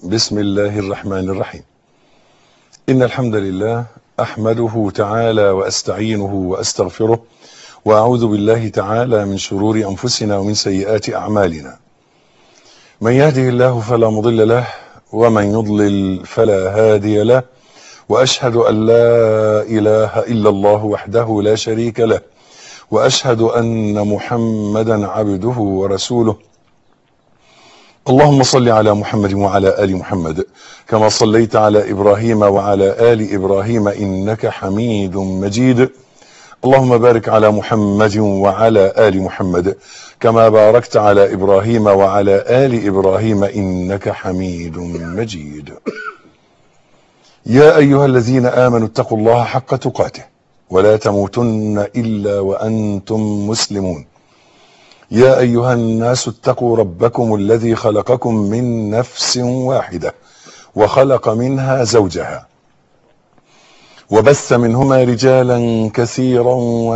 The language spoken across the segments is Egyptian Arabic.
بسم الله الرحمن الرحيم إن الحمد لله أحمده تعالى وأستعينه وأستغفره وأعوذ بالله تعالى من شرور أنفسنا ومن سيئات أعمالنا من يهده الله فلا مضل له ومن يضلل فلا هادي له وأشهد أن لا إله إلا الله وحده لا شريك له وأشهد أن محمدا عبده ورسوله اللهم صل على محمد وعلى آل محمد كما صليت على إبراهيم وعلى آل إبراهيم إنك حميد مجيد اللهم بارك على محمد وعلى آل محمد كما باركت على إبراهيم وعلى آل إبراهيم إنك حميد مجيد يا أيها الذين آمنوا اتقوا الله حق تقاته ولا تموتن إلا وأنتم مسلمون يا أيها الناس اتقوا ربكم الذي خلقكم من نفس واحدة وخلق منها زوجها وبث منهما رجالا كثيرا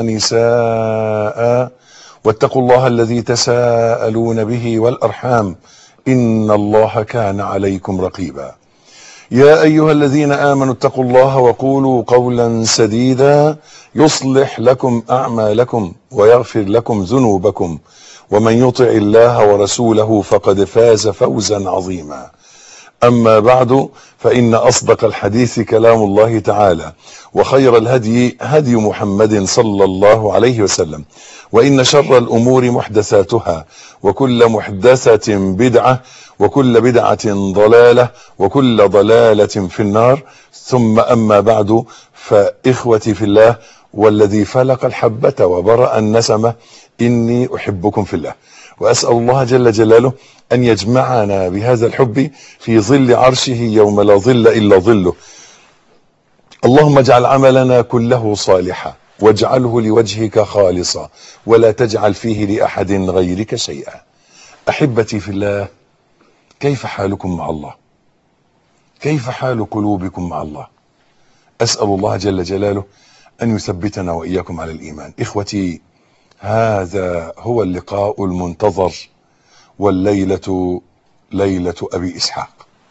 ونساء واتقوا الله الذي تساءلون به والأرحام إن الله كان عليكم رقيبا يا أيها الذين آمنوا اتقوا الله وقولوا قولا سديدا يصلح لكم أعمالكم ويغفر لكم ذنوبكم ومن يطع الله ورسوله فقد فاز فوزا عظيما أما بعد فإن أصدق الحديث كلام الله تعالى وخير الهدي هدي محمد صلى الله عليه وسلم وإن شر الأمور محدثاتها وكل محدثة بدعة وكل بدعة ضلالة وكل ضلالة في النار ثم أما بعد فإخوتي في الله والذي فلق الحبة وبرأ النسمة إني أحبكم في الله وأسأل الله جل جلاله أن يجمعنا بهذا الحب في ظل عرشه يوم لا ظل إلا ظله اللهم اجعل عملنا كله صالحا واجعله لوجهك خالصا ولا تجعل فيه لأحد غيرك شيئا أحبتي في الله كيف حالكم مع الله كيف حال قلوبكم مع الله أسأل الله جل جلاله أن يثبتنا وإياكم على الإيمان إخوتي هذا هو اللقاء المنتظر والليلة ليلة أبي إسحاق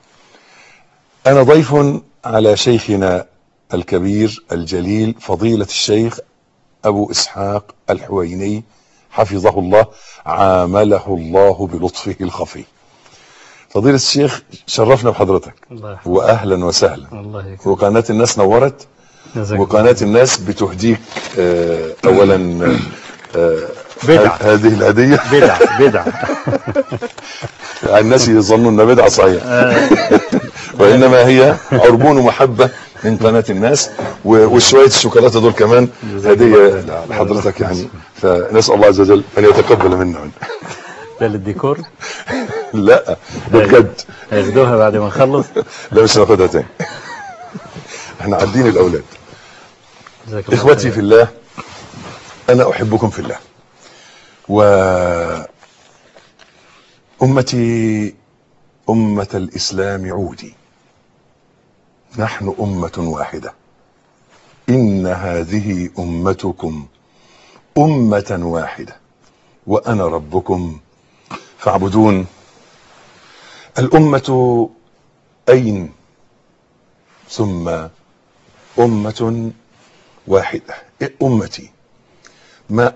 أنا ضيف على شيخنا الكبير الجليل فضيلة الشيخ أبو إسحاق الحويني حفظه الله عامله الله بلطفه الخفي فضيلة الشيخ شرفنا بحضرتك الله يحفظك. وأهلا وسهلا الله يكرمك وقناة الناس نورت جزاك وقناة الناس بتهديك آه، أولا آه، بدعة. هذه الهدية بدعة بدعة الناس يظنون انها بدعة صحيح وإنما هي عربون محبة من قناة الناس و- وشوية الشوكولاتة دول كمان هدية لحضرتك يعني فنسأل الله عز وجل أن يتقبل منا ده للديكور لا ده بجد هياخدوها بعد ما نخلص لا مش هناخدها تاني احنا عدين الأولاد جزاك الله إخوتي خير. في الله أنا أحبكم في الله و أمتي أمة الإسلام عودي نحن أمة واحدة إن هذه أمتكم أمة واحدة وأنا ربكم فاعبدون الأمة أين ثم أمة واحدة أمتي ما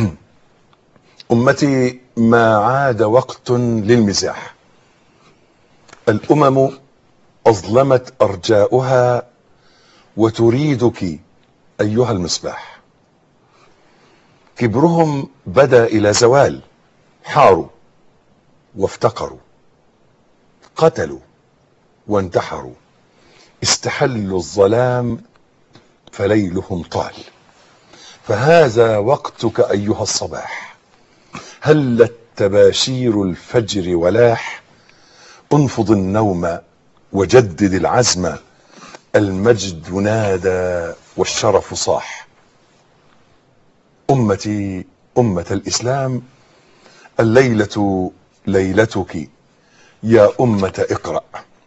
أمتي ما عاد وقت للمزاح الأمم أظلمت أرجاؤها وتريدك أيها المصباح كبرهم بدا إلى زوال حاروا وافتقروا قتلوا وانتحروا استحلوا الظلام فليلهم طال فهذا وقتك أيها الصباح هلت تباشير الفجر ولاح انفض النوم وجدد العزم المجد نادى والشرف صاح أمتي أمة الإسلام الليلة ليلتك يا أمة اقرأ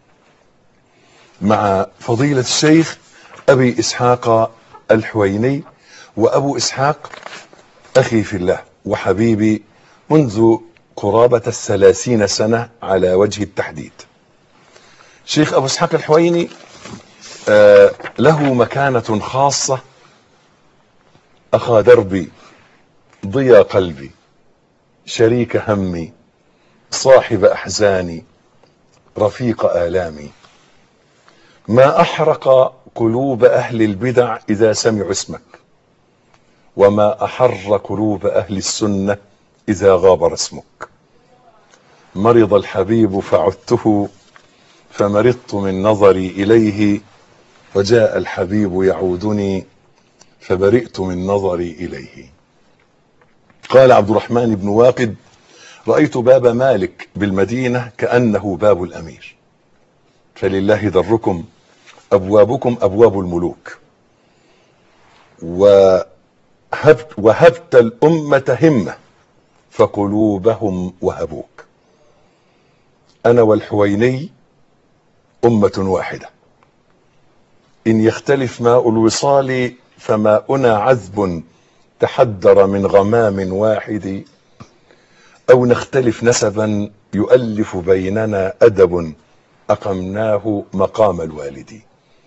مع فضيلة الشيخ أبي إسحاق الحويني وأبو إسحاق أخي في الله وحبيبي منذ قرابة الثلاثين سنة على وجه التحديد شيخ أبو اسحاق الحويني آه له مكانة خاصة أخا دربي ضيا قلبي شريك همي صاحب أحزاني رفيق آلامي ما أحرق قلوب أهل البدع إذا سمعوا اسمك وما أحر قلوب أهل السنة إذا غاب رسمك مرض الحبيب فعدته فمرضت من نظري إليه وجاء الحبيب يعودني فبرئت من نظري إليه قال عبد الرحمن بن واقد رأيت باب مالك بالمدينة كأنه باب الأمير فلله دركم أبوابكم أبواب الملوك وهبت, وهبت الأمة همة فقلوبهم وهبوك أنا والحويني أمة واحدة إن يختلف ماء الوصال فماؤنا عذب تحدر من غمام واحد أو نختلف نسبا يؤلف بيننا أدب أقمناه مقام الوالد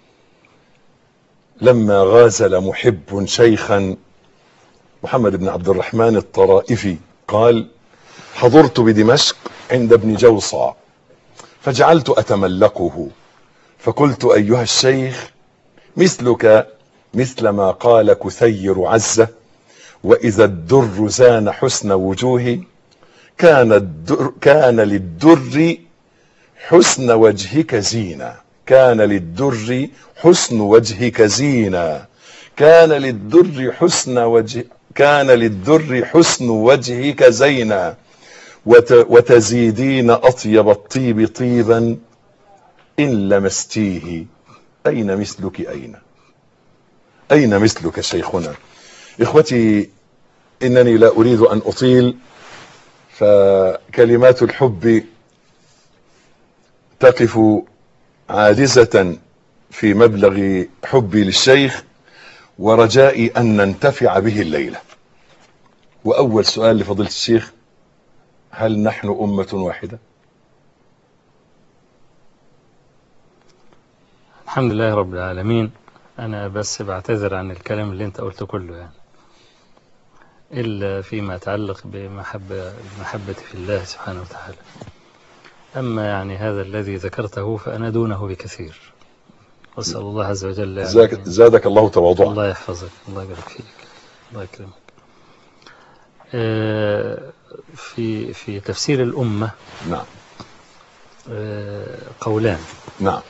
لما غازل محب شيخا محمد بن عبد الرحمن الطرائفي قال حضرت بدمشق عند ابن جوصى فجعلت أتملقه فقلت أيها الشيخ مثلك مثل ما قال كثير عزة وإذا الدر زان حسن وجوه كان, الدر كان للدر حسن وجهك زينة كان للدر حسن وجهك زينة كان للدر حسن وجه كان للدر حسن وجهك زينة وت وتزيدين أطيب الطيب طيبا إن لمستيه أين مثلك أين أين مثلك شيخنا إخوتي إنني لا أريد أن أطيل فكلمات الحب تقف عاجزة في مبلغ حبي للشيخ ورجائي أن ننتفع به الليلة وأول سؤال لفضيلة الشيخ هل نحن أمة واحدة الحمد لله رب العالمين أنا بس بعتذر عن الكلام اللي أنت قلته كله يعني إلا فيما يتعلق بمحبة المحبة في الله سبحانه وتعالى أما يعني هذا الذي ذكرته فأنا دونه بكثير وأسأل الله عز وجل يعني زاك- زادك الله تواضعا الله يحفظك الله يبارك فيك الله يكرمك آه، في في تفسير الأمة نعم آه، قولان نعم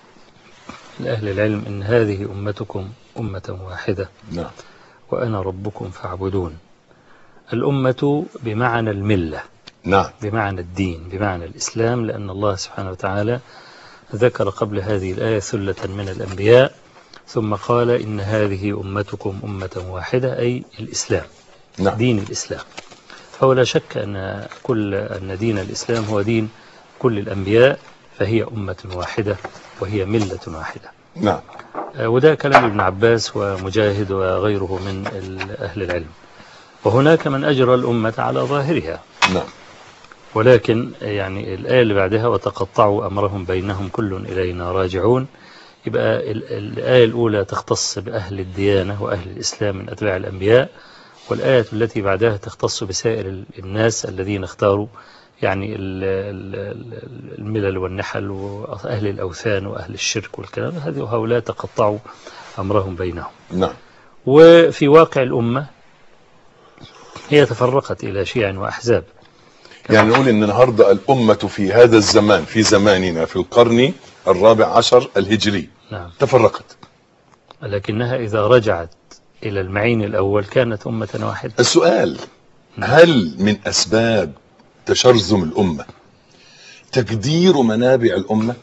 لأهل العلم إن هذه أمتكم أمة واحدة نعم وأنا ربكم فاعبدون الأمة بمعنى الملة نعم بمعنى الدين بمعنى الإسلام لأن الله سبحانه وتعالى ذكر قبل هذه الآية ثلة من الأنبياء ثم قال إن هذه أمتكم أمة واحدة أي الإسلام نعم دين الإسلام فهو لا شك أن كل أن دين الإسلام هو دين كل الأنبياء فهي أمة واحدة وهي ملة واحدة نعم آه، وده كلام ابن عباس ومجاهد وغيره من ال- أهل العلم وهناك من أجرى الأمة على ظاهرها نعم ولكن يعني الآية اللي بعدها وتقطعوا أمرهم بينهم كل إلينا راجعون يبقى ال- الآية الأولى تختص بأهل الديانة وأهل الإسلام من أتباع الأنبياء والآية التي بعدها تختص بسائر ال- الناس الذين اختاروا يعني ال- ال- ال- الملل والنحل وأهل الأوثان وأهل الشرك والكلام هذه هؤلاء تقطعوا أمرهم بينهم نعم وفي واقع الأمة هي تفرقت إلى شيع وأحزاب يعني نقول ان النهارده الامه في هذا الزمان في زماننا في القرن الرابع عشر الهجري نعم تفرقت لكنها إذا رجعت إلى المعين الأول كانت أمة واحدة السؤال هل من اسباب تشرذم الامه تقدير منابع الامه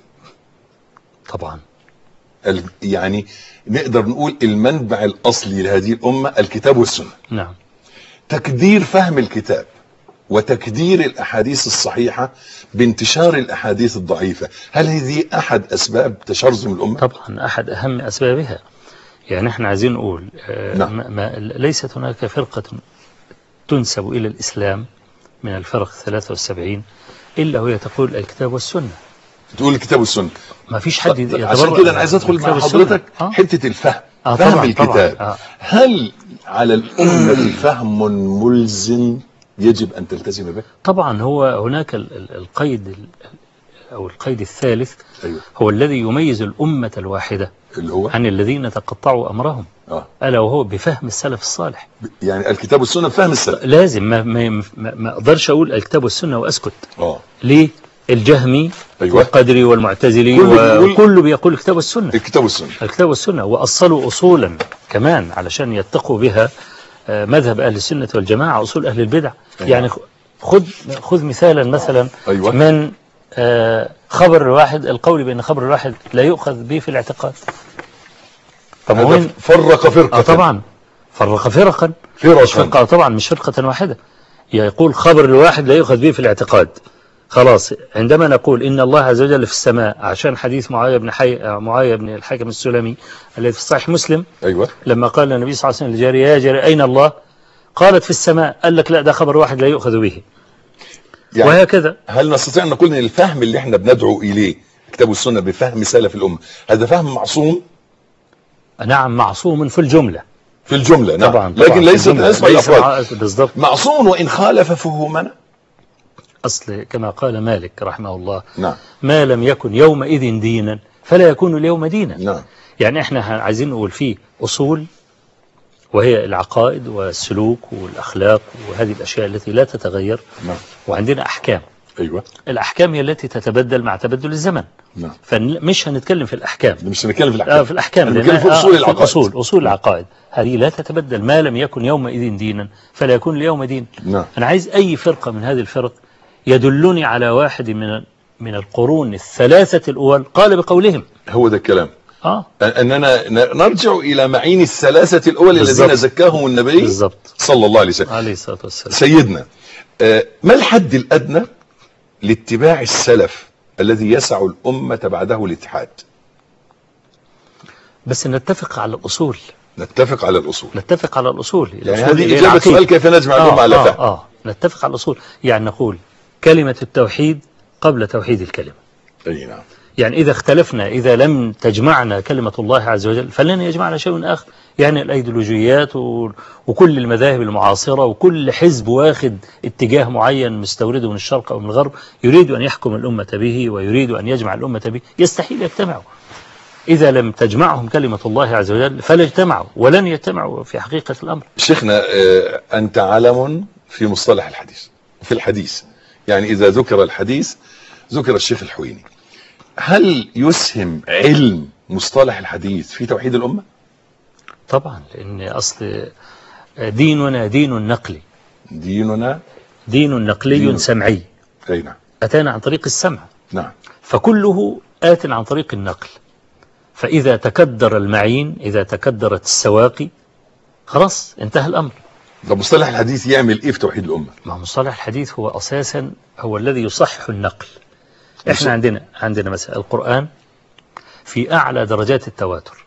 طبعا ال- يعني نقدر نقول المنبع الاصلي لهذه الامه الكتاب والسنه نعم تكدير فهم الكتاب وتكدير الاحاديث الصحيحه بانتشار الاحاديث الضعيفه هل هذه احد اسباب تشرذم الامه طبعا أحد أهم أسبابها يعني احنا عايزين نقول آه، نعم. ما ما ليست هناك فرقة تنسب إلى الإسلام من الفرق 73 إلا وهي تقول الكتاب والسنة تقول الكتاب والسنه ما فيش حد يتبرأ عشان كده انا عايز ادخل الكتاب مع والسنة. حضرتك آه. حته الفهم آه، فهم طبعاً، الكتاب طبعاً. آه. هل على الامه فهم ملزم يجب ان تلتزم به طبعا هو هناك ال- ال- القيد ال- أو القيد الثالث ايوه هو الذي يميز الأمة الواحدة اللي هو عن الذين تقطعوا أمرهم اه ألا وهو بفهم السلف الصالح يعني الكتاب والسنه بفهم السلف لازم ما, ما, ما, ما أقدرش أقول الكتاب والسنة وأسكت اه ليه الجهمي أيوة. والقدري والمعتزلي كله بيقول- وكله بيقول الكتاب والسنة الكتاب والسنه الكتاب والسنة وأصلوا أصولا كمان علشان يتقوا بها آه، مذهب أهل السنة والجماعة أصول أهل البدع أيوة. يعني خذ خذ مثالا مثلا أيوة. من آه، خبر الواحد القول بأن خبر الواحد لا يؤخذ به في الاعتقاد طب هذا وين فرق فرقه آه طبعا فرق فرقا مش فرقا فرقة طبعا مش فرقة واحدة يقول خبر الواحد لا يؤخذ به في الاعتقاد خلاص عندما نقول إن الله عز وجل في السماء عشان حديث معاوية بن حي... معاوية بن الحكم السلمي الذي في صحيح مسلم ايوه لما قال النبي صلى الله عليه وسلم لجارية يا جارية أين الله قالت في السماء قال لك لا ده خبر واحد لا يؤخذ به يعني وهكذا هل نستطيع ان نقول ان الفهم اللي احنا بندعو اليه الكتاب والسنه بفهم سلف الامه هذا فهم معصوم نعم معصوم في الجملة في الجمله نعم طبعا لكن طبعاً ليس في الجملة. بالنسبه ليس للافراد مع- بالضبط معصوم وان خالف فهمنا أصل كما قال مالك رحمه الله نعم ما لم يكن يومئذ دينا فلا يكون اليوم دينا نعم يعني احنا عايزين نقول فيه أصول وهي العقائد والسلوك والأخلاق وهذه الأشياء التي لا تتغير نعم وعندنا أحكام ايوه الأحكام هي التي تتبدل مع تبدل الزمن نعم فمش هنتكلم في الأحكام مش هنتكلم في آه الاحكام في الأحكام أنا لأن- بتكلم في آه، اصول في العقائد الأصول أصول العقائد هذه لا تتبدل ما لم يكن يومئذ دينا فلا يكون اليوم دين نعم أنا عايز أي فرقة من هذه الفرق يدلني على واحد من من القرون الثلاثة الأول قال بقولهم هو ده الكلام آه اننا ن- نرجع الى معين الثلاثه الاول الذين بالضبط. زكاهم النبي بالضبط صلى الله عليه وسلم عليه الصلاة والسلام سيدنا آه، ما الحد الادنى لاتباع السلف الذي يسع الامه بعده الاتحاد بس نتفق على الأصول نتفق على الاصول نتفق على الأصول يعني الأصول هذه اللي هي اجابه العقيدة. سؤال كيف نجمع الامه آه على آه فهم آه نتفق على الأصول يعني نقول كلمة التوحيد قبل توحيد الكلمة اي نعم يعني إذا اختلفنا إذا لم تجمعنا كلمة الله عز وجل فلن يجمعنا شيء آخر يعني الأيديولوجيات و- وكل المذاهب المعاصرة وكل حزب واخد اتجاه معين مستورده من الشرق أو من الغرب يريد أن يحكم الأمة به ويريد أن يجمع الأمة به يستحيل يجتمعوا إذا لم تجمعهم كلمة الله عز وجل فلا اجتمعوا ولن يجتمعوا في حقيقة الأمر شيخنا آه، انت علم في مصطلح الحديث في الحديث يعني اذا ذكر الحديث ذكر الشيخ الحويني هل يسهم علم مصطلح الحديث في توحيد الامه طبعا لأن أصل ديننا دين نقلي ديننا دين نقلي دين. سمعي اي نعم أتانا عن طريق السمع نعم فكله آت عن طريق النقل فإذا تكدر المعين إذا تكدرت السواقي خلاص انتهى الأمر طب مصطلح الحديث يعمل ايه في توحيد الامه ما هو مصطلح الحديث هو أساسا هو الذي يصحح النقل يصح- احنا عندنا عندنا مثلا القرآن في أعلى درجات التواتر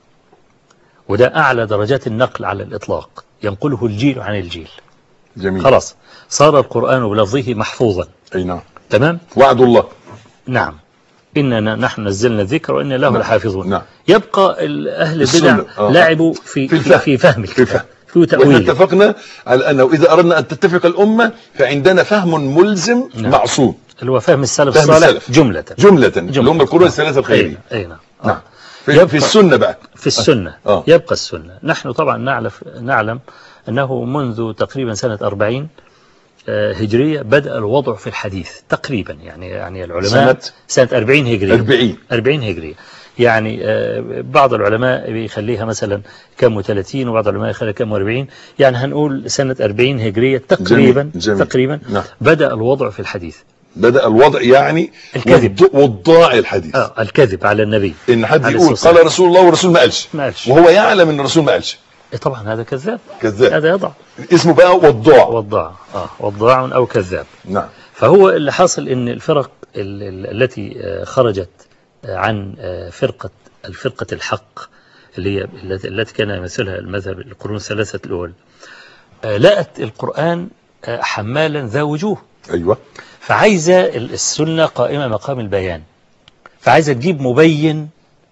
وده أعلى درجات النقل على الإطلاق ينقله الجيل عن الجيل جميل خلاص صار القرآن بلفظه محفوظا اي نعم تمام وعد الله نعم إننا نحن نزلنا الذكر وإنا له نعم. لحافظون نعم. يبقى ال- أهل السنة. البدع آه. لعبوا في في في, الفهم. في فهم في الفهم. الكتاب في واحنا تأويله اتفقنا على انه اذا اردنا ان تتفق الامه فعندنا فهم ملزم نعم. معصوم اللي هو فهم السلف فهم الصالح السلف. جملة جمله اللي هم القرون الثلاثه الخيريه أي أي نعم آه. نعم في, يبقى- في السنه بقى في السنة آه. يبقى السنة نحن طبعا نعرف نعلم أنه منذ تقريبا سنة 40 آه، هجرية بدأ الوضع في الحديث تقريبا يعني يعني العلماء سنة؟ سنة 40 هجرية 40 40 هجرية يعني آه، بعض العلماء بيخليها مثلا كم و30 وبعض العلماء يخليها كم و40 يعني هنقول سنة 40 هجرية تقريبا جميل، جميل. تقريبا نعم. بدأ الوضع في الحديث بدا الوضع يعني الكذب. وض- وضاع الحديث آه الكذب على النبي ان حد عليه يقول الصلاة قال رسول الله والرسول ما قالش ما قالش. وهو يعلم ان الرسول ما قالش إيه طبعا هذا كذاب كذاب هذا يضع اسمه بقى وضاع وضاع آه وضاع أو كذاب نعم فهو اللي حاصل ان الفرق ال- ال- التي آه، خرجت آه، عن آه، فرقة الفرقة الحق اللي هي التي التي كان يمثلها المذهب القرون الثلاثة الأول آه، لقت القرآن آه، حمالا ذا وجوه ايوه فعايزة ال- السنة قائمة مقام البيان فعايزة تجيب مبين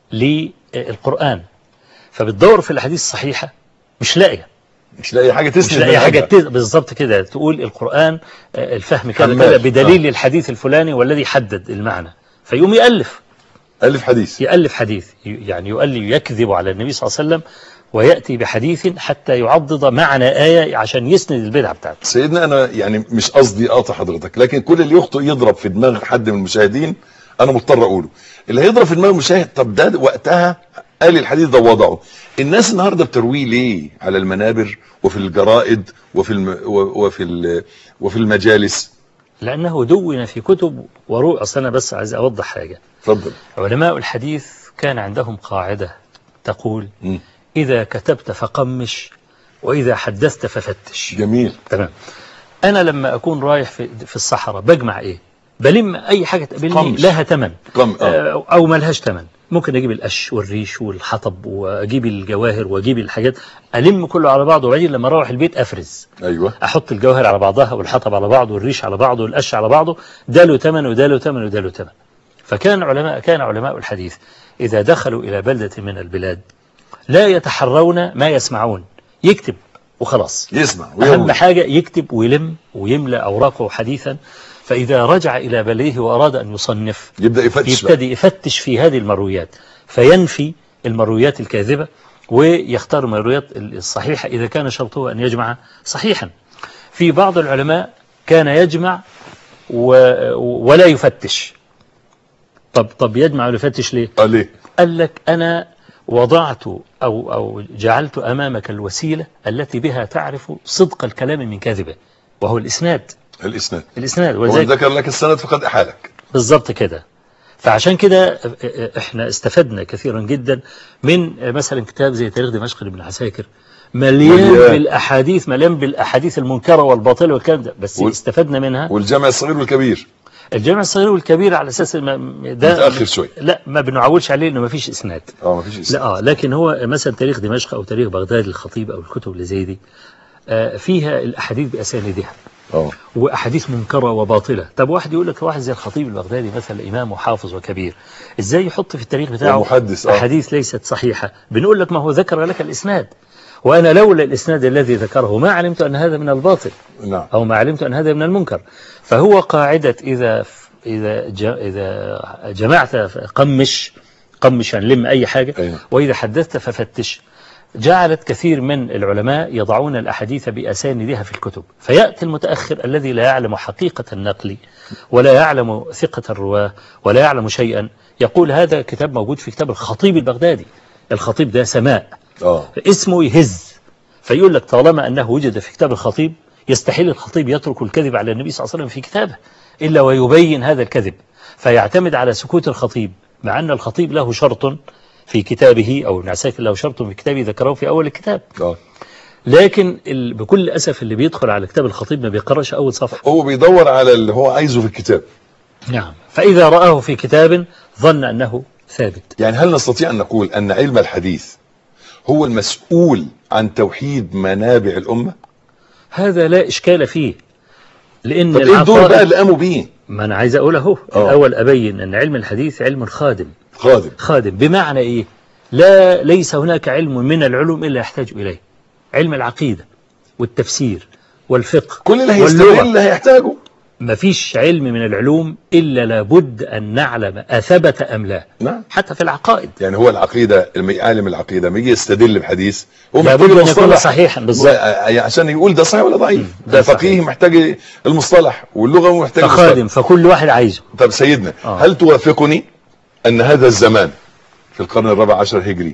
للقرآن فبتدور في الأحاديث الصحيحة مش لاقية مش لاقي حاجه مش تسند لاقي حاجة منهجها. تز... بالظبط كده تقول القرآن آه، الفهم كذا حمال. كذا بدليل الحديث الفلاني والذي حدد المعنى فيقوم يألف الف حديث يألف حديث ي- يعني يؤلف يكذب على النبي صلى الله عليه وسلم ويأتي بحديث حتى يعضد معنى آية عشان يسند البدعة بتاعته سيدنا انا يعني مش قصدي اقاطع حضرتك لكن كل اللي يخطئ يضرب في دماغ حد من المشاهدين انا مضطر اقوله اللي هيضرب في دماغ المشاهد طب ده وقتها قال الحديث ده وضعه الناس النهارده بترويه ليه على المنابر وفي الجرائد وفي الم... و- وفي ال... وفي المجالس لأنه دون في كتب ورؤى أصل أنا بس عايز أوضح حاجة اتفضل علماء الحديث كان عندهم قاعدة تقول مم. إذا كتبت فقمش وإذا حدثت ففتش جميل تمام أنا لما أكون رايح في, في الصحراء بجمع إيه بلم أي حاجة تقابلني قمش. لها تمن قم اه آه، أو ملهاش تمن ممكن أجيب القش والريش والحطب وأجيب الجواهر وأجيب الحاجات ألم كله على بعضه وبعدين لما أروح البيت أفرز ايوه أحط الجواهر على بعضها والحطب على بعضه والريش على بعضه والقش على بعضه ده له تمن وده له تمن وده له تمن فكان علماء كان علماء الحديث إذا دخلوا إلى بلدة من البلاد لا يتحرون ما يسمعون يكتب وخلاص يسمع أهم ويروي. حاجة يكتب ويلم ويملأ أوراقه حديثا فإذا رجع إلى بلده وأراد أن يصنف يبدا يفتش بقى. يبتدي يفتش في هذه المرويات فينفي المرويات الكاذبة ويختار المرويات الصحيحة إذا كان شرطه أن يجمع صحيحا في بعض العلماء كان يجمع و... ولا يفتش طب طب يجمع ولا يفتش ليه قال ليه قال لك أنا وضعت أو, أو جعلت أمامك الوسيلة التي بها تعرف صدق الكلام من كذبه وهو الإسناد الاسناد الإسناد ومن ولذلك ذكر لك السند فقد احالك بالظبط كده فعشان كده احنا استفدنا كثيرا جدا من مثلا كتاب زي تاريخ دمشق لابن عساكر مليان مليان. بالاحاديث مليان بالاحاديث المنكره والباطله والكلام ده بس وال- استفدنا منها والجامع الصغير والكبير الجامع الصغير والكبير على اساس ما- ده متاخر شوي لا ما بنعولش عليه انه ما فيش اسناد اه ما فيش لا اه لكن هو مثلا تاريخ دمشق او تاريخ بغداد الخطيب او الكتب اللي زي دي آه، فيها الاحاديث باسانيدها اه واحاديث منكره وباطله طب واحد يقول لك واحد زي الخطيب البغدادي مثلا امام وحافظ وكبير ازاي يحط في التاريخ بتاعه ومحدث، آه. احاديث ليست صحيحه بنقول لك ما هو ذكر لك الاسناد وانا لولا الاسناد الذي ذكره ما علمت ان هذا من الباطل نعم او ما علمت ان هذا من المنكر فهو قاعده اذا اذا ج- اذا جمعت قمش قمش يعني لم اي حاجه أيوة. واذا حدثت ففتش جعلت كثير من العلماء يضعون الأحاديث بأساندها في الكتب فيأتي المتأخر الذي لا يعلم حقيقة النقل ولا يعلم ثقة الرواة ولا يعلم شيئا يقول هذا كتاب موجود في كتاب الخطيب البغدادي الخطيب ده سماء اه اسمه يهز فيقول لك طالما أنه وجد في كتاب الخطيب يستحيل الخطيب يترك الكذب على النبي صلى الله عليه وسلم في كتابه إلا ويبين هذا الكذب فيعتمد على سكوت الخطيب مع أن الخطيب له شرط في كتابه أو ابن عساكر له شرط في كتابه ذكره في أول الكتاب اه لكن ال... بكل أسف اللي بيدخل على كتاب الخطيب ما بيقرأش أول صفحة هو بيدور على اللي هو عايزه في الكتاب نعم فإذا رآه في كتاب ظن أنه ثابت يعني هل نستطيع أن نقول أن علم الحديث هو المسؤول عن توحيد منابع الأمة هذا لا إشكال فيه لأن طب إيه الدور بقى العقائد اللي قاموا بيه ما أنا عايز أقول أهو آه. الأول أبين أن علم الحديث علم خادم خادم خادم بمعنى إيه لا ليس هناك علم من العلوم إلا يحتاج إليه علم العقيدة والتفسير والفقه كل اللي واللغة. هيستغل اللي هيحتاجه ما فيش علم من العلوم إلا لابد أن نعلم أثبت أم لا نعم حتى في العقائد يعني هو العقيدة لما عالم العقيدة لما يجي يستدل بحديث هو لابد محتاج أن يكون المصطلح. صحيحا بالظبط و- عشان يقول ده صحيح ولا ضعيف ده ده صحيح. فقيه محتاج المصطلح واللغة محتاج المصطلح فخادم فكل واحد عايزه طب سيدنا آه. هل توافقني أن هذا الزمان في القرن الرابع عشر هجري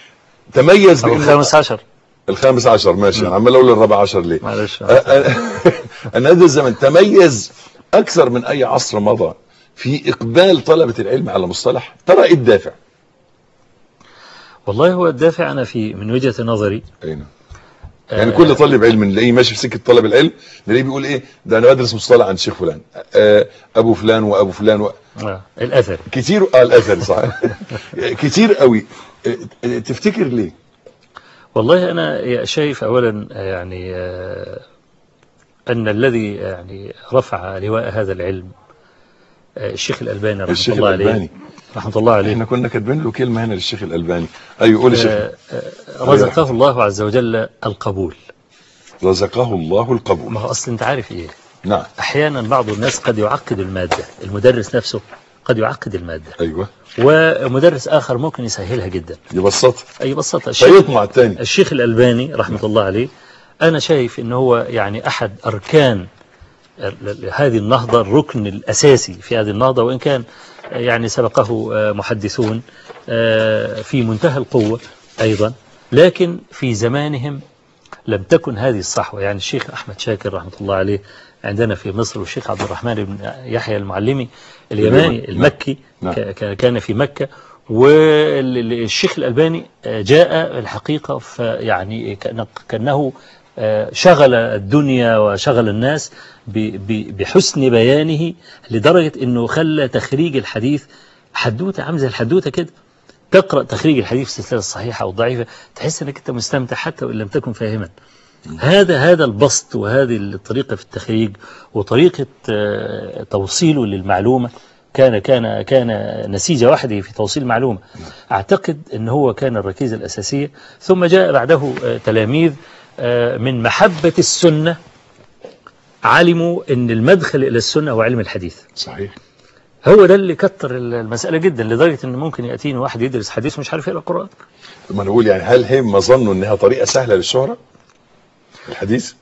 تميز أو بأنه الخامس عشر الخامس عشر ماشي انا عمال اقول الرابع عشر ليه معلش أ- أ- ان هذا الزمن تميز اكثر من اي عصر مضى في اقبال طلبة العلم على مصطلح ترى ايه الدافع والله هو الدافع أنا في من وجهة نظري اين يعني كل طالب علم نلاقيه ماشي في سكه طلب العلم نلاقيه بيقول ايه ده انا بدرس مصطلح عند شيخ فلان آه، ابو فلان وابو فلان و... آه الأثر كتير اه الاثر صح كتير قوي آه، آه، تفتكر ليه والله أنا شايف أولا يعني آه، أن الذي يعني رفع لواء هذا العلم آه، الشيخ الألباني رحمه الشيخ الله عليه الالباني رحمة الله عليه احنا كنا كاتبين له كلمه هنا للشيخ الالباني ايوه قول يا شيخ آه، آه، رزقه الله عز وجل القبول رزقه الله القبول ما هو أصل أنت عارف إيه نعم أحيانا بعض الناس قد يعقد المادة المدرس نفسه قد يعقد المادة ايوه ومدرس آخر ممكن يسهلها جدا يبسطها أي بساطة الشيخ, فيطمع الثاني الشيخ الألباني رحمة الله عليه أنا شايف أنه هو يعني أحد أركان ال- ال- هذه النهضة الركن الأساسي في هذه النهضة وإن كان آه، يعني سبقه آه، محدثون آه، في منتهى القوة أيضا لكن في زمانهم لم تكن هذه الصحوة يعني الشيخ أحمد شاكر رحمة الله عليه عندنا في مصر والشيخ عبد الرحمن بن يحيى المعلمي اليماني نعم. المكي نعم. ك- ك- كان في مكة والشيخ الألباني جاء الحقيقة فيعني كأن- كأنه آه، شغل الدنيا وشغل الناس ب- ب- بحسن بيانه لدرجة أنه خلى تخريج الحديث حدوتة عامل زي الحدوتة كده تقرأ تخريج الحديث في السلسلة الصحيحة أو الضعيفة تحس أنك أنت مستمتع حتى وإن لم تكن فاهما هذا هذا البسط وهذه الطريقة في التخريج وطريقة آه، توصيله للمعلومة كان كان كان نسيج وحده في توصيل المعلومة أعتقد أن هو كان الركيزة الأساسية ثم جاء بعده آه، تلاميذ آه، من محبة السنة علموا أن المدخل إلى السنة هو علم الحديث صحيح هو ده اللي كتر المسألة جدا لدرجة أن ممكن يأتيني واحد يدرس حديث ومش عارف يقرأ القرآن ما نقول يعني هل هم ظنوا انها طريقه سهله للشهره الحديث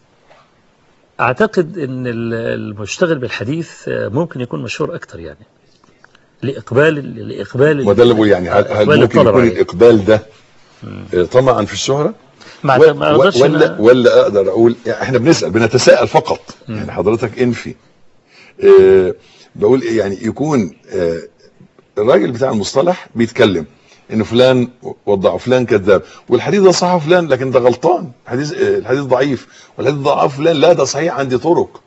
أعتقد أن ال- المشتغل بالحديث آه، ممكن يكون مشهور أكتر يعني لإقبال لإقبال ما ده اللي بقول يعني هل, هل إقبال ممكن الطلبة يكون عليه. الإقبال ده آه، طمعا في الشهرة ما و- ما أقدرش و- ولا أنا- ولا أقدر أقول يعني إحنا بنسأل بنتساءل فقط يعني حضرتك انفي آه، بقول إيه يعني يكون آه، الراجل بتاع المصطلح بيتكلم ان فلان وضع فلان كذاب والحديث ده صح فلان لكن ده غلطان الحديث آه، الحديث ضعيف والحديث ضعف فلان لا ده صحيح عندي طرق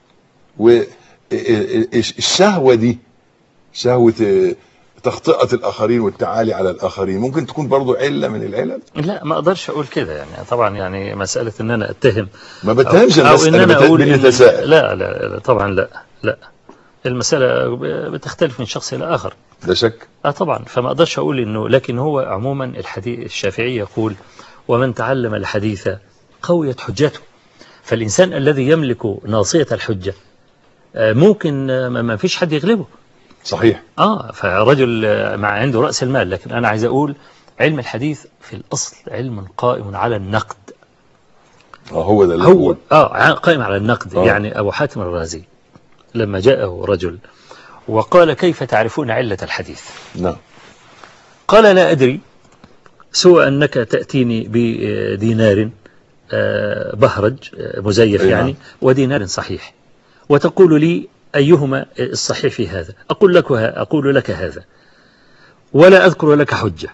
والشهوة دي شهوة آه، تخطئة الآخرين والتعالي على الآخرين ممكن تكون برضو علة من العلل لا ما أقدرش أقول كده يعني طبعا يعني مسألة أن أنا أتهم ما بتهمش أو- أو الناس إن أنا أنا بت- أقول إن- بنتساءل لا, لا لا طبعا لا لا المسألة بتختلف من شخص إلى آخر ده شك اه طبعا فما اقدرش اقول انه لكن هو عموما الحديث الشافعي يقول ومن تعلم الحديث قويت حجته فالانسان الذي يملك ناصية الحجة آه، ممكن آه، ما ما فيش حد يغلبه صحيح اه فرجل آه، مع عنده رأس المال لكن انا عايز اقول علم الحديث في الاصل علم قائم على النقد اه هو ده اللي هو بقول. اه ع- قائم على النقد آه. يعني ابو حاتم الرازي لما جاءه رجل وقال كيف تعرفون علة الحديث نعم قال لا أدري سوى أنك تأتيني بدينار آه، بهرج آه، مزيف أي يعني نعم. ودينار صحيح وتقول لي أيهما الصحيح في هذا أقول لك ه- أقول لك هذا ولا أذكر لك حجة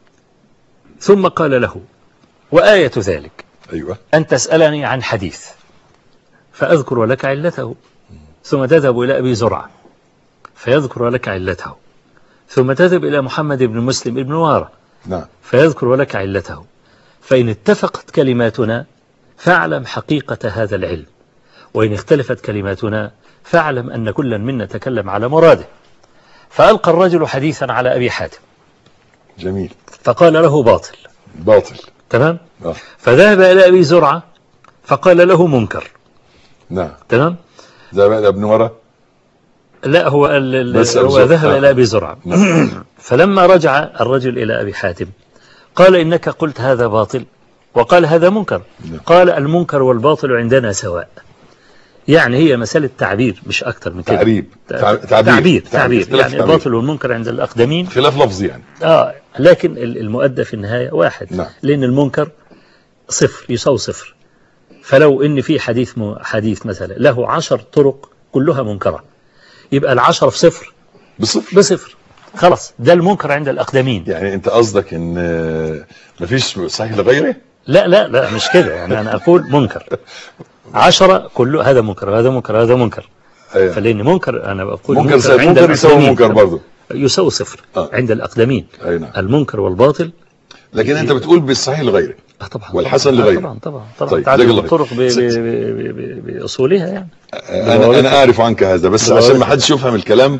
ثم قال له وآية ذلك ايوه أن تسألني عن حديث فأذكر لك علته ثم تذهب إلى أبي زرعة فيذكر لك علته ثم تذهب إلى محمد بن مسلم بن وارة نعم فيذكر لك علته فإن اتفقت كلماتنا فاعلم حقيقة هذا العلم وإن اختلفت كلماتنا فاعلم أن كلا منا تكلم على مراده فألقى الرجل حديثا على أبي حاتم جميل فقال له باطل باطل تمام اه فذهب إلى أبي زرعة فقال له منكر نعم تمام ده بقى ابن ورا لا هو ال- ال- بس أبو هو زرعة. ذهب آه. إلى أبي زرعة نعم فلما رجع الرجل إلى أبي حاتم قال إنك قلت هذا باطل وقال هذا منكر نعم. قال المنكر والباطل عندنا سواء يعني هي مسألة تعبير مش أكتر من كده تعريب تع- تع- تعبير تعبير تعبير اختلاف يعني تعبير. الباطل والمنكر عند الأقدمين خلاف لفظي يعني آه لكن ال- المؤدى في النهاية واحد نعم. لأن المنكر صفر يساوي صفر فلو إن في حديث م- حديث مثلا له عشر طرق كلها منكرة يبقى العشرة في صفر بصفر بصفر خلاص ده المنكر عند الأقدمين يعني انت قصدك ان آه، مفيش صحيح لغيره لا لا لا مش كده يعني أنا أقول منكر عشرة كله هذا منكر هذا منكر هذا منكر ايوه فلأن منكر أنا بقول منكر زي عند منكر يساوي الأقدمين. منكر برضه يساوي صفر آه. عند الأقدمين اي نعم المنكر والباطل لكن انت بتقول بالصحيح لغيره آه طبعا والحسن طبعا لغيره. طبعا طبعا طبعا طيب، تعدد جزاك الله الطرق ب- خير. ب- ب- ب- ب- بأصولها يعني انا انا اعرف عنك هذا بس بالضبط. عشان ما حدش يفهم الكلام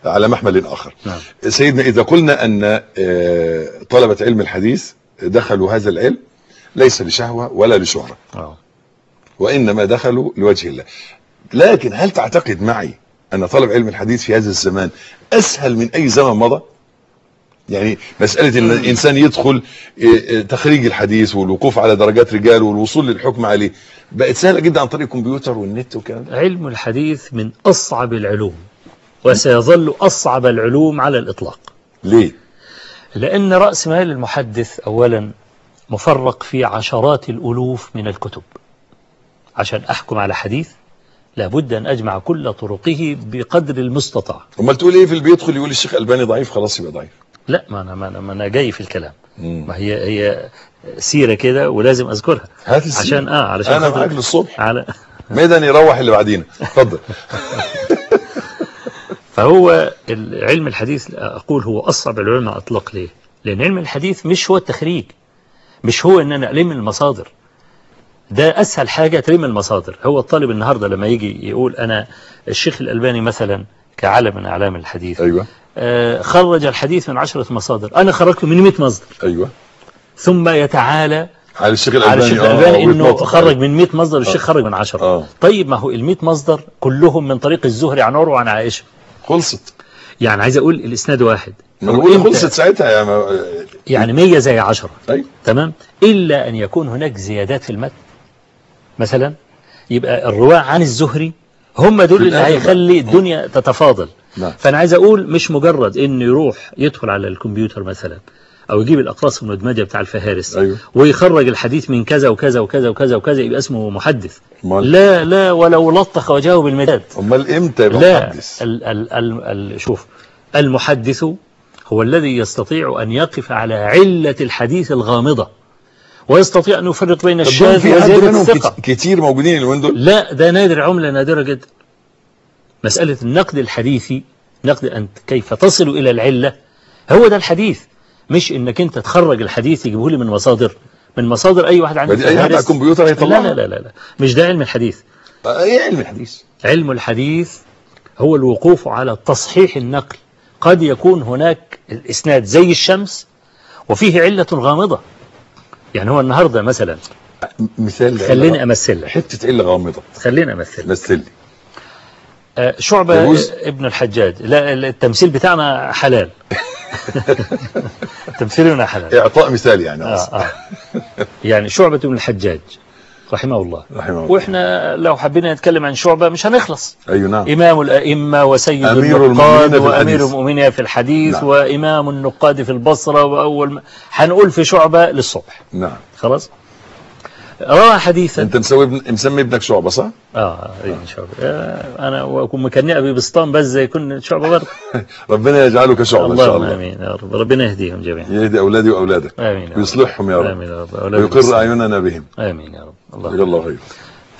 على محمل اخر نعم سيدنا اذا قلنا ان آه، طلبه علم الحديث دخلوا هذا العلم ليس لشهوه ولا لشهره آه. وانما دخلوا لوجه الله لكن هل تعتقد معي ان طلب علم الحديث في هذا الزمان اسهل من اي زمن مضى يعني مسألة ان الانسان يدخل آه، آه، تخريج الحديث والوقوف على درجات رجال والوصول للحكم عليه بقت سهلة جدا عن طريق الكمبيوتر والنت والكلام ده علم الحديث من أصعب العلوم وسيظل أصعب العلوم على الإطلاق ليه؟ لأن رأس مال المحدث أولا مفرق في عشرات الألوف من الكتب عشان أحكم على حديث لابد أن أجمع كل طرقه بقدر المستطاع امال تقول ايه في اللي بيدخل يقول الشيخ الباني ضعيف خلاص يبقى ضعيف لا ما أنا, ما أنا, ما أنا جاي في الكلام مم. ما هي هي سيرة كده ولازم أذكرها هات السيرة. عشان آه علشان انا خاطر- معاك للصبح على ميدان يروح اللي بعدينا اتفضل فهو ال- علم الحديث أقول هو أصعب العلوم على الإطلاق ليه؟ لأن علم الحديث مش هو التخريج مش هو إن أنا ألم المصادر ده أسهل حاجة تلم المصادر هو الطالب النهاردة لما يجي يقول أنا الشيخ الألباني مثلا كعلم من أعلام الحديث ايوه آه، خرج الحديث من عشرة مصادر أنا خرجته من 100 مصدر ايوه ثم يتعالى على الشيخ الالباني على الشيخ آه، الألباني إنه ويتنطط. خرج من 100 مصدر الشيخ خرج من 10 آه. طيب ما هو ال 100 مصدر كلهم من طريق الزهري عن عروة وعن عائشة خلصت يعني عايز أقول الإسناد واحد ما هو نقول إمتى؟ خلصت ساعتها يا ما... يعني 100 زي 10 ايوه تمام إلا أن يكون هناك زيادات في المتن مثلا يبقى الرواة عن الزهري هم دول اللي الآخر هيخلي الدنيا تتفاضل نعم. فأنا عايز أقول مش مجرد إنه يروح يدخل على الكمبيوتر مثلا أو يجيب الأقراص المدمجة بتاع الفهارس أيوه. ويخرج الحديث من كذا وكذا وكذا وكذا وكذا يبقى اسمه محدث امال لا لا ولو لطخ وجهه بالمداد امال امتى يبقى لا محدث ال ال ال ال شوف المحدث هو الذي يستطيع أن يقف على علة الحديث الغامضة ويستطيع أن يفرق بين طب دول الشاذ في حد وزيادة منهم الثقة كت- كتير موجودين اليومين دول لا ده نادر عملة نادرة جدا مسألة النقد الحديثي نقد أنت كيف تصل إلى العلة هو ده الحديث مش إنك أنت تخرج الحديث تجيبه لي من مصادر من مصادر أي واحد عنده بدي اي حد على فهارس. الكمبيوتر لا هيطلعها لا لا لا لا مش ده علم الحديث آه، ايه علم الحديث علم الحديث هو الوقوف على تصحيح النقل قد يكون هناك الإسناد زي الشمس وفيه علة غامضة يعني هو النهاردة مثلا مثال خليني أمثل لك حته عله غامضه خليني أمثل مثل لي آه، شعبة يجوز؟ ابن الحجاج لا التمثيل بتاعنا حلال تمثيلنا حلال اعطاء مثال يعني آه أصلاً. آه. يعني شعبة بن الحجاج رحمه الله رحمه الله واحنا لو حبينا نتكلم عن شعبة مش هنخلص ايوه نعم إمام الأئمة وسيد أمير النقاد المؤمنين في وأمير الحديث. المؤمنين في الحديث نعم. وإمام النقاد في البصرة وأول ما هنقول في شعبة للصبح نعم خلاص روى حديثا انت مسوي ابن... مسمي ابنك شعبه صح؟ اه إيه شعبة آه أنا وأكون مكنئ ببسطام بس زي يكون شعبة برضه ربنا يجعله كشعبه ان شاء اللهم الله آمين يا رب ربنا يهديهم جميعا يهدي اولادي واولادك آمين يا رب. ويصلحهم يا رب آمين يا رب أولاد ويقر المسلمين. اعيننا بهم آمين يا رب الله جزاك الله خير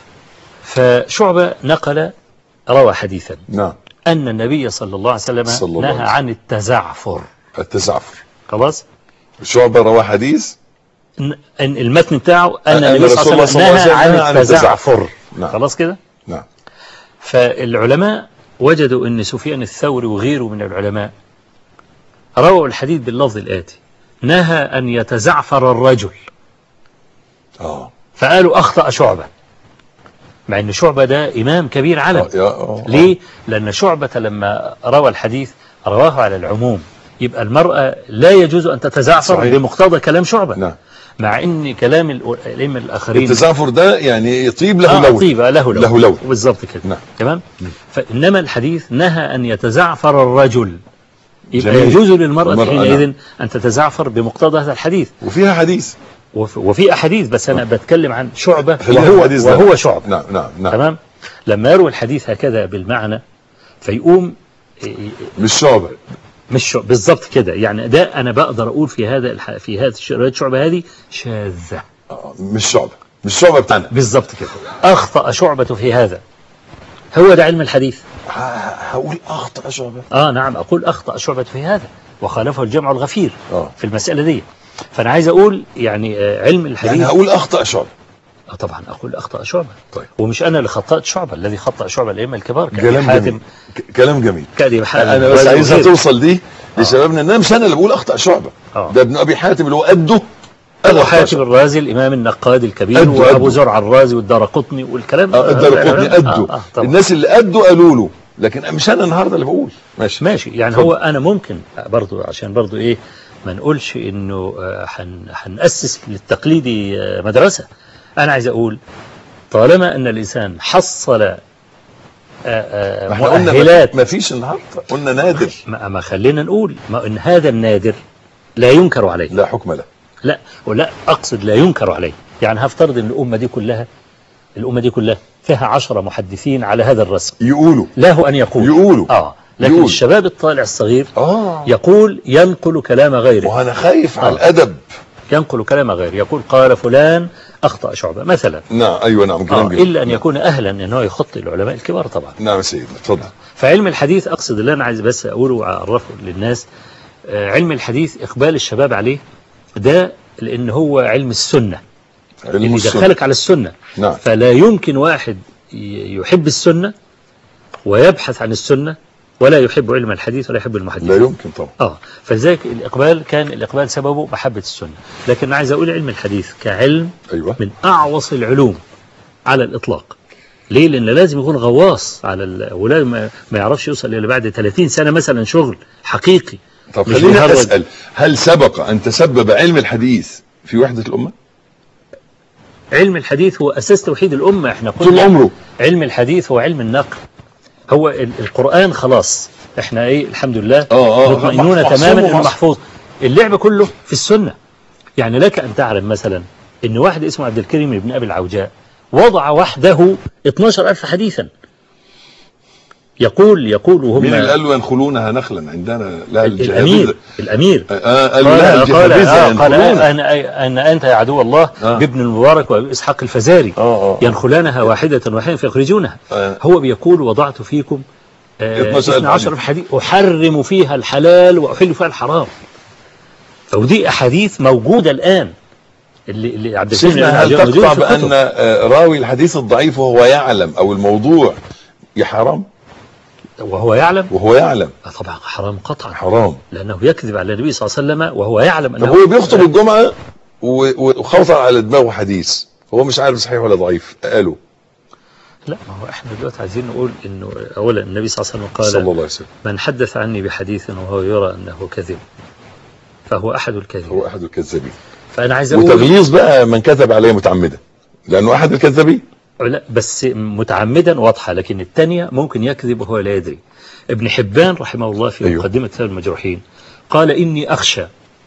فشعبة نقل روى حديثا نعم أن النبي صلى الله عليه وسلم صلى الله عليه نهى وسلم. عن التزعفر التزعفر خلاص شعبة رواه حديث ن- إن المتن بتاعه أن أن النبي صلى رسول الله الله عليه وسلم صلى الله عليه نهى وسلم عن عن التزعفر نعم. خلاص كده نعم فالعلماء وجدوا أن سفيان الثوري وغيره من العلماء رووا الحديث باللفظ الآتي نهى أن يتزعفر الرجل اه فقالوا أخطأ شعبة مع أن شعبة ده إمام كبير علم آه، يا آه. ليه؟ لأن شعبة لما روى الحديث رواه على العموم يبقى المرأة لا يجوز أن تتزعفر صحيح. بمقتضى كلام شعبة نعم مع أن كلام الأ- الأئمة الآخرين التزعفر ده يعني يطيب له آه لون طيبة له لون له لون. بالظبط كده نعم. تمام فإنما الحديث نهى أن يتزعفر الرجل يبقى جميل. يجوز للمرأة المرأة، حينئذ نعم. أن تتزعفر بمقتضى هذا الحديث وفيها حديث وف- وفي أحاديث بس أنا بتكلم عن شعبة خلينا وهو, الحديث ده. وهو شعبة نعم نعم نعم تمام لما يروي الحديث هكذا بالمعنى فيقوم مش شعبة مش شع- بالظبط كده يعني ده أنا بقدر أقول في هذا الح- في هذه رواية شعبة هذه شاذة آه، مش شعبة مش شعبة بتاعنا بالظبط كده أخطأ شعبة في هذا هو ده علم الحديث ه- هقول اخطأ شعبة آه نعم أقول أخطأ شعبة في هذا وخالفه الجمع الغفير اه في المسألة دي فأنا عايز أقول يعني آه، علم الحديث يعني هقول اخطأ شعبة آه طبعا أقول أخطأ شعبة طيب. ومش أنا اللي خطأت شعبة الذي خطأ شعبة الأئمة الكبار كأبي كلام حاتم جميل ك- كلام جميل كأبي حاتم انا بس وغيره. عايزها توصل دي لشبابنا ان انا مش انا اللي بقول اخطا شعبه آه. ده ابن ابي حاتم اللي هو قده أبو أخطأ حاتم شعبة. الرازي الإمام النقاد الكبير قده- وأبو قده. زرع الرازي والدار قطني والكلام اه الدرقطني آه، قده آه، آه، طبعا. الناس اللي قده قالوا له لكن مش انا النهارده اللي بقول ماشي ماشي يعني اتفضل. هو انا ممكن برضو عشان برضو ايه ما نقولش انه آه، هن- هنأسس للتقليدي آه، مدرسة انا عايز اقول طالما ان الانسان حصل آه، آه، ما احنا قلنا مؤهلات ما فيش النهارده قلنا نادر ما ما خلينا نقول ما ان هذا النادر لا ينكر عليه لا حكم له لا ولا اقصد لا ينكر عليه يعني هفترض ان الامه دي كلها الامه دي كلها فيها عشرة محدثين على هذا الرسم يقولوا له ان يقول يقولوا اه لكن يقول. الشباب الطالع الصغير اه يقول ينقل كلام غيره وانا خايف على آه. الادب ينقل كلام غيره يقول قال فلان أخطأ شعبة مثلا نعم ايوه نعم كلام آه جميل إلا أن يكون أهلا أنه يخطئ العلماء الكبار طبعا نعم يا سيدنا اتفضل فعلم الحديث أقصد اللي أنا عايز بس أقوله وأعرفه للناس آه، علم الحديث إقبال الشباب عليه ده لأن هو علم السنة علم اللي السنة. يدخلك على السنة نعم فلا يمكن واحد ي- يحب السنة ويبحث عن السنة ولا يحب علم الحديث ولا يحب المحدث لا يمكن طبعا اه فلذلك الإقبال كان الإقبال سببه محبة السنة لكن عايز أقول علم الحديث كعلم ايوه من أعوص العلوم على الإطلاق ليه؟ لأن لازم يكون غواص على ال... ولا ما ما يعرفش يوصل إلى بعد 30 سنة مثلا شغل حقيقي طب مش خليني مجرد- اسال هل سبق ان تسبب علم الحديث في وحده الامه علم الحديث هو أساس توحيد الأمة احنا طول قلنا عمره علم الحديث هو علم النقل هو ال- القرآن خلاص احنا ايه الحمد لله اه اه مطمئنون محفوظ تماما انه ومحفوظ. محفوظ اللعب كله في السنة يعني لك أن تعلم مثلا ان واحد اسمه عبد الكريم بن أبي العوجاء وضع وحده 12000 حديثا يقول يقول وهم مين اللي قال له ينخلونها نخلا عندنا لا الأمير الأمير آه قالوا لها قال قال, الجهابذة آه قال ينخلونها أنا, أنا أنت يا عدو الله آه. بابن المبارك وإسحاق الفزاري اه اه ينخلانها واحدة واحدة فيخرجونها آه. هو بيقول وضعت فيكم آه 12 12 حديث أحرم فيها الحلال وأحل فيها الحرام ودي أحاديث موجودة الآن اللي, اللي عبد الكريم شيخنا هل العجوز موجودة تقطع في بان الكتب. آه، راوي الحديث الضعيف وهو يعلم او الموضوع يا حرام وهو يعلم وهو يعلم آه طبعا حرام قطعا حرام لأنه يكذب على النبي صلى الله عليه وسلم وهو يعلم طب أنه هو بيخطب الجمعه و- و- وخطر على دماغه حديث هو مش عارف صحيح ولا ضعيف قالوا لا ما هو احنا دلوقتي عايزين نقول انه اولا النبي صلى الله عليه وسلم قال صلى الله عليه وسلم من حدث عني بحديث وهو يرى انه كذب فهو احد الكاذبين هو احد الكذابين فانا عايز اقول وتغليظ بقى من كذب عليه متعمدا لانه احد الكذابين لا بس متعمدا واضحه لكن الثانيه ممكن يكذب وهو لا يدري ابن حبان رحمه الله في أيوه. مقدمه كتاب المجروحين قال اني اخشى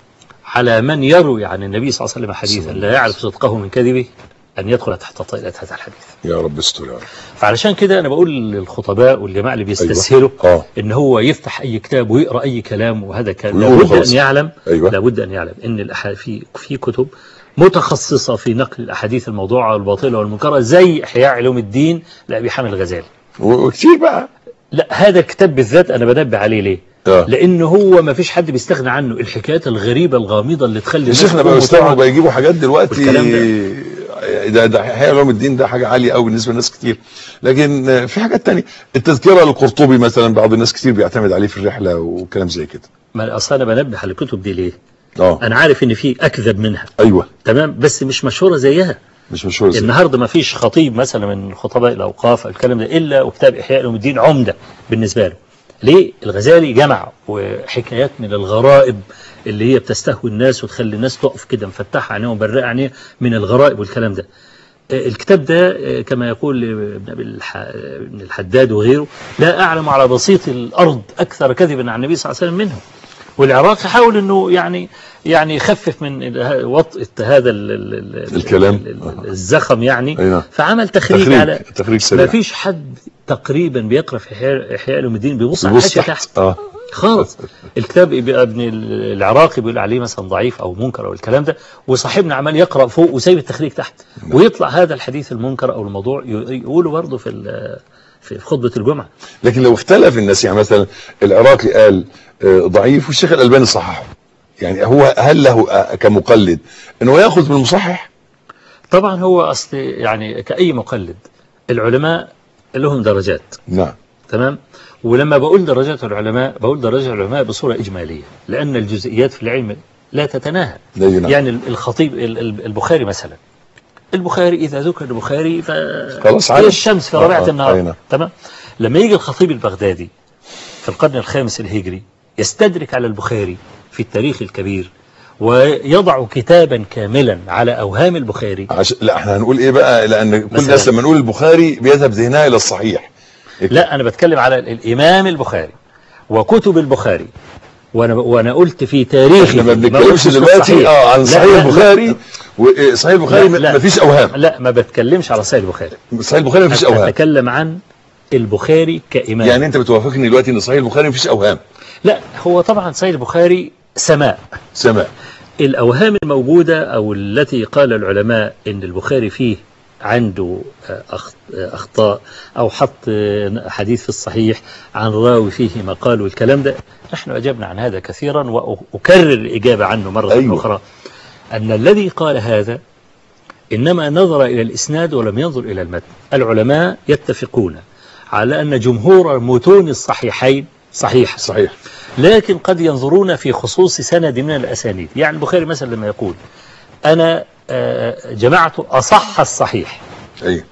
على من يروي عن النبي صلى الله عليه وسلم حديثا صلى الله لا يعرف صدقه من كذبه ان يدخل تحت طائله هذا الحديث يا رب استر يا رب فعلشان كده انا بقول للخطباء والجماعه اللي بيستسهلوا اه ان هو يفتح اي كتاب ويقرا اي كلام وهذا كان ويقول لابد خلاص. ان يعلم ايوه لابد ان يعلم ان الأح... في في كتب متخصصه في نقل الاحاديث الموضوعه والباطله والمنكره زي احياء علوم الدين لابي حامد الغزالي و- وكتير بقى لا هذا الكتاب بالذات انا بنبه عليه ليه اه لان هو ما فيش حد بيستغنى عنه الحكايات الغريبه الغامضه اللي تخلي يا الناس شيخنا تقوم بقى يستوعبوا وتقعد. بقى يجيبوا حاجات دلوقتي والكلام ده ده احياء علوم الدين ده حاجه عاليه قوي بالنسبه لناس كتير لكن آه، في حاجات تانية التذكره للقرطبي مثلا بعض الناس كتير بيعتمد عليه في الرحله وكلام زي كده ما اصل انا بنبه على الكتب دي ليه اه انا عارف ان في اكذب منها ايوه تمام بس مش مشهوره زيها مش مشهور زي النهارده ما فيش خطيب مثلا من خطباء الاوقاف أو الكلام ده الا وكتاب احياء علوم الدين عمده بالنسبه له ليه الغزالي جمع وحكايات من الغرائب اللي هي بتستهوي الناس وتخلي الناس تقف كده مفتحه عينيها ومبرقه عينيها من الغرائب والكلام ده آه، الكتاب ده آه، كما يقول ابن أبي الح- ابن الحداد وغيره لا أعلم على بسيط الأرض أكثر كذبا عن النبي صلى الله عليه وسلم منه والعراقي حاول أنه يعني يعني يخفف من ال- وطئة هذا ال- ال- ال- الكلام. ال- ال- الزخم يعني أي نعم. فعمل تخريج, تخريج على تخريج ما سريع فيش حد تقريبا بيقرأ في إحياء إحياء علوم الدين بيبص على بص الحاشية تحت تحت اه خالص الكتاب يبقى ابن العراقي بيقول عليه مثلا ضعيف او منكر او الكلام ده وصاحبنا عمال يقرا فوق وسايب التخريج تحت ويطلع هذا الحديث المنكر او الموضوع ي- يقوله برضه في ال- في خطبه الجمعه لكن لو اختلف الناس يعني مثلا العراقي قال آه، ضعيف والشيخ الالباني صححه يعني هو هل له آه، كمقلد انه ياخذ من المصحح طبعا هو أصل يعني كأي مقلد العلماء لهم درجات نعم تمام ولما بقول درجات العلماء بقول درجات العلماء بصورة إجمالية لأن الجزئيات في العلم لا تتناهى لا ينام. يعني الخطيب ال- ال- البخاري مثلا البخاري إذا ذكر البخاري ف خلاص هي عارف. الشمس في آه، ربيعة آه، أي النهار نعم. تمام لما يجي الخطيب البغدادي في القرن الخامس الهجري يستدرك على البخاري في التاريخ الكبير ويضع كتابا كاملا على أوهام البخاري عش... لا احنا هنقول ايه بقى لان كل مثلاً. الناس لما نقول البخاري بيذهب ذهنها الى الصحيح لا أنا بتكلم على الإمام البخاري وكتب البخاري وأنا وأنا قلت في تاريخه احنا ما ما بنتكلمش قلتش في دلوقتي الصحيح. اه عن لا، صحيح لا، لا. البخاري وصحيح البخاري لا، لا. ما فيش اوهام لا ما بتكلمش على صحيح البخاري صحيح البخاري ما فيش اوهام أتكلم عن البخاري كإمام يعني انت بتوافقني دلوقتي ان صحيح البخاري ما فيش اوهام لا هو طبعا صحيح البخاري سماء سماء الأوهام الموجودة أو التي قال العلماء إن البخاري فيه عنده أخ- أخطاء أو حط حديث في الصحيح عن راوي فيه مقال والكلام ده نحن أجبنا عن هذا كثيرا وأكرر الإجابة عنه مرة أيوة. أيوة. أخرى أن الذي قال هذا إنما نظر إلى الإسناد ولم ينظر إلى المتن العلماء يتفقون على أن جمهور متون الصحيحين صحيحة صحيح لكن قد ينظرون في خصوص سند من الأسانيد يعني البخاري مثلا لما يقول أنا آه، جمعت أصح الصحيح ايوه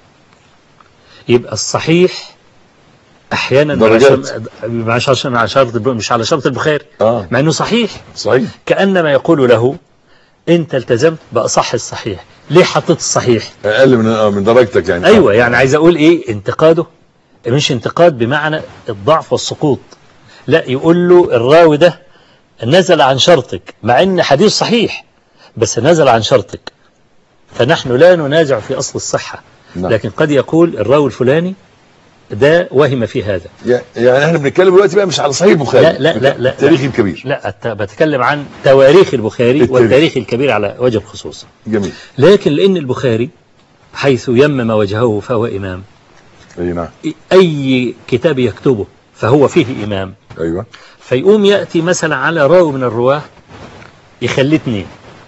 يبقى الصحيح أحيانا درجات. مش عشان على شرط مش على شرط البخاري اه مع أنه صحيح صحيح كأنما يقول له أنت التزمت بأصح الصحيح ليه حطيت الصحيح اقل من آه، من درجتك يعني أيوة يعني عايز أقول إيه انتقاده مش انتقاد بمعنى الضعف والسقوط لا يقول له الراوي ده نزل عن شرطك مع ان حديث صحيح بس نزل عن شرطك فنحن لا ننازع في أصل الصحة نعم. لكن قد يقول الراوي الفلاني ده وهم في هذا يع- يعني احنا بنتكلم دلوقتي بقى مش على صحيح البخاري لا لا لا لا التاريخ الكبير لا أت- بتكلم عن تواريخ البخاري التاريخ. والتاريخ الكبير على وجه الخصوص جميل لكن لأن البخاري حيث يمم وجهه فهو إمام اي نعم أي كتاب يكتبه فهو فيه إمام ايوه فيقوم يأتي مثلا على راوي من الرواه يخليه اتنين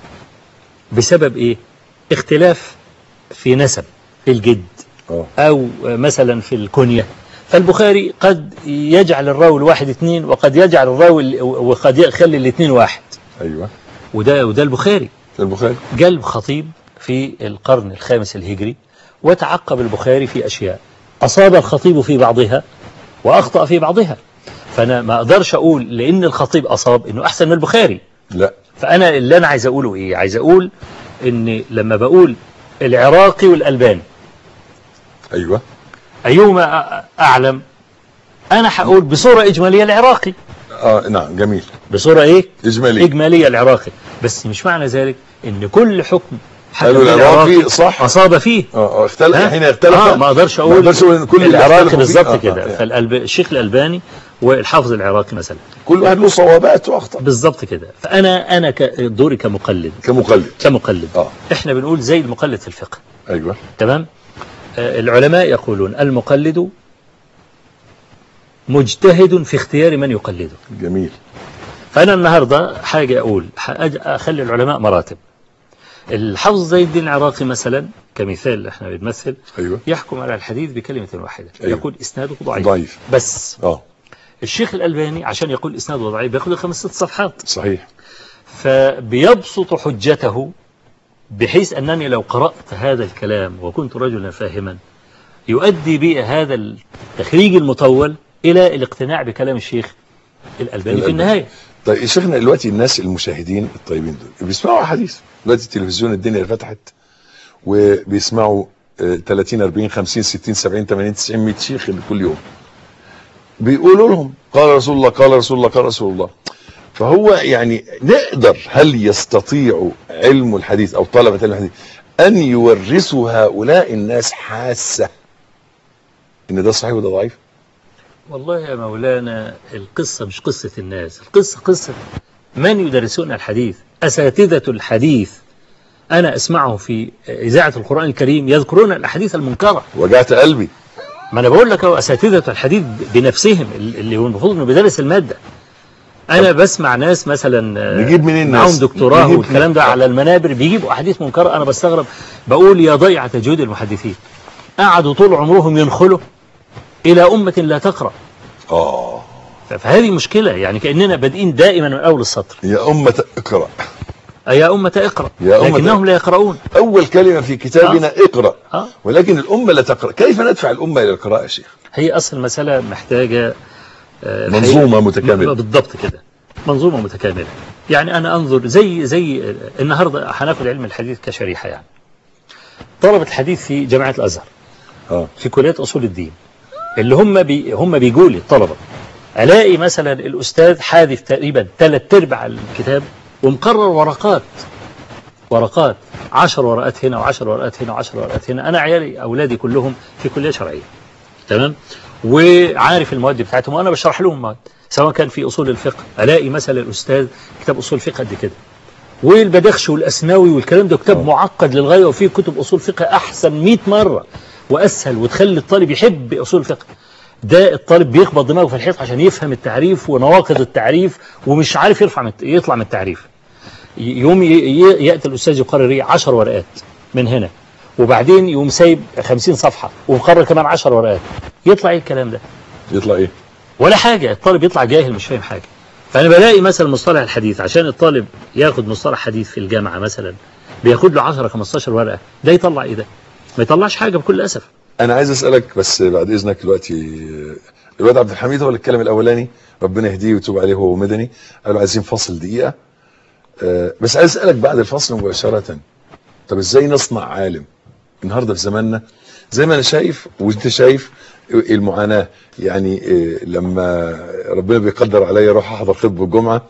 بسبب إيه اختلاف في نسب في الجد اه أو مثلا في الكنية فالبخاري قد يجعل الراوي الواحد اثنين وقد يجعل الراوي ال- وقد يخلي الاثنين واحد ايوه وده وده البخاري البخاري جاء خطيب في القرن الخامس الهجري وتعقب البخاري في أشياء أصاب الخطيب في بعضها وأخطأ في بعضها فأنا ما أقدرش أقول لأن الخطيب أصاب إنه أحسن من البخاري لا فأنا اللي أنا عايز أقوله إيه عايز أقول إن لما بقول العراقي والألباني ايوه أيهما أ- أعلم أنا هقول بصورة إجمالية العراقي اه نعم جميل بصورة إيه اجمالي إجمالية العراقي بس مش معنى ذلك إن كل حكم حكم قالوا به العراقي صح. أصاب فيه اه اه اختلف ها؟ حين اختلف آه ما أقدرش أقول ما اقدرش اقول ان كل اللي العراقي اختلفوا فيه- بالظبط آه، كده آه، يعني فالشيخ الألباني والحافظ العراقي مثلا كل واحد له صوابات واخطاء بالظبط كده فأنا أنا ك- دوري كمقلد كمقلد كمقلد اه إحنا بنقول زي المقلد في الفقه ايوه تمام آه، العلماء يقولون المقلد مجتهد في اختيار من يقلده جميل فأنا النهاردة حاجة أقول حاجة أخلي العلماء مراتب الحافظ زي الدين العراقي مثلا كمثال احنا بنمثل ايوه يحكم على الحديث بكلمة واحدة أيوة. يقول إسناده ضعيف ضعيف بس اه الشيخ الألباني عشان يقول إسناده ضعيف بياخد له خمس ست صفحات صحيح فبيبسط حجته بحيث أنني لو قرأت هذا الكلام وكنت رجلا فاهما يؤدي بي هذا التخريج المطول إلى الاقتناع بكلام الشيخ الألباني في الألباني. النهاية طيب يا شيخنا دلوقتي الناس المشاهدين الطيبين دول بيسمعوا حديث دلوقتي التلفزيون الدنيا فتحت وبيسمعوا آه، 30 40 50 60 70 80 90 100 شيخ كل يوم بيقولوا لهم قال رسول الله قال رسول الله قال رسول الله فهو يعني نقدر هل يستطيع علم الحديث او طلبة علم الحديث ان يورثوا هؤلاء الناس حاسة ان ده صحيح وده ضعيف والله يا مولانا القصة مش قصة الناس القصة قصة من يدرسون الحديث أساتذة الحديث أنا أسمعه في إذاعة القرآن الكريم يذكرون الأحاديث المنكرة وجعت قلبي ما أنا بقول لك هو أساتذة الحديث بنفسهم اللي هو المفروض أنه بيدرس المادة انا بسمع ناس مثلا آه، نجيب منين معاهم ناس؟ دكتوراه نجيب والكلام ده منين؟ على المنابر بيجيبوا احاديث منكره انا بستغرب بقول يا ضيعه جهود المحدثين قعدوا طول عمرهم ينخلوا الى امه لا تقرا اه فهذه مشكله يعني كاننا بادئين دائما من اول السطر يا أمة اقرأ يا امه اقرا يا أمة لكنهم لا يقرؤون أول كلمة في كتابنا اقرأ آه. ولكن الأمة لا تقرأ كيف ندفع الأمة إلى القراءة يا شيخ هي اصل المساله محتاجه آه، منظومة الحقيقة- متكاملة. بالضبط كده منظومه متكامله يعني انا انظر زي زي آه، النهارده هناخد علم الحديث كشريحه يعني طلبه الحديث في جامعه الازهر اه في كليه اصول الدين اللي هم بي هم بيجوا لي الطلبه الاقي مثلا الاستاذ حادث تقريبا ثلاث ارباع الكتاب ومقرر ورقات ورقات 10 ورقات هنا و10 ورقات هنا و10 ورقات هنا انا عيالي اولادي كلهم في كليه شرعيه تمام وعارف المواد بتاعتهم وانا بشرح لهم مواد سواء كان في اصول الفقه الاقي مثلا الاستاذ كتاب اصول فقه قد كده والبدخش والاسناوي والكلام ده كتاب معقد للغايه وفيه كتب اصول فقه احسن 100 مره واسهل وتخلي الطالب يحب اصول الفقه ده الطالب بيخبط دماغه في الحيط عشان يفهم التعريف ونواقض التعريف ومش عارف يرفع من يطلع من التعريف يوم ي- ي- ياتي الاستاذ يقرر ايه 10 ورقات من هنا وبعدين يقوم سايب 50 صفحه ومقرر كمان 10 ورقات يطلع ايه الكلام ده يطلع إيه ولا حاجة الطالب يطلع جاهل مش فاهم حاجة فأنا بلاقي مثلا مصطلح الحديث عشان الطالب ياخد مصطلح حديث في الجامعة مثلا بياخد له 10 15 ورقة ده يطلع إيه ده؟ ما يطلعش حاجة بكل أسف أنا عايز أسألك بس بعد إذنك دلوقتي الواد عبد الحميد هو اللي اتكلم الأولاني ربنا يهديه ويتوب عليه هو ومدني قالوا عايزين فصل دقيقة آه، بس عايز أسألك بعد الفصل مباشرة طب إزاي نصنع عالم النهاردة في زماننا زي ما أنا شايف وأنت شايف المعاناة يعني آه، لما ربنا بيقدر عليا اروح احضر خطبة الجمعة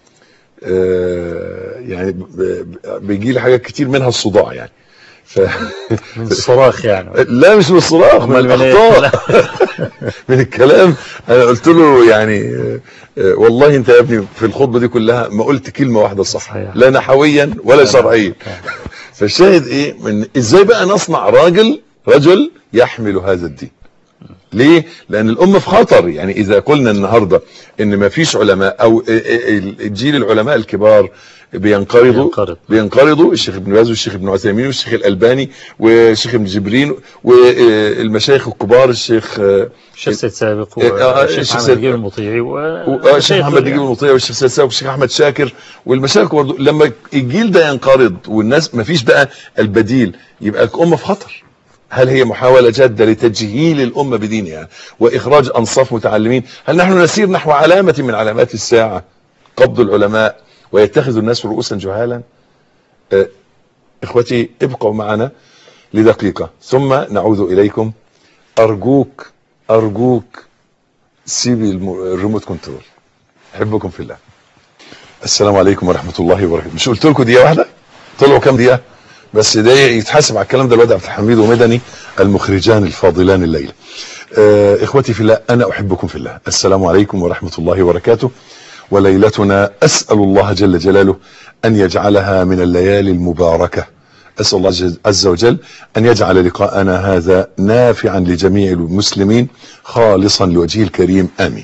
آه، يعني ب- ب- بيجي لي حاجات كتير منها الصداع يعني ف... من الصراخ يعني لا مش من الصراخ من أمال من إيه؟ الاخطاء من الكلام انا قلت له يعني آه، آه، والله انت يا ابني في الخطبه دي كلها ما قلت كلمه واحده صح صحيح. لا نحويا ولا شرعيا فالشاهد ايه من ازاي بقى نصنع راجل رجل يحمل هذا الدين ليه لان الامه في خطر يعني اذا قلنا النهارده ان ما فيش علماء او الجيل العلماء الكبار بينقرضوا بينقرض. بينقرضوا الشيخ ابن باز والشيخ ابن عثيمين والشيخ الالباني والشيخ ابن جبرين والمشايخ الكبار الشيخ الشيخ سيد سابق آه، آه، والشيخ الشيخ محمد سيد- نجيب المطيعي والشيخ محمد نجيب المطيع والشيخ سيد سابق والشيخ احمد شاكر والمشايخ برضه لما الجيل ده ينقرض والناس ما فيش بقى البديل يبقى الامه في خطر هل هي محاولة جادة لتجهيل الأمة بدينها وإخراج أنصاف متعلمين هل نحن نسير نحو علامة من علامات الساعة قبض العلماء ويتخذ الناس رؤوسا جهالا آه، إخوتي ابقوا معنا لدقيقة ثم نعود إليكم أرجوك أرجوك سيبي الم- الريموت كنترول أحبكم في الله السلام عليكم ورحمة الله وبركاته مش قلت لكم دقيقة واحدة طلعوا كام دقيقة بس ده يتحاسب على الكلام ده الواد عبد الحميد ومدني المخرجان الفاضلان الليلة آه اخوتي في الله انا احبكم في الله السلام عليكم ورحمة الله وبركاته وليلتنا اسأل الله جل جلاله ان يجعلها من الليالي المباركة اسأل الله جل- عز وجل ان يجعل لقاءنا هذا نافعا لجميع المسلمين خالصا لوجهه الكريم امين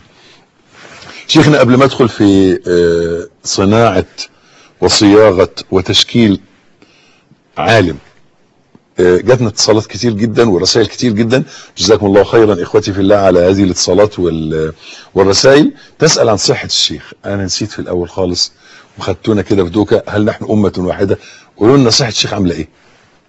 شيخنا قبل ما ادخل في آه، صناعة وصياغة وتشكيل عالم آه، جاتنا اتصالات كتير جدا ورسائل كتير جدا جزاكم الله خيرا اخوتي في الله على هذه الاتصالات وال- والرسائل تسأل عن صحة الشيخ انا نسيت في الاول خالص وخدتونا كده في دوكة هل نحن امة واحدة قولوا لنا صحة الشيخ عاملة ايه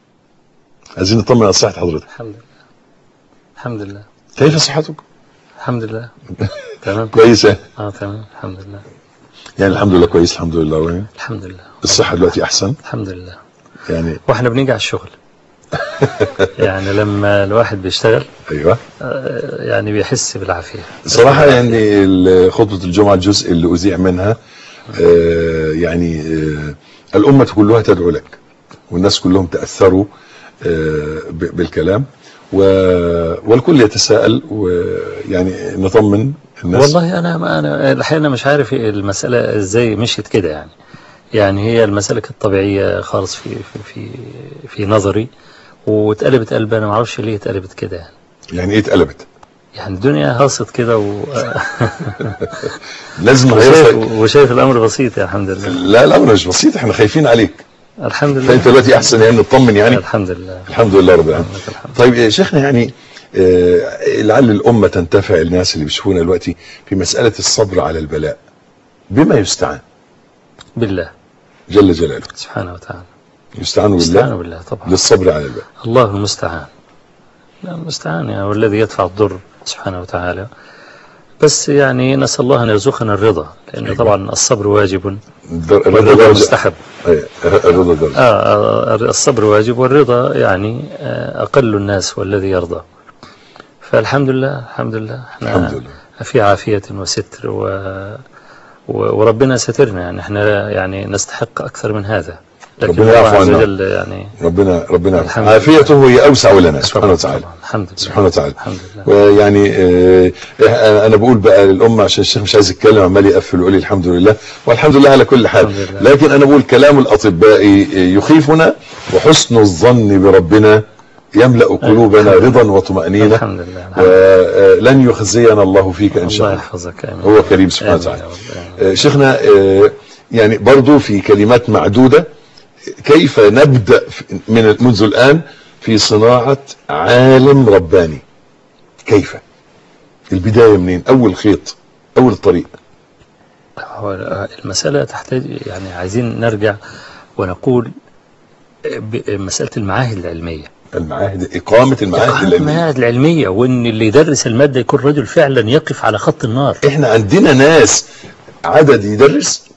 عايزين نطمن على صحة حضرتك الحمد لله الحمد لله كيف صحتك الحمد لله تمام كويسة اه تمام الحمد لله يعني الحمد لله كويس الحمد لله وين الحمد لله الصحة دلوقتي احسن الحمد لله يعني واحنا بنيجي على الشغل يعني لما الواحد بيشتغل ايوه آه، يعني بيحس بالعافية صراحة يعني ال- خطبة الجمعة الجزء اللي أذيع منها آه، يعني آه، الأمة كلها تدعو لك والناس كلهم تأثروا آه، ب- بالكلام و- والكل يتساءل ويعني نطمن الناس والله انا ما انا الحقيقه أنا مش عارف المساله ازاي مشيت كده يعني يعني هي المساله كانت طبيعيه خالص في في في, في نظري واتقلبت قلب انا ما اعرفش ليه اتقلبت كده يعني يعني ايه اتقلبت يعني الدنيا هاصت كده و... لازم وشايف, هيصل وشايف الأمر بسيط يا الحمد لله لا الامر مش بسيط احنا خايفين عليك الحمد لله فانت دلوقتي احسن يعني نطمن يعني الحمد لله الحمد لله رب العالمين لك الحمد. طيب يا شيخنا يعني آه، لعل الامه تنتفع الناس اللي بيشوفونا دلوقتي في مساله الصبر على البلاء بما يستعان بالله جل جلاله سبحانه وتعالى يستعان استعانوا بالله بالله طبعا للصبر على البلاء الله المستعان لا المستعان يعني هو الذي يدفع الضر سبحانه وتعالى بس يعني نسأل الله أن يرزقنا الرضا لأن طبعا الصبر واجب الدر- الرضا والرضا درجه مستحب أي، الرضا درجه آه آه، الصبر واجب والرضا يعني آه، أقل الناس والذي يرضى فالحمد لله الحمد لله احنا الحمد لله في عافية وستر و... و- وربنا سترنا يعني احنا يعني نستحق أكثر من هذا لكن ربنا الله يعفو عز عنا. وجل يعني ربنا ربنا الحمد لله. عافيته هي اوسع لنا سبحانه وتعالى طبعاً. الحمد لله سبحانه وتعالى الحمد لله ويعني آه، آه، انا بقول بقى للامه عشان الشيخ مش عايز يتكلم عمال يقفل ويقول لي الحمد لله والحمد لله على كل حال الحمد لله. لكن انا بقول كلام الاطباء يخيفنا وحسن الظن بربنا يملا قلوبنا الحمد رضا وطمانينه الحمد لله الحمد لله. ولن يخزينا الله فيك ان شاء الله الله يحفظك آمين هو كريم سبحانه آمين وتعالى يا رب. آمين. آه، شيخنا آه، يعني برضو في كلمات معدودة كيف نبدأ في- من منذ الآن في صناعة عالم رباني كيف البداية منين أول خيط أول الطريق هو المسألة تحتاج يعني عايزين نرجع ونقول ب- مسألة المعاهد العلمية المعاهد إقامة المعاهد العلمية المعاهد العلمية وإن اللي يدرس المادة يكون رجل فعلا يقف على خط النار إحنا عندنا ناس عدد يدرس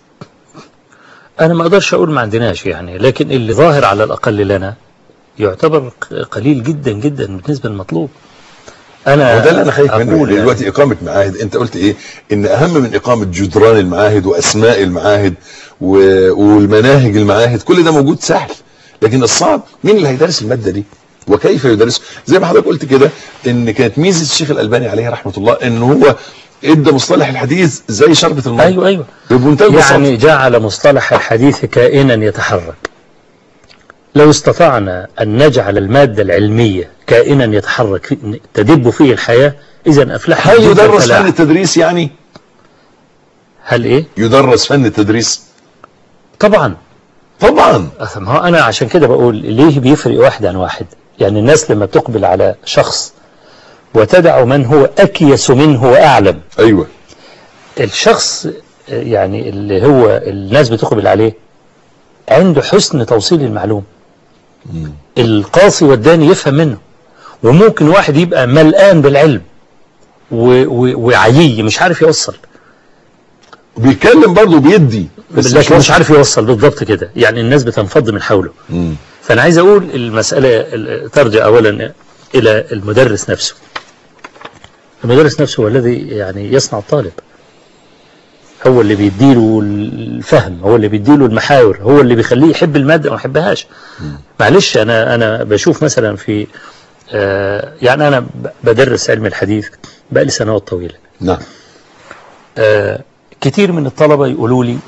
أنا ما أقدرش أقول ما عندناش يعني لكن اللي ظاهر على الأقل لنا يعتبر ق- قليل جدا جدا بالنسبة للمطلوب أنا وده اللي أنا خايف منه أقول يعني دلوقتي إقامة معاهد أنت قلت إيه إن أهم من إقامة جدران المعاهد وأسماء المعاهد و- والمناهج المعاهد كل ده موجود سهل لكن الصعب مين اللي هيدرس المادة دي وكيف يدرس زي ما حضرتك قلت كده ان كانت ميزه الشيخ الالباني عليه رحمه الله ان هو ادى مصطلح الحديث زي شربة الماء أيوه أيوه بمنتهى البساطه يعني جعل مصطلح الحديث كائنا يتحرك لو استطعنا أن نجعل المادة العلمية كائنا يتحرك في- تدب فيه الحياة إذا أفلحنا هل جدا يدرس فلاح. فن التدريس يعني هل إيه؟ يدرس فن التدريس طبعا طبعا أه، ما هو أنا عشان كده بقول ليه بيفرق واحد عن واحد يعني الناس لما بتقبل على شخص وتدع من هو أكيس منه وأعلم ايوه الشخص يعني اللي هو الناس بتقبل عليه عنده حسن توصيل المعلومة القاصي والداني يفهم منه وممكن واحد يبقى ملآن بالعلم و- و- وعيي مش عارف يوصل بيتكلم برضه بيدي بس لكن مش وصل. عارف يوصل بالضبط كده يعني الناس بتنفض من حوله مم. فأنا عايز أقول المسألة ال- ترجع أولا إلى المدرس نفسه المدرس نفسه هو الذي يعني يصنع الطالب هو اللي بيديله الفهم هو اللي بيديله المحاور هو اللي بيخليه يحب المادة وما يحبهاش معلش أنا أنا بشوف مثلا في آه، يعني أنا ب- بدرس علم الحديث بقالي سنوات طويلة نعم آه، كتير من الطلبة يقولوا لي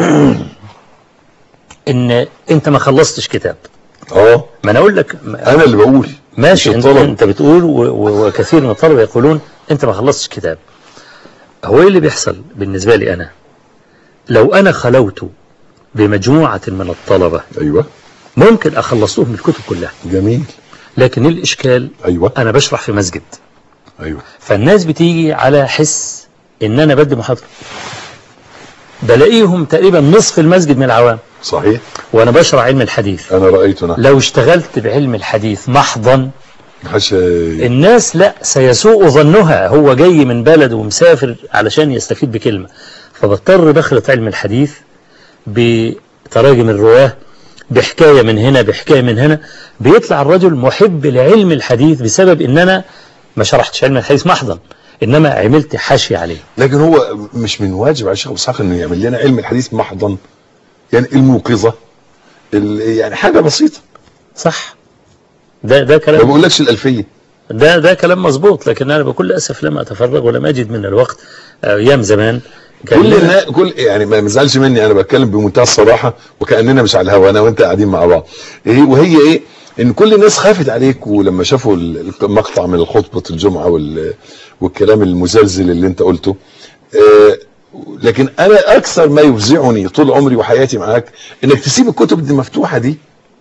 إن أنت ما خلصتش كتاب اه ما أنا أقول لك انا اللي بقول ماشي مش انت, الطلبة. انت بتقول و- و- وكثير من الطلبة يقولون انت ما خلصتش كتاب هو ايه اللي بيحصل بالنسبة لي انا لو انا خلوت بمجموعة من الطلبة ايوه ممكن اخلصوهم الكتب كلها جميل لكن الاشكال ايوه انا بشرح في مسجد ايوه فالناس بتيجي على حس ان انا بدي محاضرة بلاقيهم تقريبا نصف المسجد من العوام صحيح وانا بشرح علم الحديث انا رايته نعم لو اشتغلت بعلم الحديث محضا محدش الناس لا سيسوء ظنها هو جاي من بلد ومسافر علشان يستفيد بكلمة فبضطر بخلط علم الحديث بتراجم الرواه بحكاية من هنا بحكاية من هنا بيطلع الرجل محب لعلم الحديث بسبب ان انا ما شرحتش علم الحديث محضا انما عملت حاشية عليه لكن هو مش من واجب على الشيخ ابو اسحاق انه يعمل لنا علم الحديث محضا يعني الموقظه ال- يعني حاجه بسيطه صح ده ده ما كلام بقولكش الالفيه ده ده كلام مظبوط لكن انا بكل اسف لم اتفرغ ولم اجد من الوقت ايام زمان كان كل لنا- النا... كل يعني ما ما تزعلش مني انا بتكلم بمنتهى الصراحه وكاننا مش على الهوا انا وانت قاعدين مع بعض إيه وهي ايه ان كل الناس خافت عليك ولما شافوا ال- المقطع من خطبه الجمعه وال- والكلام المزلزل اللي انت قلته آه، لكن انا اكثر ما يفزعني طول عمري وحياتي معاك انك تسيب الكتب دي المفتوحه دي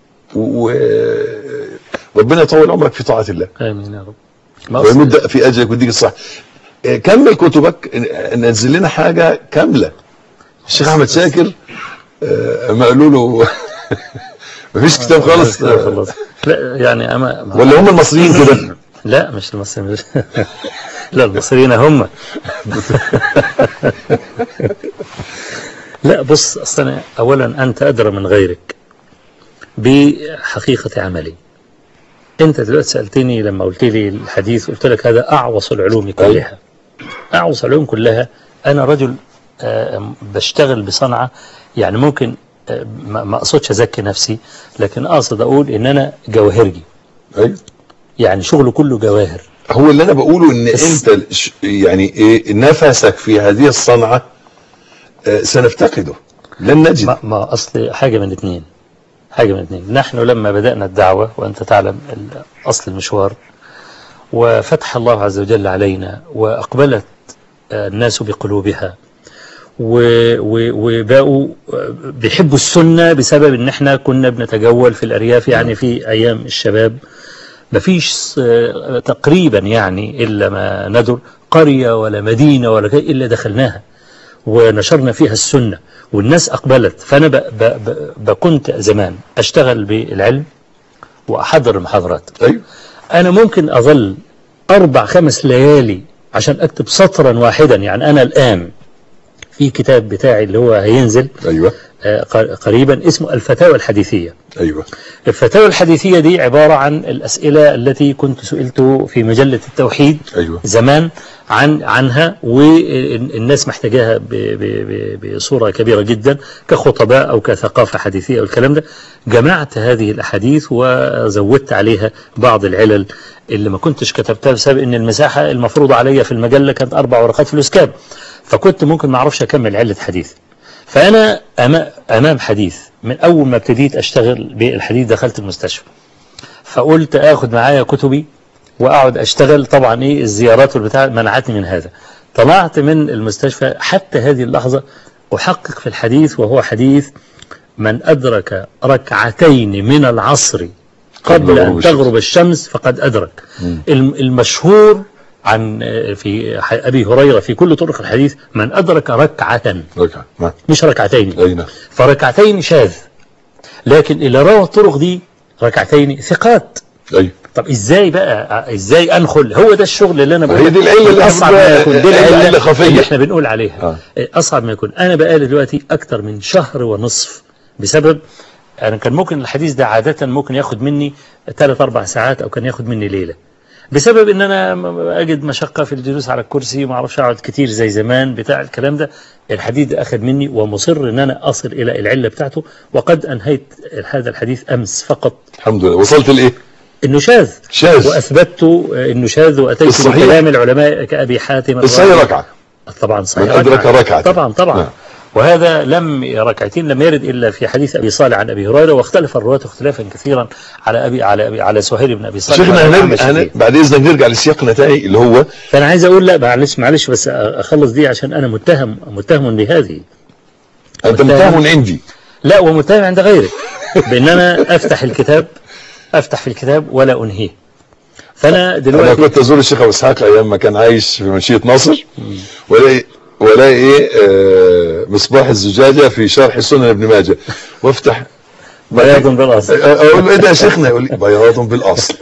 وربنا يطول عمرك في طاعه الله امين يا رب ما أصل- ويمد في اجلك ويديك الصح آه، كمل كتبك آه، نزل لنا حاجه كامله الشيخ احمد شاكر آه، ما قالوا له مفيش كتاب خالص آه، خلاص لا يعني أما ولا هم المصريين كده لا مش المصريين لا المصريين هم لا بص أصلا أولا أنت أدرى من غيرك بحقيقة عملي أنت دلوقتي سألتني لما قلت لي الحديث قلت لك هذا أعوص العلوم كلها أعوص العلوم كلها أنا رجل آه، بشتغل بصنعة يعني ممكن آه، ما ما أقصدش أزكي نفسي لكن أقصد أقول إن أنا جواهرجي أيوة. يعني شغله كله جواهر هو اللي انا بقوله ان بس- انت ش- يعني ايه نفسك في هذه الصنعه آه، سنفتقده لن نجد ما, ما أصل حاجة من اثنين حاجة من اثنين نحن لما بدأنا الدعوة وأنت تعلم ال- أصل المشوار وفتح الله عز وجل علينا وأقبلت آه، الناس بقلوبها و- و- وبقوا آه، بيحبوا السنة بسبب ان احنا كنا بنتجول في الأرياف يعني في أيام الشباب مفيش آه، تقريبا يعني إلا ما ندر قرية ولا مدينة ولا كده إلا دخلناها ونشرنا فيها السنة والناس أقبلت فأنا ب ب ب ب كنت زمان أشتغل بالعلم وأحضر المحاضرات ايوه أنا ممكن أظل أربع خمس ليالي عشان أكتب سطرا واحدا يعني أنا الآن في كتاب بتاعي اللي هو هينزل ايوه آه، ق- قريبا اسمه الفتاوى الحديثية ايوه الفتاوى الحديثية دي عبارة عن الأسئلة التي كنت سئلت في مجلة التوحيد ايوه زمان عن عنها والناس محتاجاها ب- ب- ب- بصورة كبيرة جدا كخطباء أو كثقافة حديثية أو الكلام ده جمعت هذه الأحاديث وزودت عليها بعض العلل اللي ما كنتش كتبتها بسبب أن المساحة المفروضة عليا في المجلة كانت أربع ورقات في الأسكاب فكنت ممكن ما أعرفش أكمل علة حديث فأنا أما- أمام حديث من أول ما ابتديت أشتغل بالحديث دخلت المستشفى فقلت اخد معايا كتبي واقعد اشتغل طبعا ايه الزيارات والبتاع منعتني من هذا طلعت من المستشفى حتى هذه اللحظة احقق في الحديث وهو حديث من ادرك ركعتين من العصر قبل غروب ان الشمس. تغرب الشمس فقد ادرك الم- المشهور عن آه، في ح- ابي هريرة في كل طرق الحديث من ادرك ركعة ركعه نعم مش ركعتين اي نعم فركعتين شاذ لكن اللي روى الطرق دي ركعتين ثقات ايوه طب ازاي بقى ازاي انخل هو ده الشغل اللي انا ما بقول هي دي العلة اللي اصعب احنا ما يكون دي العلة العله خفية. اللي احنا بنقول عليها آه. اصعب ما يكون انا بقالي دلوقتي اكتر من شهر ونصف بسبب انا كان ممكن الحديث ده عاده ممكن ياخد مني ثلاث اربع ساعات او كان ياخد مني ليله بسبب ان انا م- اجد مشقه في الجلوس على الكرسي وما اعرفش اقعد كتير زي زمان بتاع الكلام ده الحديث ده اخذ مني ومصر ان انا اصل الى العله بتاعته وقد انهيت هذا الحديث امس فقط الحمد لله وصلت لايه انه شاذ شاذ واثبتت انه شاذ واتيت الصحيح. بكلام العلماء كابي حاتم الصحيح الرازي. ركعه طبعا صحيح من أدرك ركعة. طبعا طبعا نعم. وهذا لم ركعتين لم يرد الا في حديث ابي صالح عن ابي هريره واختلف الرواة اختلافا كثيرا على ابي على أبي على سهيل بن ابي صالح شيخنا وعلى هنرجع محمد هن... شفيع. بعد اذنك نرجع لسياقنا تاني اللي هو فانا عايز اقول لا معلش معلش بس اخلص دي عشان انا متهم متهم بهذه انت متهم. متهم عندي لا ومتهم عند غيرك بان انا افتح الكتاب افتح في الكتاب ولا انهيه فانا انا دلوقتي كنت ازور الشيخ ابو اسحاق ايام ما كان عايش في منشيه ناصر والاقي والاقي ايه آه مصباح الزجاجه في شرح سنن ابن ماجه وافتح بياض بالاصل اقول له ايه ده يا شيخنا يقول لي بياض بالاصل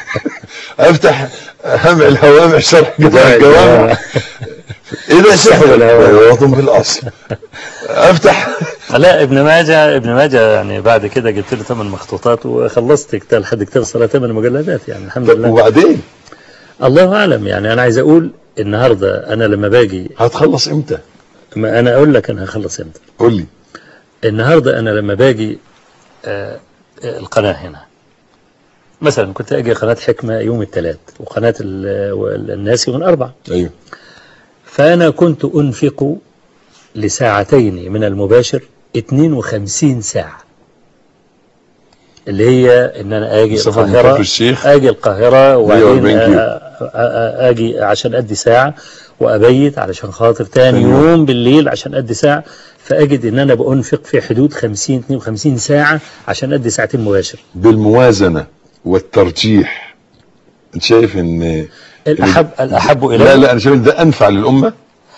افتح همع الهوامع شرح جامع الجوامع ايه ده يا شيخنا بياض بالاصل افتح لا ابن ماجه ابن ماجه يعني بعد كده جبت له ثمان مخطوطات وخلصت كتاب لحد كتاب الصلاه ثمان مجلدات يعني الحمد طب لله وبعدين الله اعلم يعني انا عايز اقول النهارده انا لما باجي هتخلص امتى ما انا اقول لك انا هخلص امتى قول لي النهارده انا لما باجي آه آه، القناه هنا مثلا كنت اجي قناه حكمه يوم الثلاث وقناه ال- الناس يوم الاربع ايوه فانا كنت انفق لساعتين من المباشر 52 ساعه اللي هي ان انا اجي مسافة من القاهره كفر الشيخ اجي القاهره وبعدين 140 كيلو. آه، آه، آه، اجي عشان ادي ساعه وابيت علشان خاطر تاني تاني يوم. يوم بالليل عشان ادي ساعه فاجد ان انا بانفق في حدود 50 52 ساعه عشان ادي ساعتين مباشر بالموازنة والترجيح انت شايف ان الاحب الاحب الي لا لا انا شايف ان ده انفع للامة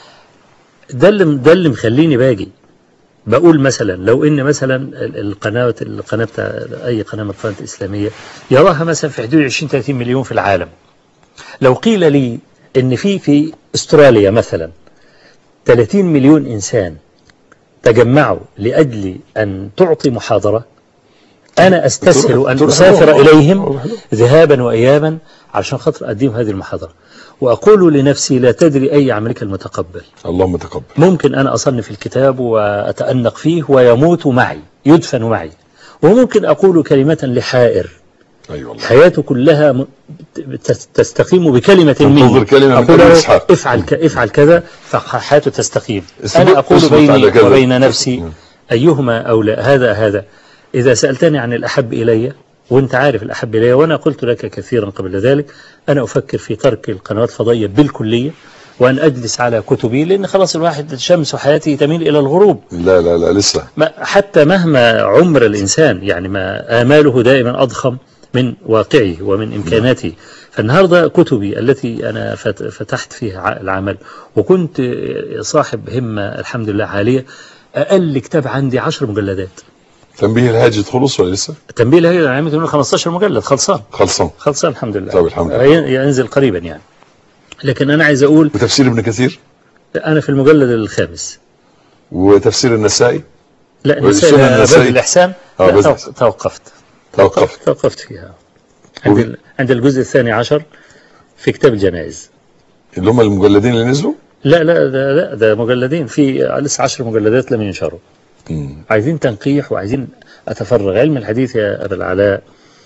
ده اللي ده اللي مخليني باجي بقول مثلا لو ان مثلا ال- القناه القناه بتاع اي قناه من القنوات الاسلاميه يراها مثلا في حدود 20 30 مليون في العالم لو قيل لي ان في في استراليا مثلا 30 مليون انسان تجمعوا لاجل ان تعطي محاضره انا استسهل تروح- ان تروح اسافر لهم. اليهم تروح لهم. ذهابا وايابا علشان خاطر اديهم هذه المحاضره واقول لنفسي لا تدري اي عملك المتقبل اللهم تقبل ممكن أنا أصنف الكتاب وأتأنق فيه ويموت معي يدفن معي وممكن أقول كلمة لحائر اي والله حياته كلها م- تس- تستقيم بكلمة تنتظر مني كلمة من أقول أبي له إسحاق. افعل, ك... افعل كذا فحياته تستقيم اثبت- أنا أقول اثبت على بيني كذا. وبين نفسي نعم. أيهما أولى هذا هذا إذا سألتني عن الأحب إلي وأنت عارف الأحب إلي وأنا قلت لك كثيرا قبل ذلك أنا أفكر في ترك القنوات الفضائية بالكلية وأن أجلس على كتبي لأن خلاص الواحد شمس حياته تميل إلى الغروب لا لا لا لسه ما حتى مهما عمر الإنسان يعني ما آماله دائما أضخم من واقعه ومن إمكاناته فالنهاردة كتبي التي أنا فت- فتحت فيها ع- العمل وكنت صاحب همة الحمد لله عالية أقل كتاب عندي عشر مجلدات تنبيه الهاجد خلص ولا لسه تنبيه هي عملت منه 15 مجلد خلصان خلصان خلصان الحمد لله طيب الحمد لله. ين- ينزل قريبا يعني لكن أنا عايز أقول وتفسير ابن كثير أنا في المجلد الخامس وتفسير النسائي لا والسنن نسأل النسائي. باب الإحسان آه، لا باب توق- الإحسان. توقفت توقفت توقفت فيها عند, ال- عند الجزء الثاني عشر في كتاب الجنائز اللي هم المجلدين اللي نزلوا لا لا ده لا ده مجلدين في لسه عشر مجلدات لم ينشروا مم. عايزين تنقيح وعايزين أتفرغ علم الحديث يا أبا العلاء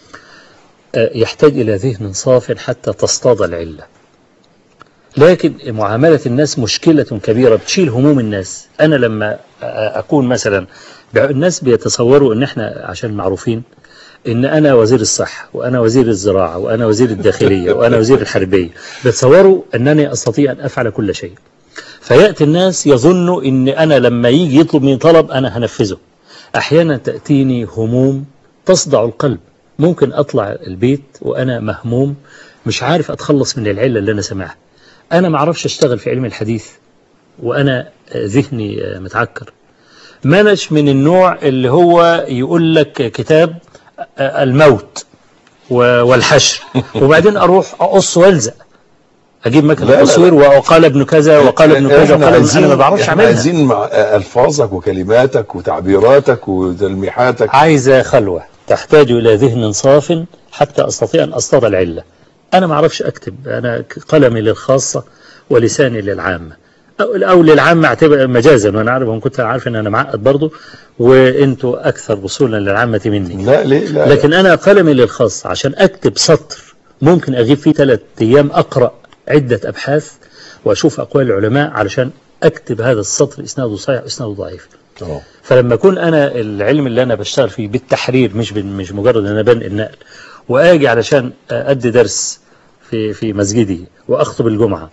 آه، يحتاج إلى ذهن صاف حتى تصطاد العلة لكن معاملة الناس مشكلة كبيرة بتشيل هموم الناس أنا لما آه، أكون مثلا الناس بيتصوروا أن احنا عشان معروفين ان انا وزير الصحه وانا وزير الزراعه وانا وزير الداخليه وانا وزير الحربيه بيتصوروا انني استطيع ان افعل كل شيء فياتي الناس يظنوا ان انا لما يجي يطلب مني طلب انا هنفذه احيانا تاتيني هموم تصدع القلب ممكن اطلع البيت وانا مهموم مش عارف اتخلص من العله اللي انا سامعها انا ما اعرفش اشتغل في علم الحديث وانا آه، ذهني آه، متعكر منش من النوع اللي هو يقول لك كتاب آه، الموت و- والحشر وبعدين اروح اقص والزق اجيب لا، مكنه لا، تصوير وقال ابن كذا وقال ابن كذا احنا وقال ابن عايزين انا ما بعرفش احنا اعملها عايزين مع الفاظك وكلماتك وتعبيراتك وتلميحاتك عايزه خلوه تحتاج الى ذهن صاف حتى استطيع ان اصطاد العله انا ما اعرفش اكتب انا ك- قلمي للخاصه ولساني للعامه او أو للعامه اعتبر مجازا وانا عارف وان كنت عارف ان انا معقد برضه وانتوا اكثر وصولا للعامه مني لا ليه لا لكن أنا قلمي للخاص عشان أكتب سطر ممكن أغيب فيه ثلاث أيام أقرأ عدة أبحاث وأشوف أقوال العلماء علشان أكتب هذا السطر إسناده صحيح إسناده ضعيف آه. فلما أكون أنا العلم اللي أنا بشتغل فيه بالتحرير مش بال- مش مجرد أن أنا بنقل نقل وآجي علشان أدي درس في في مسجدي وأخطب الجمعة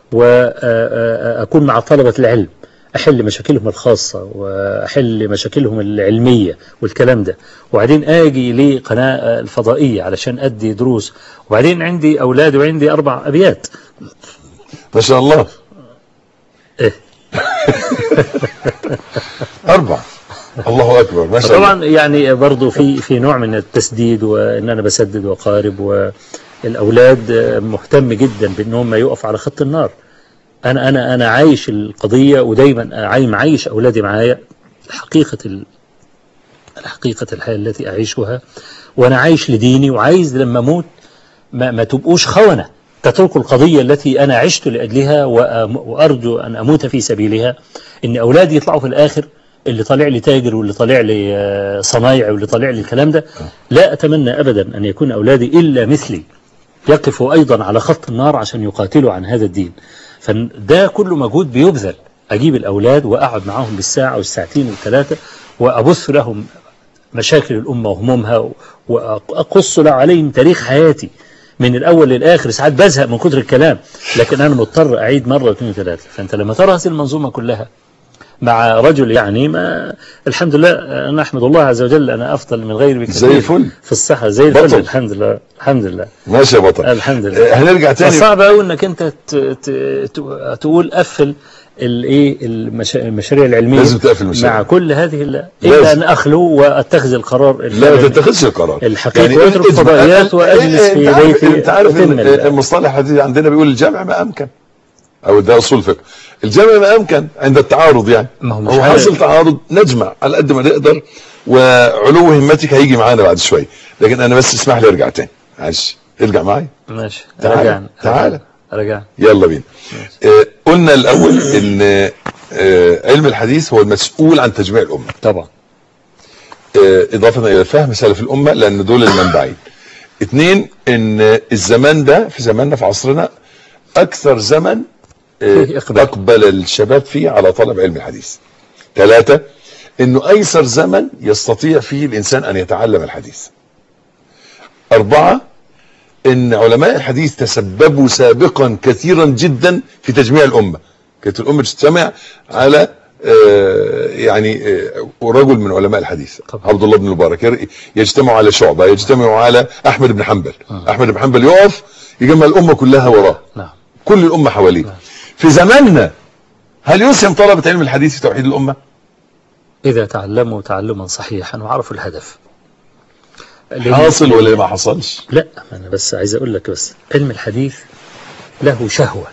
وأكون مع طلبة العلم أحل مشاكلهم الخاصة وأحل مشاكلهم العلمية والكلام ده وبعدين آجي لقناة الفضائية علشان أدي دروس وبعدين عندي أولاد وعندي أربع أبيات ما شاء الله إيه. أربع الله أكبر ما شاء الله طبعا يعني برضو في في نوع من التسديد وان انا بسدد وقارب والاولاد مهتم جدا بان هم يقف على خط النار انا انا انا عايش القضيه ودايما عاي- معايش اولادي معايا حقيقه ال... حقيقه الحياه التي اعيشها وانا عايش لديني وعايز لما اموت ما, ما تبقوش خونه تتركوا القضيه التي انا عشت لاجلها وأم- وارجو ان اموت في سبيلها ان اولادي يطلعوا في الاخر اللي طالع لي تاجر واللي طالع لي آه، صنايعي واللي طالع لي الكلام ده لا اتمنى ابدا ان يكون اولادي الا مثلي يقفوا ايضا على خط النار عشان يقاتلوا عن هذا الدين فده كله مجهود بيبذل اجيب الاولاد واقعد معاهم بالساعه والساعتين والثلاثه وابث لهم مشاكل الأمة وهمومها و- وأقص له عليهم تاريخ حياتي من الأول للآخر ساعات بزهق من كتر الكلام لكن أنا مضطر أعيد مرة واثنين وثلاثة فأنت لما ترى هذه المنظومة كلها مع رجل يعني ما الحمد لله أنا أحمد الله عز وجل أنا أفضل من غيري بكثير زي الفل. في الصحة زي الفل بطل. الحمد لله الحمد لله ماشي يا بطل الحمد آه، لله هنرجع تاني صعب قوي انك انت ت- ت- ت- تقول قفل الايه المشا- المشاريع العلميه لازم تقفل المشاريع. مع كل هذه ال- لازم. الا ان اخلو واتخذ القرار لا ما الفعلي. تتخذش القرار الحقيقة واترك اسمع، فضائيات أنت- وأجلس أنت في عارف- بيتي انت عارف أتم ان ال- المصطلح الحديث عندنا بيقول الجمع ما امكن او ده اصول فقه الجمع ما امكن عند التعارض يعني ما هو مش هو عارف. حاصل تعارض نجمع على قد ما نقدر وعلو همتك هيجي معانا بعد شويه لكن انا بس اسمح لي ارجع تاني معلش ارجع معايا ماشي تعال، رجعنا تعال. رجعنا يلا بينا آه قلنا الاول ان آه علم الحديث هو المسؤول عن تجميع الامه طبعا آه، إضافة إلى فهم سلف الأمة لأن دول المنبعين اثنين إن الزمان ده في زماننا في عصرنا أكثر زمن آه، فيه إقبال. أقبل الشباب فيه على طلب علم الحديث ثلاثة إنه أيسر زمن يستطيع فيه الإنسان أن يتعلم الحديث أربعة إن علماء الحديث تسببوا سابقا كثيرا جدا في تجميع الأمة كانت الأمة تجتمع على آه، يعني آه، رجل من علماء الحديث طبعا. عبد الله بن المبارك ير- يجتمع على شعبة يجتمع على أحمد بن حنبل أحمد بن حنبل يقف يجمع الأمة كلها وراه نعم كل الأمة حواليه في زماننا هل يسهم طلبة علم الحديث في توحيد الأمة؟ إذا تعلموا تعلما صحيحا وعرفوا الهدف لأن- حاصل ولا ما حصلش؟ لا أنا بس عايز أقول لك بس علم الحديث له شهوة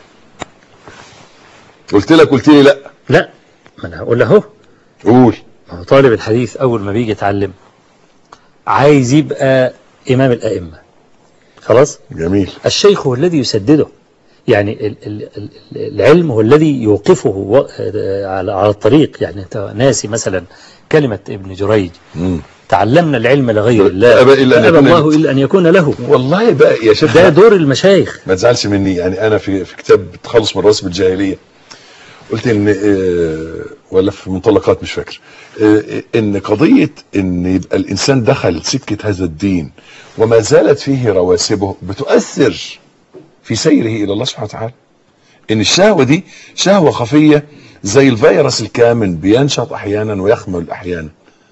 قلت لك قلت لي لا لا ما أنا هقول له أهو قول ما هو طالب الحديث أول ما بيجي يتعلم عايز يبقى إمام الأئمة خلاص جميل الشيخ هو الذي يسدده يعني ال- ال- ال- العلم هو الذي يوقفه و- على على الطريق يعني أنت ناسي مثلا كلمة ابن جريج مم. تعلمنا العلم لغير الله فأبى إلا أن فأبى يكون الله إلا أن يكون له والله بقى يا شيخ ده دور المشايخ ما تزعلش مني يعني انا في في كتاب تخلص من رسم الجاهليه قلت ان آه، ولا في منطلقات مش فاكر آه، ان قضيه ان يبقى الانسان دخل سكه هذا الدين وما زالت فيه رواسبه بتؤثر في سيره الى الله سبحانه وتعالى ان الشهوه دي شهوه خفيه زي الفيروس الكامن بينشط احيانا ويخمل احيانا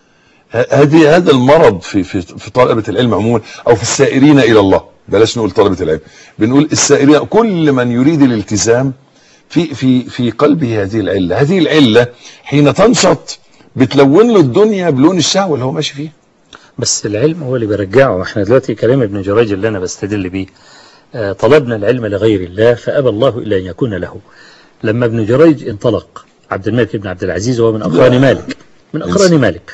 ه- هذه هذا المرض في في في طلبه العلم عموما او في السائرين الى الله بلاش نقول طلبه العلم بنقول السائرين كل من يريد الالتزام في في في قلبه هذه العله هذه العله حين تنشط بتلون له الدنيا بلون الشهوه اللي هو ماشي فيها بس العلم هو اللي بيرجعه احنا دلوقتي كلام ابن جريج اللي انا بستدل بيه آه، طلبنا العلم لغير الله فابى الله الا ان يكون له لما ابن جريج انطلق عبد الملك بن عبد العزيز وهو من اقران لا. مالك من اقران مالك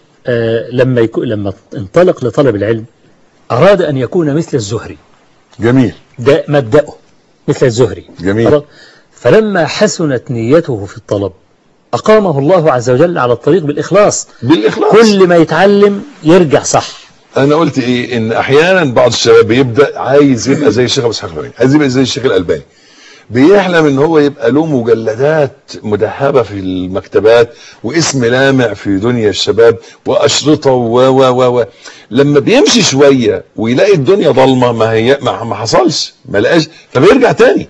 آه، لما يكون لما انطلق لطلب العلم اراد ان يكون مثل الزهري جميل ده مبدأه مثل الزهري جميل. خلاص؟ فلما حسنت نيته في الطلب أقامه الله عز وجل على الطريق بالإخلاص بالاخلاص كل ما يتعلم يرجع صح انا قلت ايه ان احيانا بعض الشباب بيبدا عايز يبقى زي الشيخ ابو اسحاق الغني عايز يبقى زي الشيخ الالباني بيحلم ان هو يبقى له مجلدات مدهبه في المكتبات واسم لامع في دنيا الشباب واشرطه و و و و لما بيمشي شويه ويلاقي الدنيا ضلمه ما هي ما, ما حصلش ما لقاش فبيرجع تاني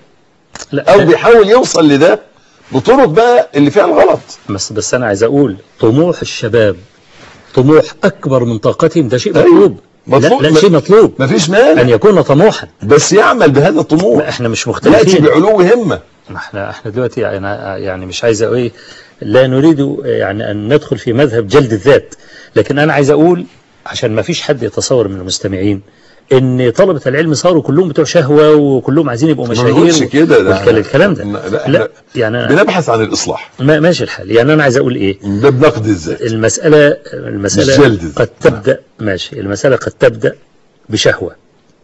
لا او بيحاول يوصل لده بطرق بقى اللي فيها الغلط بس, بس أنا عايز أقول طموح الشباب طموح أكبر من طاقتهم ده شيء أيوة. مطلوب مطلوب. لا, لا شيء مطلوب مفيش أن مانع يكون طموحا بس يعمل بهذا الطموح ما احنا مش ياتي مختلفين بعلو همه ما احنا احنا دلوقتي يعني, يعني مش عايز اقول ايه لا نريد يعني ان ندخل في مذهب جلد الذات لكن انا عايز اقول عشان ما فيش حد يتصور من المستمعين ان طلبة العلم صاروا كلهم بتوع شهوة وكلهم عايزين يبقوا ما نقولش مشاهير كده ده والكلام- الكلام ده لا, لا, لا يعني أنا- بنبحث عن الاصلاح ما ماشي الحال يعني انا عايز اقول ايه ده بنقد الذات المسألة مش المسألة جلد. قد تبدأ ماشي المسألة قد تبدأ بشهوة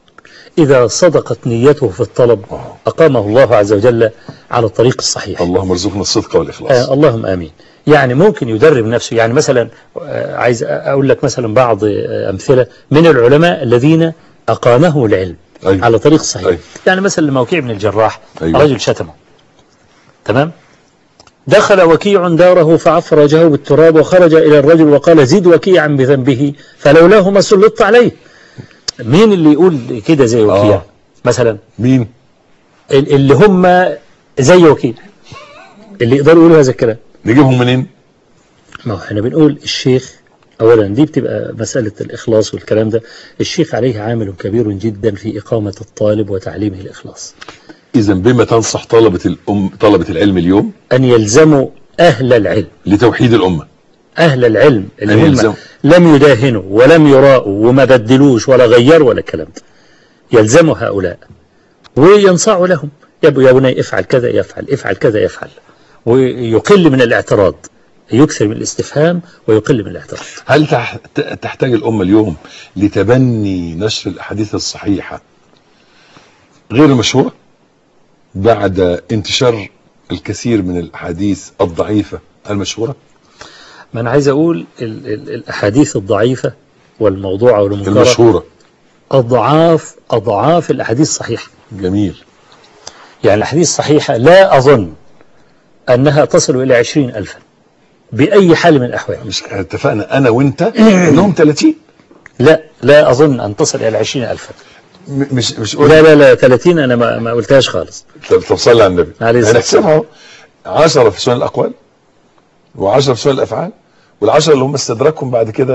إذا صدقت نيته في الطلب آه. أقامه الله عز وجل على الطريق الصحيح اللهم ارزقنا الصدق والاخلاص آه اللهم امين يعني ممكن يدرب نفسه يعني مثلا آه عايز اقول لك مثلا بعض آه امثله من العلماء الذين اقامه العلم أيوة. على طريق صحيح أيوة. يعني مثلا الموكي بن الجراح أيوة. رجل شتمه تمام دخل وكيع داره فعفر وجهه بالتراب وخرج إلى الرجل وقال زد وكيعا بذنبه فلولاه ما سلطت عليه مين اللي يقول كده زي وكيع آه. مثلا مين ال- اللي هم زي وكيع اللي يقدروا يقولوا هذا الكلام نجيبهم منين ما هو احنا بنقول الشيخ اولا دي بتبقى مسألة الإخلاص والكلام ده الشيخ عليه عامل كبير جدا في إقامة الطالب وتعليمه الإخلاص اذا بما تنصح طلبة الام طلبة العلم اليوم أن يلزموا أهل العلم لتوحيد الامة أهل العلم اللي أن هم يلزموا. لم يداهنوا ولم يراءوا وما بدلوش ولا غيروا ولا الكلام ده يلزموا هؤلاء وينصعوا لهم يا ابو يا بني افعل كذا يفعل افعل كذا يفعل ويقل من الاعتراض يكثر من الاستفهام ويقل من الاعتراض هل تح- ت- تحتاج الامة اليوم لتبني نشر الاحاديث الصحيحة غير المشهورة بعد انتشار الكثير من الاحاديث الضعيفة المشهورة ما أنا عايز أقول ال ال الأحاديث الضعيفة والموضوعة والمنكرة المشهورة أضعاف أضعاف الأحاديث الصحيحة جميل يعني الأحاديث الصحيحة لا أظن أنها تصل إلى عشرين ألفا بأي حال من الأحوال مش اتفقنا انا وانت انهم 30 لا لا أظن أن تصل إلى عشرين ألفا م- مش مش لا لا لا 30 أنا ما, ما قلتهاش خالص طب طب صلي على النبي عليه الصلاة هنحسبها اهو 10 في سنن الاقوال و10 في سنن الافعال والعشرة اللي هم استدركهم بعد كده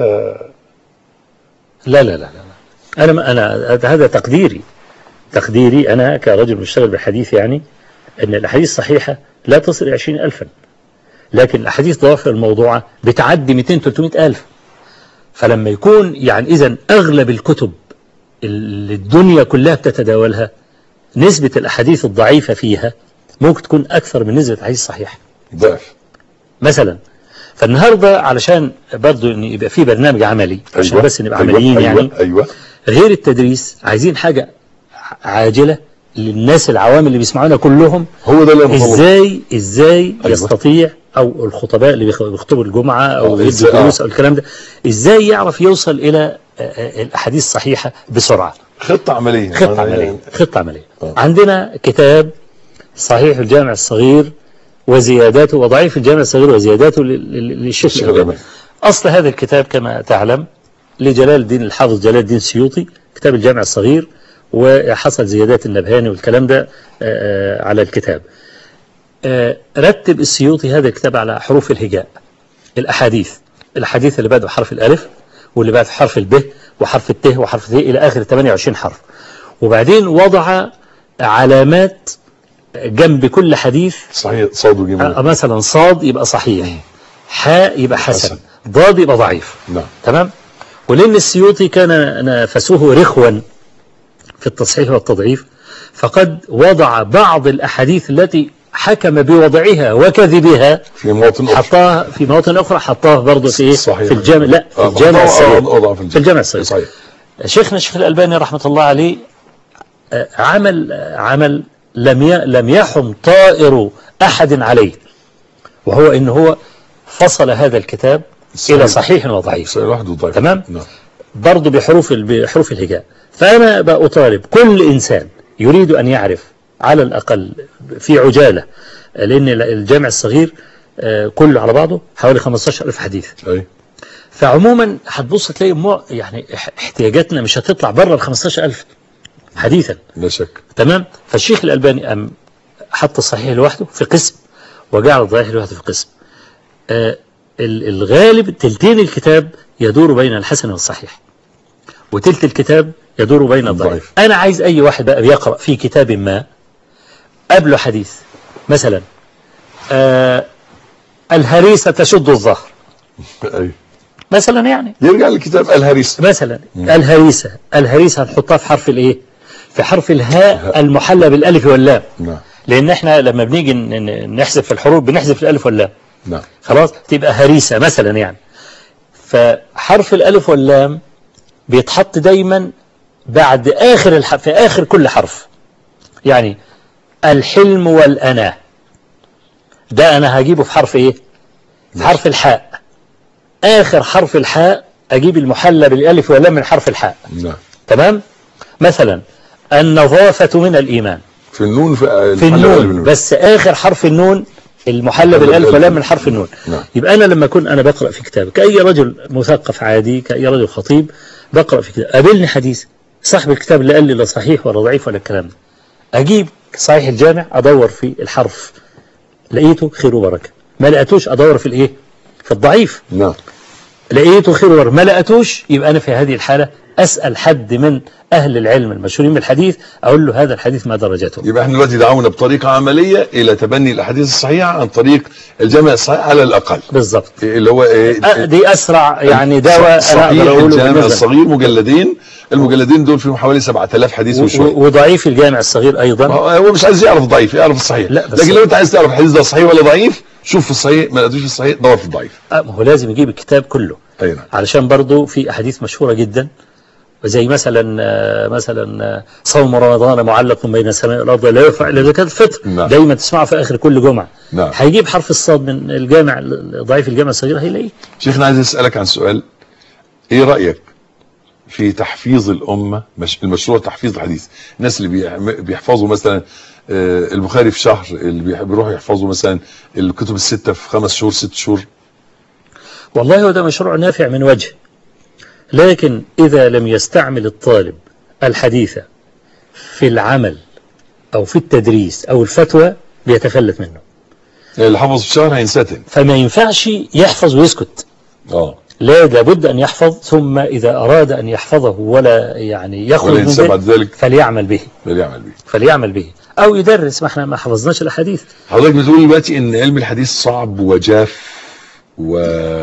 لا لا لا لا أنا ما أنا هذا تقديري تقديري أنا كرجل مشتغل بالحديث يعني أن الأحاديث الصحيحة لا تصل إلى عشرين ألفا لكن الأحاديث ضوافر الموضوعة بتعدي 200 300 ألف فلما يكون يعني إذا أغلب الكتب اللي الدنيا كلها بتتداولها نسبة الأحاديث الضعيفة فيها ممكن تكون أكثر من نسبة الأحاديث الصحيحة ضعف مثلا فالنهاردة علشان برضو إن يبقى في برنامج عملي عشان بس نبقى عمليين أيوة يعني ايوه غير التدريس عايزين حاجة عاجلة للناس العوام اللي بيسمعونا كلهم هو ده اللي أنا بطلبه. ازاي ازاي أيوة. يستطيع او الخطباء اللي بيخ- بيخطبوا الجمعة او آه، يدوا إزاي- آه. دروس او الكلام ده ازاي يعرف يوصل الى آه، آه، الاحاديث الصحيحة بسرعة خطة عملية خطة أنا- عملية خطة عملية آه. عندنا كتاب صحيح الجامع الصغير وزياداته وضعيف الجامع الصغير وزياداته لل- لل- للشيخ الشيخ الألباني الألباني. أصل هذا الكتاب كما تعلم لجلال الدين الحافظ جلال الدين السيوطي كتاب الجامع الصغير وحصل زيادات النبهاني والكلام ده آه، آه، على الكتاب آه، رتب السيوطي هذا الكتاب على حروف الهجاء الأحاديث الأحاديث اللي بعده حرف الألف واللي بعد حرف الب وحرف الت وحرف الت إلى آخر 28 حرف وبعدين وضع علامات جنب كل حديث صحيح صوت وجيم آه، مثلا صاد يبقى صحيح حاء يبقى حسن حسن. ضاد يبقى ضعيف نعم تمام ولأن السيوطي كان نفسه رخوا في التصحيح والتضعيف فقد وضع بعض الأحاديث التي حكم بوضعها وكذبها في مواطن أخرى حطاها في مواطن أخرى حطاها برضه في إيه؟ صحيح. في الجامع لا في آه، الجامع آه، الصغير آه، آه، في الجامع. في الجامع الصغير صحيح شيخنا الشيخ الألباني رحمة الله عليه آه، عمل آه، عمل لم ي- لم يحم طائر أحد عليه وهو إن هو فصل هذا الكتاب صحيح. إلى صحيح وضعيف سؤال واحد وضعيف تمام؟ نعم برضه بحروف ال- بحروف الهجاء فأنا بقى أطالب كل إنسان يريد أن يعرف على الأقل في عجالة لأن الجامع الصغير آه، كله على بعضه حوالي 15000 حديث أي فعموما هتبص تلاقي مو يعني اح- احتياجاتنا مش هتطلع بره ال 15000 حديثا لا شك تمام فالشيخ الألباني أم حط الصحيح لوحده في قسم وجعل الضعيف لوحده في قسم آه ال- الغالب تلتين الكتاب يدور بين الحسن والصحيح وتلت الكتاب يدور بين الضعيف الضعيف. أنا عايز أي واحد بقى بيقرأ في كتاب ما قبله حديث مثلا آه الهريسة تشد الظهر أي مثلا يعني يرجع للكتاب الهريس مثلا الهريسة الهريسة هنحطها في حرف الايه في حرف الهاء المحلى بالالف واللام نعم لان احنا لما بنيجي ن- ن- نحذف الحروف بنحذف الالف واللام نعم خلاص تبقى هريسة مثلا يعني فحرف الالف واللام بيتحط دايما بعد اخر الح... في اخر كل حرف يعني الحلم والأناة ده انا هجيبه في حرف ايه في حرف الحاء اخر حرف الحاء اجيب المحلى بالالف واللام من حرف الحاء نعم تمام مثلا النظافة من الإيمان في النون في, في النون بس آخر حرف النون المحلى بالالف واللام من حرف النون نعم. يبقى انا لما اكون انا بقرا في كتاب كاي رجل مثقف عادي كاي رجل خطيب بقرا في كتاب قابلني حديث صاحب الكتاب اللي قال لي لا صحيح ولا ضعيف ولا الكلام ده اجيب صحيح الجامع ادور في الحرف لقيته خير وبركه ما لقيتوش ادور في الايه في الضعيف نعم لقيته خير وبركه ما لقيتوش يبقى انا في هذه الحاله اسال حد من اهل العلم المشهورين بالحديث اقول له هذا الحديث ما درجته يبقى احنا دلوقتي دعونا بطريقه عمليه الى تبني الاحاديث الصحيحه عن طريق الجامع الصحيح على الاقل بالظبط اللي هو ايه أه، دي اسرع يعني دواء انا صحيح اقدر اقوله الجامع بالنسبة. الصغير مجلدين المجلدين دول فيهم حوالي 7000 حديث و- وشويه و- وضعيف الجامع الصغير ايضا هو هو مش عايز يعرف الضعيف يعرف الصحيح لا، بس- لكن لو انت عايز تعرف الحديث ده صحيح ولا ضعيف شوف في الصحيح ما لقيتوش في الصحيح دور في الضعيف أه، ما هو لازم يجيب الكتاب كله اي نعم علشان برضو في احاديث مشهوره جدا زي مثلا آه، مثلا آه، صوم رمضان معلق بين السماء والارض لا يرفع الا زكاه الفطر نعم. دايما تسمعه في اخر كل جمعه نعم. هيجيب حرف الصاد من الجامع ضعيف الجامع الصغير هيلاقيه شيخنا عايز اسالك عن سؤال ايه رايك في تحفيظ الامه مش المشروع تحفيظ الحديث الناس اللي بيح- بيحفظوا مثلا آه، البخاري في شهر اللي بيح- بيروحوا يحفظوا مثلا الكتب السته في خمس شهور ست شهور والله هو ده مشروع نافع من وجه لكن إذا لم يستعمل الطالب الحديث في العمل أو في التدريس أو الفتوى بيتفلت منه يعني اللي حفظ في شهر هينستن فما ينفعش يحفظ ويسكت اه لا لابد أن يحفظ ثم إذا أراد أن يحفظه ولا يعني يخرج ولا من ينسى بعد ذلك ذلك فليعمل به اللي يعمل بيه فليعمل به أو يدرس ما احنا ما حفظناش الأحاديث حضرتك بتقول دلوقتي ان علم الحديث صعب وجاف و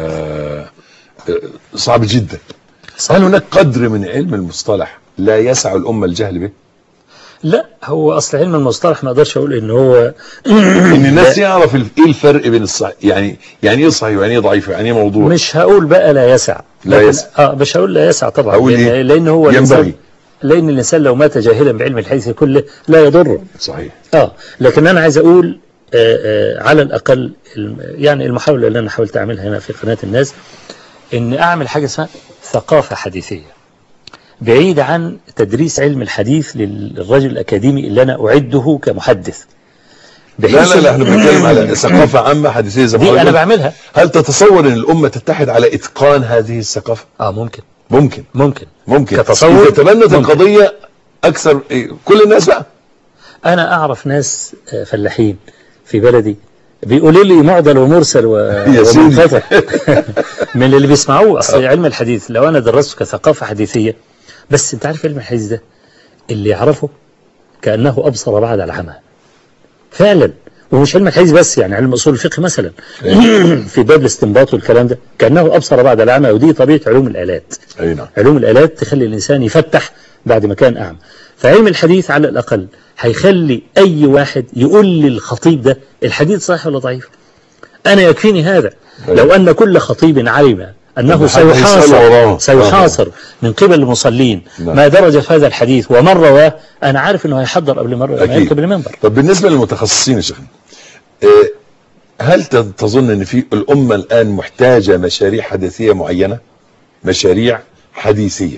صعب جدا هل هناك قدر من علم المصطلح لا يسع الامه الجهل به؟ لا هو أصل علم المصطلح ما أقدرش أقول إن هو ان الناس يعرف ال- ايه الفرق بين الصحيح يعني يعني ايه صحيح ويعني ايه ضعيف يعني ايه موضوع مش هقول بقى لا يسع لا لكن- يسع. اه مش هقول لا يسع طبعا هقول لان, إيه؟ لأن هو ينبغي. الإنسان لان الانسان لو مات جاهلا بعلم الحديث كله لا يضره صحيح اه لكن انا عايز اقول آه آه على الاقل الم- يعني المحاوله اللي انا حاولت اعملها هنا في قناه الناس ان اعمل حاجه اسمها ثقافه حديثيه بعيد عن تدريس علم الحديث للرجل الاكاديمي اللي انا اعده كمحدث لا لا لا احنا إن- بنتكلم على ثقافه عامه حديثيه زي ما دي حضرتك انا قلت. بعملها هل تتصور ان الامه تتحد على اتقان هذه الثقافه؟ اه ممكن ممكن ممكن ممكن كتصور اذا تبنت ممكن. القضيه اكثر إيه، كل الناس بقى أنا أعرف ناس آه، فلاحين في بلدي بيقولوا لي معضل ومرسل و... يا سيدي. ومنقطع من اللي بيسمعوه أصل علم الحديث لو أنا درسته كثقافة حديثية بس أنت عارف علم الحديث ده اللي يعرفه كأنه أبصر بعد العمى فعلا ومش علم الحديث بس يعني علم أصول الفقه مثلا في باب الاستنباط والكلام ده كأنه أبصر بعد العمى ودي طبيعة علوم الآلات اي نعم علوم الآلات تخلي الإنسان يفتح بعد ما كان أعمى فعلم الحديث على الأقل هيخلي أي واحد يقول للخطيب ده الحديث صحيح ولا ضعيف أنا يكفيني هذا أيوة. لو أن كل خطيب علم أنه طب حد هيسأله وراه. سيحاصر سيحاصر من قبل المصلين نعم. ما درجة في هذا الحديث ومن رواه أنا عارف أنه هيحضر قبل مرة ما أكيد. يركب المنبر طب بالنسبه للمتخصصين يا شيخنا آه، هل ت- تظن ان في الامه الان محتاجه مشاريع حديثيه معينه؟ مشاريع حديثيه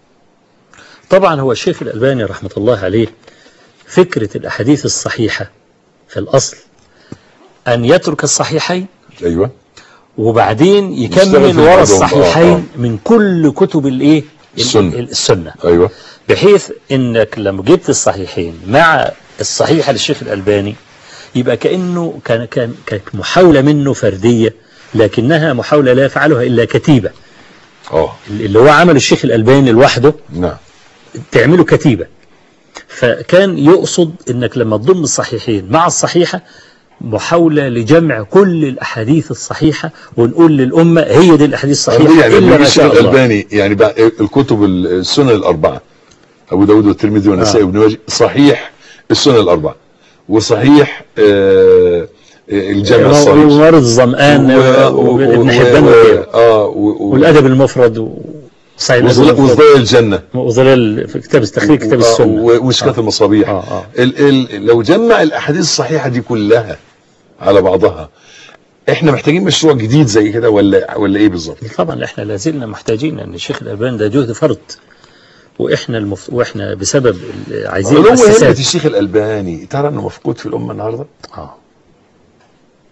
طبعا هو الشيخ الألباني رحمة الله عليه فكرة الأحاديث الصحيحة في الأصل أن يترك الصحيحين ايوه وبعدين يشتغل يكمل في ورا بعضهم. الصحيحين آه، من كل كتب الايه ال- السنة. ال- السنه ايوه بحيث انك لما جبت الصحيحين مع الصحيحه للشيخ الالباني يبقى كانه كان كان كانت محاوله منه فرديه لكنها محاوله لا يفعلها الا كتيبه اه اللي هو عمل الشيخ الالباني لوحده نعم تعمله كتيبة فكان يقصد انك لما تضم الصحيحين مع الصحيحة محاولة لجمع كل الأحاديث الصحيحة ونقول للأمة هي دي الأحاديث الصحيحة يعني إلا لما ما الشيخ شاء الله الالباني يعني بقى الكتب السنن الاربعه ابو داود والترمذي والنسائي آه. وابن ماجه صحيح السنن الاربعه وصحيح آه الجامع الصغير ومرض الظمآن وابن حبان وغيره اه و- و- والأدب المفرد وصحيح الأدب وظل- المفرد وظلال الجنه وظلال في كتاب استخريج كتاب آه، السنة ومشكاة آه. المصابيح آه، آه. ال ال لو جمع الاحاديث الصحيحه دي كلها على بعضها احنا محتاجين مشروع جديد زي كده ولا ولا ايه بالظبط؟ طبعا احنا لازلنا محتاجين ان الشيخ الالباني ده جهد فرد واحنا المف... واحنا بسبب ال- عايزين علو همة مؤسسات الشيخ الالباني ترى انه مفقود في الامه النهارده؟ اه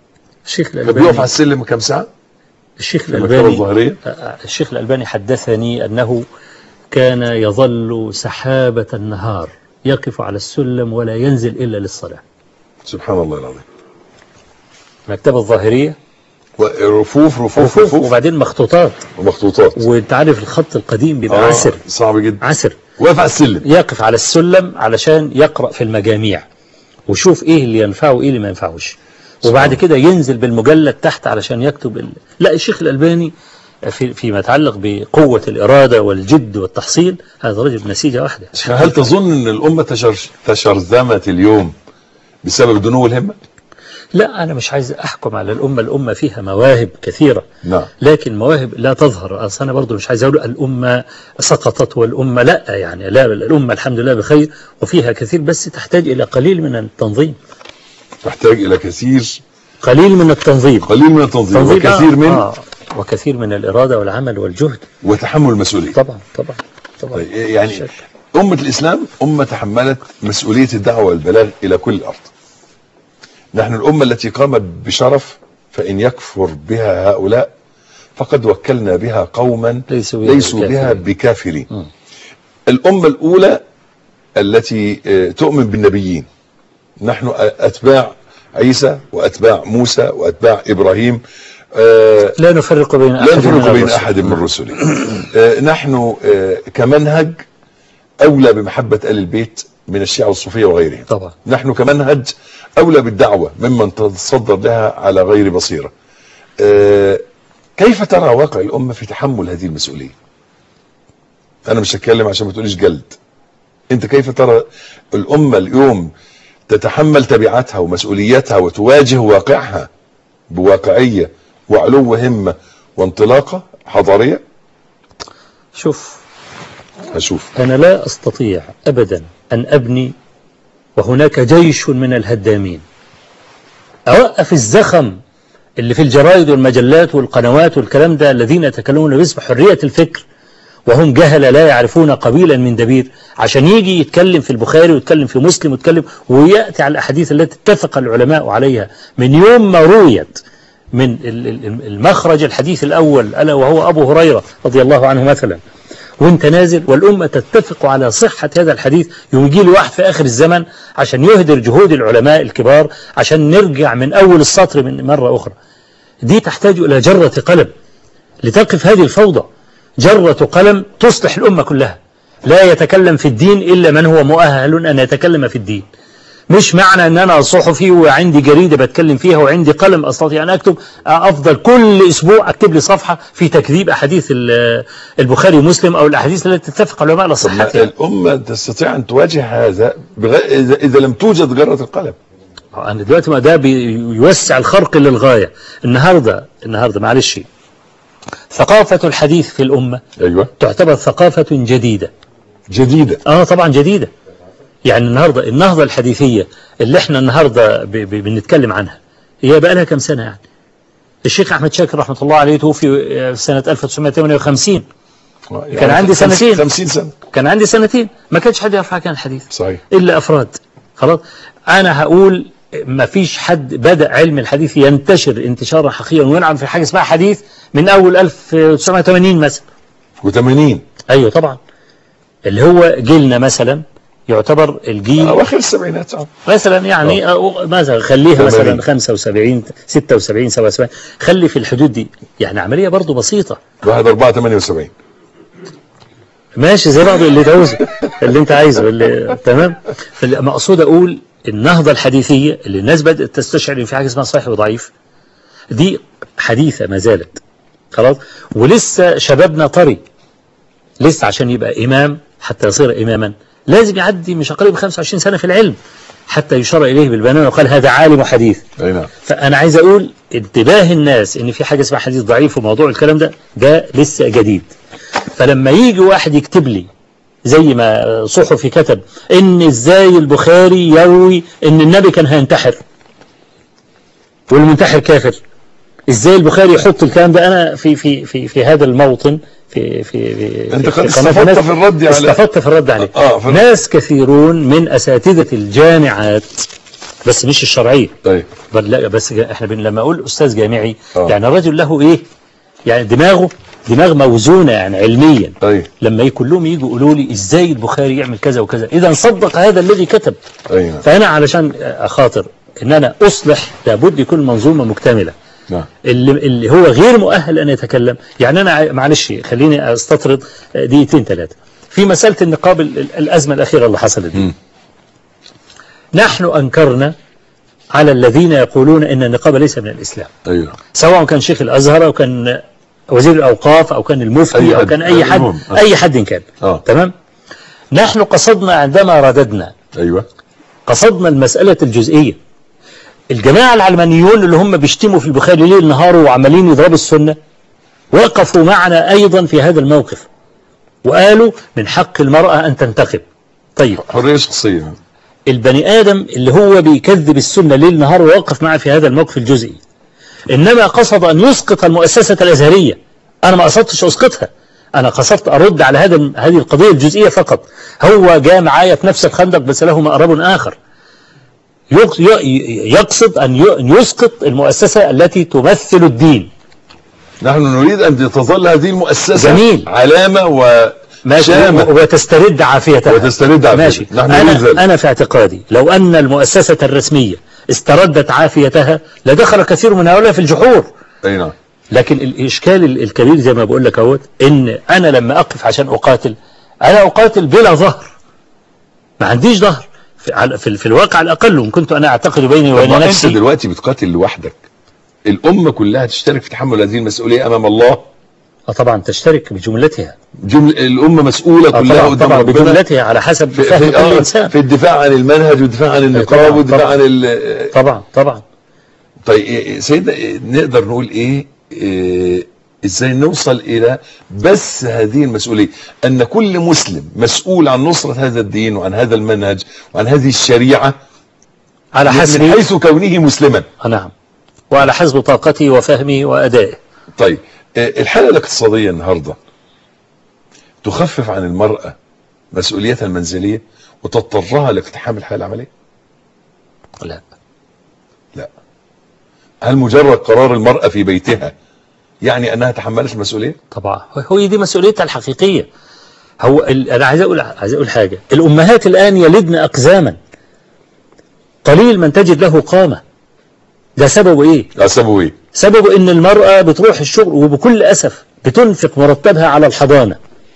الشيخ كان بيقف على الألباني السلم كام ساعة الشيخ في المكتبة الألباني الظاهرية الشيخ الألباني حدثني أنه كان يظل سحابة النهار يقف على السلم ولا ينزل إلا للصلاة سبحان الله العظيم المكتبة الظاهرية ورفوف رفوف رفوف رفوف وبعدين مخطوطات ومخطوطات وانت عارف الخط القديم بيبقى آه، عسر صعب جدا عسر واقف على السلم يقف على السلم علشان يقرأ في المجاميع وشوف ايه اللي ينفعه وايه اللي ما ينفعوش وبعد كده ينزل بالمجلد تحت علشان يكتب ال... لا الشيخ الألباني في فيما يتعلق بقوة الإرادة والجد والتحصيل هذا رجل نسيجة واحدة هل تظن ان الامة تشر- تشرذمت اليوم بسبب دنو الهمة؟ لا أنا مش عايز أحكم على الأمة الأمة فيها مواهب كثيرة نعم لكن مواهب لا تظهر أصل أنا برضو مش عايز أقول الأمة سقطت والأمة لا يعني لا الأمة الحمد لله بخير وفيها كثير بس تحتاج إلى قليل من التنظيم تحتاج الى كثير قليل من التنظيم قليل من التنظيم تنظيم وكثير من آه وكثير من الإرادة والعمل والجهد وتحمل المسؤولية طبعا طبعا طبعا طيب، يعني شك. أمة الإسلام أمة تحملت مسؤولية الدعوة والبلاغ إلى كل الأرض نحن الأمة التي قامت بشرف فإن يكفر بها هؤلاء فقد وكلنا بها قوما ليسوا بها ليسوا بها بكافرين. بكافرين مم. الأمة الأولى التي آه، تؤمن بالنبيين نحن أتباع عيسى وأتباع موسى وأتباع إبراهيم آه، لا نفرق بين لا أحد من نفرق بين الرسل. أحد من رسله آه، نحن آه، كمنهج أولى بمحبة آل البيت من الشيعة والصوفية وغيرهم طبعا نحن كمنهج أولى بالدعوة ممن تتصدر لها على غير بصيرة آه، كيف ترى واقع الأمة في تحمل هذه المسؤولية أنا مش هتكلم عشان ما تقوليش جلد أنت كيف ترى الأمة اليوم تتحمل تبعاتها ومسؤولياتها وتواجه واقعها بواقعية وعلو همة وانطلاقة حضارية شوف هشوف أنا لا أستطيع أبدا أن أبني وهناك جيش من الهدامين أوقف الزخم اللي في الجرائد والمجلات والقنوات والكلام ده الذين يتكلمون باسم حرية الفكر وهم جهلة لا يعرفون قبيلا من دبير عشان يجي يتكلم في البخاري ويتكلم في مسلم ويتكلم ويأتي على الأحاديث التي اتفق العلماء عليها من يوم ما رويت من ال- ال- المخرج الحديث الأول ألا وهو أبو هريرة رضي الله عنه مثلا وانت نازل والأمة تتفق على صحة هذا الحديث يجي لي واحد في آخر الزمن عشان يهدر جهود العلماء الكبار عشان نرجع من أول السطر من مرة أخرى دي تحتاج إلى جرة قلم لتقف هذه الفوضى جرة قلم تصلح الأمة كلها لا يتكلم في الدين إلا من هو مؤهل أن يتكلم في الدين مش معنى ان انا صحفي وعندي جريدة بتكلم فيها وعندي قلم استطيع ان اكتب افضل كل اسبوع اكتب لي صفحة في تكذيب احاديث ال- البخاري ومسلم او الاحاديث التي تتفق العلماء على طب ما صحتها الأمة تستطيع أن تواجه هذا بغ... إذا, إذا لم توجد جرة القلم انا دلوقتي ما ده بيوسع الخرق للغاية النهاردة النهاردة معلش ثقافة الحديث في الأمة أيوة تعتبر ثقافة جديدة جديدة اه طبعا جديدة يعني النهاردة النهضة الحديثية اللي احنا النهاردة ب- ب- بنتكلم عنها هي بقى لها كم سنة يعني الشيخ أحمد شاكر رحمة الله عليه توفي آه، سنة 1958 يعني عندي خمس- سنتين. 50 سنة كان عندي سنتين ما كانش حد يعرف حاجة عن الحديث صحيح إلا أفراد خلاص أنا هقول ما فيش حد بدأ علم الحديث ينتشر انتشارا حقيقيا وينعم في حاجة اسمها حديث من أول 1980 مثلا و80 أيوه طبعا اللي هو جيلنا مثلا يعتبر الجيل أواخر السبعينات آه. مثلا يعني أو مثلا خليها ثمانين. مثلا 75 76 77 خلي في الحدود دي يعني عملية برضو بسيطة واحد أربعة 78 ماشي زي بعض اللي تعوزه اللي انت عايزه اللي تمام فالمقصود اقول النهضة الحديثية اللي الناس بدأت تستشعر ان في حاجة اسمها صحيح وضعيف دي حديثة ما زالت خلاص ولسه شبابنا طري لسه عشان يبقى إمام حتى يصير إماما لازم يعدي مش أقل من 25 سنة في العلم حتى يشار إليه بالبنان وقال هذا عالم حديث أي نعم فأنا عايز أقول انتباه الناس إن في حاجة اسمها حديث ضعيف وموضوع الكلام ده ده لسه جديد فلما يجي واحد يكتب لي زي ما صحفي كتب إن إزاي البخاري يروي إن النبي كان هينتحر والمنتحر كافر إزاي البخاري يحط الكلام ده أنا في في في في هذا الموطن في في في أنت في قد قناة استفدت الناس في الرد على- استفدت في الرد عليه آه، في الرد. ناس كثيرون من أساتذة الجامعات بس مش الشرعية طيب بل لا بس جا- احنا بن لما اقول استاذ جامعي آه. يعني الرجل له ايه يعني دماغه دماغ موزونة يعني علميا طيب لما ي- كلهم يجوا يقولوا لي ازاي البخاري يعمل كذا وكذا اذا صدق هذا الذي كتب ايوه فانا علشان اخاطر ان انا اصلح لابد يكون منظومة مكتملة نعم اللي, اللي هو غير مؤهل أن يتكلم يعني أنا ع- معلش خليني أستطرد دقيقتين ثلاثة في مسألة النقاب ال- ال- الأزمة الأخيرة اللي حصلت دي مم. نحن أنكرنا على الذين يقولون أن النقاب ليس من الإسلام ايوه سواء كان شيخ الأزهر أو كان وزير الأوقاف أو كان المفتي أي أو حد. كان أي حد المهم. آه. أي حد كان اه تمام نحن قصدنا عندما رددنا ايوه قصدنا المسألة الجزئية الجماعة العلمانيون اللي هم بيشتموا في البخاري ليل نهار وعمالين يضربوا السنة وقفوا معنا أيضا في هذا الموقف وقالوا من حق المرأة أن تنتخب طيب حريه شخصيه البني آدم اللي هو بيكذب السنة ليل نهار ووقف معه في هذا الموقف الجزئي إنما قصد أن يسقط المؤسسة الأزهرية أنا ما قصدتش أسقطها أنا قصدت أرد على هذا هذه القضية الجزئية فقط هو جاء معايا في نفس الخندق بس له مأرب آخر يق- ي- يقصد أن ي- أن يسقط المؤسسة التي تمثل الدين نحن نريد ان تظل هذه المؤسسه جميل. علامه ماشي وشامه وتسترد عافيتها وتسترد عافيتها. ماشي نحن نريد ذلك. أنا, أنا في اعتقادي لو أن المؤسسة الرسمية استردت عافيتها لدخل كثير من هؤلاء في الجحور اي نعم لكن الإشكال ال- الكبير زي ما بقول لك اهوت إن أنا لما أقف عشان أقاتل أنا أقاتل بلا ظهر ما عنديش ظهر في, على- في, في الواقع الأقل وإن كنت أنا أعتقد بيني طب وبين ما انت نفسي دلوقتي بتقاتل لوحدك الامه كلها تشترك في تحمل هذه المسؤوليه امام الله آه طبعا تشترك بجملتها جمل الامه مسؤوله آه كلها طبعا, قدام طبعا ربنا بجملتها على حسب في, فهم في, كل آه إنسان في الدفاع عن المنهج والدفاع عن النقاب طبعاً، والدفاع طبعاً. عن ال- طبعا طبعا طيب إيه- سيدنا إيه، نقدر نقول ايه, إيه ازاي نوصل الى بس هذه المسؤوليه ان كل مسلم مسؤول عن نصره هذا الدين وعن هذا المنهج وعن هذه الشريعه على من حسب حيث كونه مسلما آه نعم وعلى حسب طاقتي وفهمي وأدائي طيب إيه، الحاله الاقتصاديه النهارده تخفف عن المراه مسؤوليتها المنزليه وتضطرها لاقتحام الحياه العمليه لا هل مجرد قرار المراه في بيتها يعني انها تحملت المسؤوليه طبعا هو دي مسؤوليتها الحقيقية هو ال... أنا عايز أقول عايز أقول حاجة الأمهات الآن يلدن أقزاما قليل من تجد له قامة ده سببه إيه؟ اسبابه ايه سببه إن المرأة بتروح الشغل وبكل أسف بتنفق مرتبها على الحضانة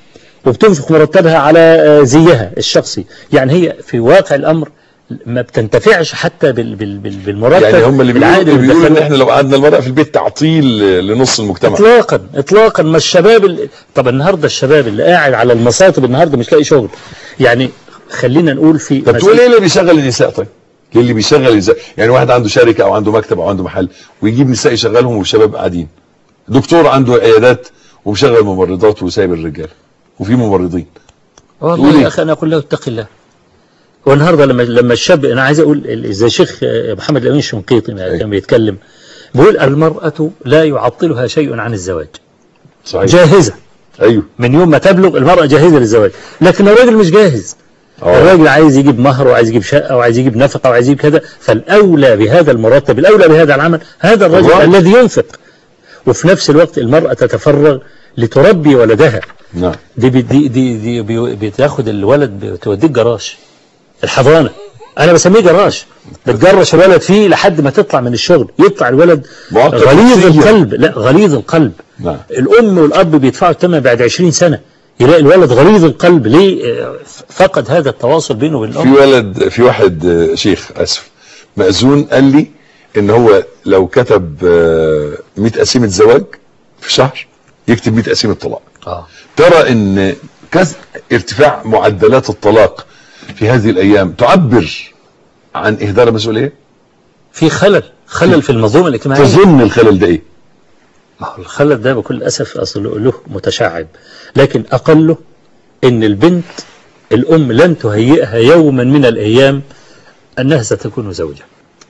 وبتنفق مرتبها على آه، زيها الشخصي يعني هي في واقع الأمر ما بتنتفعش حتى بال... بال... بال... بالمرتب يعني هم اللي العائد بيقولوا, بيقولوا ان بيدخلوه. احنا لو قعدنا المرأة في البيت تعطيل لنص المجتمع اطلاقا اطلاقا ما الشباب اللي... طب النهارده الشباب اللي قاعد على المصاطب النهارده مش لاقي شغل يعني خلينا نقول في طب تقول ايه اللي بيشغل النساء طيب؟ ليه اللي بيشغل النساء؟ يعني واحد عنده شركة او عنده مكتب او عنده محل ويجيب نساء يشغلهم والشباب قاعدين دكتور عنده عيادات ومشغل ممرضات وسايب الرجال وفي ممرضين تقول والله إيه؟ يا اخي انا اقول له اتق الله والنهارده لما لما الشاب انا عايز اقول ال- زي شيخ آه، محمد الامين الشنقيطي ما أيوة. كان بيتكلم بيقول المرأة لا يعطلها شيء عن الزواج صحيح جاهزة ايوه من يوم ما تبلغ المرأة جاهزة للزواج لكن الراجل مش جاهز اه الراجل عايز يجيب مهر وعايز يجيب شقة وعايز يجيب نفقة وعايز يجيب كذا فالأولى بهذا المرتب الأولى بهذا العمل هذا الرجل الراجل. الذي ينفق وفي نفس الوقت المرأة تتفرغ لتربي ولدها نعم دي بي- دي دي, دي بي- بتاخد الولد بتوديه الجراج الحضانة أنا بسميه جراج بتجرش الولد فيه لحد ما تطلع من الشغل يطلع الولد معقد غليظ نفسياً. القلب لا غليظ القلب نعم الأم والأب بيدفعوا الثمن بعد 20 سنة يلاقي الولد غليظ القلب ليه آه، فقد هذا التواصل بينه وبين في الأم ولد في واحد آه، شيخ اسف مأذون قال لي ان هو لو كتب آه، 100 قسيمة زواج في شهر يكتب 100 قسيمة طلاق آه. ترى ان كز ارتفاع معدلات الطلاق في هذه الايام تعبر عن اهدار المسؤوليه في خلل خلل في المنظومة الاجتماعية تظن الخلل ده ايه ما هو الخلل ده بكل أسف أصل له متشعب لكن أقله إن البنت الأم لن تهيئها يوما من الأيام أنها ستكون زوجة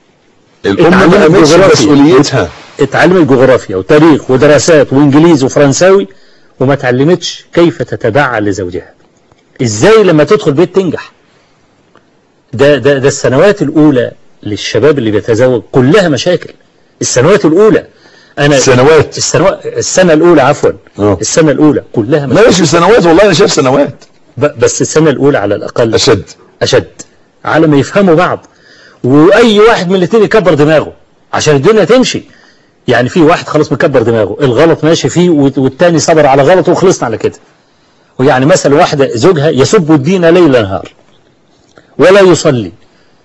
الام ما اتعلمت قامتش جغرافيا. مسؤوليتها اتعلمت جغرافيا وتاريخ ودراسات وإنجليزي وفرنساوي وما اتعلمتش كيف تتبع لزوجها إزاي لما تدخل بيت تنجح ده, ده, ده السنوات الأولى للشباب اللي بيتزوج كلها مشاكل السنوات الأولى أنا سنوات السنوات السنة الأولى عفوا اه. السنة الأولى كلها مشاكل ماشي سنوات والله انا شايف سنوات ب- بس السنة الأولى على الأقل اشد أشد على ما يفهموا بعض وأي واحد من الاثنين يكبر دماغه عشان الدنيا تمشي يعني في واحد خلاص مكبر دماغه الغلط ماشي فيه والت- والتاني صبر على غلطه وخلصنا على كده ويعني مثلا واحدة زوجها يسب الدين ليل نهار ولا يصلي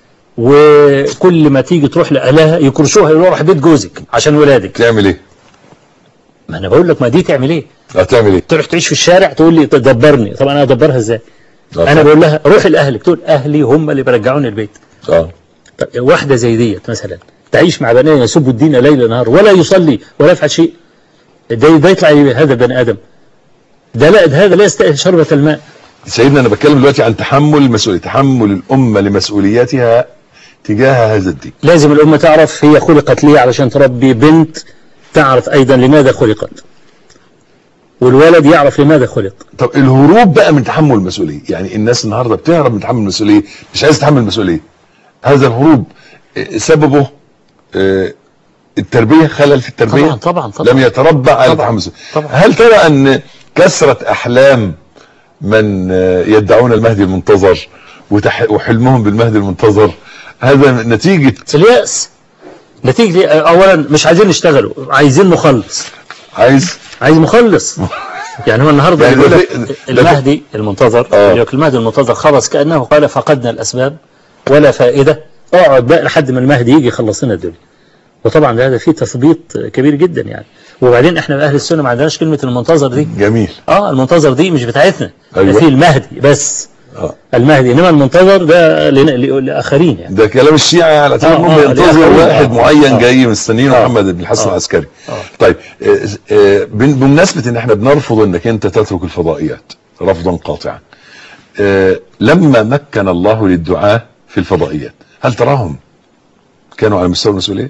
وكل ما تيجي تروح لأهلها يكرشوها يقولوا روح بيت جوزك عشان ولادك تعمل ايه ما أنا بقول لك ما دي تعمل إيه هتعمل ايه تروح تعيش في الشارع تقول لي دبرني طب أنا أدبرها إزاي اه أنا بقول لها روحي لأهلك تقول أهلي هم اللي بيرجعوني البيت اه طب واحدة زي ديت مثلا تعيش مع بني يسب الدين ليل نهار ولا يصلي ولا يفعل شيء ده, ده يطلع إيه هذا بني آدم ده لا ده هذا لا يستاهل شربة الماء سيدنا انا بتكلم دلوقتي عن تحمل المسؤوليه تحمل الامه لمسؤولياتها تجاه هذا الدين لازم الأمة تعرف هي خلقت ليه علشان تربي بنت تعرف أيضا لماذا خلقت والولد يعرف لماذا خلق طب الهروب بقى من تحمل المسؤوليه يعني الناس النهارده بتهرب من تحمل المسؤوليه مش عايز تحمل المسؤوليه هذا الهروب آه، سببه آه، التربيه خلل في التربيه طبعا طبعا طبعا لم يتربى على طبعاً، تحمل المسؤوليه طبعاً. هل ترى ان كثره احلام من آه، يدعون المهدي المنتظر وتح- وحلمهم بالمهدي المنتظر هذا نتيجه اليأس نتيجة إيه؟ أولا مش عايزين يشتغلوا عايزين مخلص عايز عايز مخلص يعني هو النهارده يعني بيقول ده لك في- ده في- المهدي المنتظر آه. يقول لك المهدي المنتظر خلص كأنه قال فقدنا الأسباب ولا فائدة اقعد بقى لحد ما المهدي يجي يخلص لنا الدنيا وطبعا هذا فيه تثبيط كبير جدا يعني وبعدين احنا اهل السنه ما عندناش كلمه المنتظر دي جميل اه المنتظر دي مش بتاعتنا أيوة. ده في المهدي بس اه المهدي انما المنتظر ده لنا- ل- لاخرين يعني ده كلام الشيعة على اساس آه، انهم آه، ينتظروا لآخرين. واحد آه. معين آه. جاي مستنيين آه. محمد بن الحسن آه. العسكري آه. طيب آه، آه، بن- بمناسبة ان احنا بنرفض انك انت تترك الفضائيات رفضا قاطعا آه، لما مكن الله للدعاة في الفضائيات هل تراهم كانوا على مستوى المسؤولية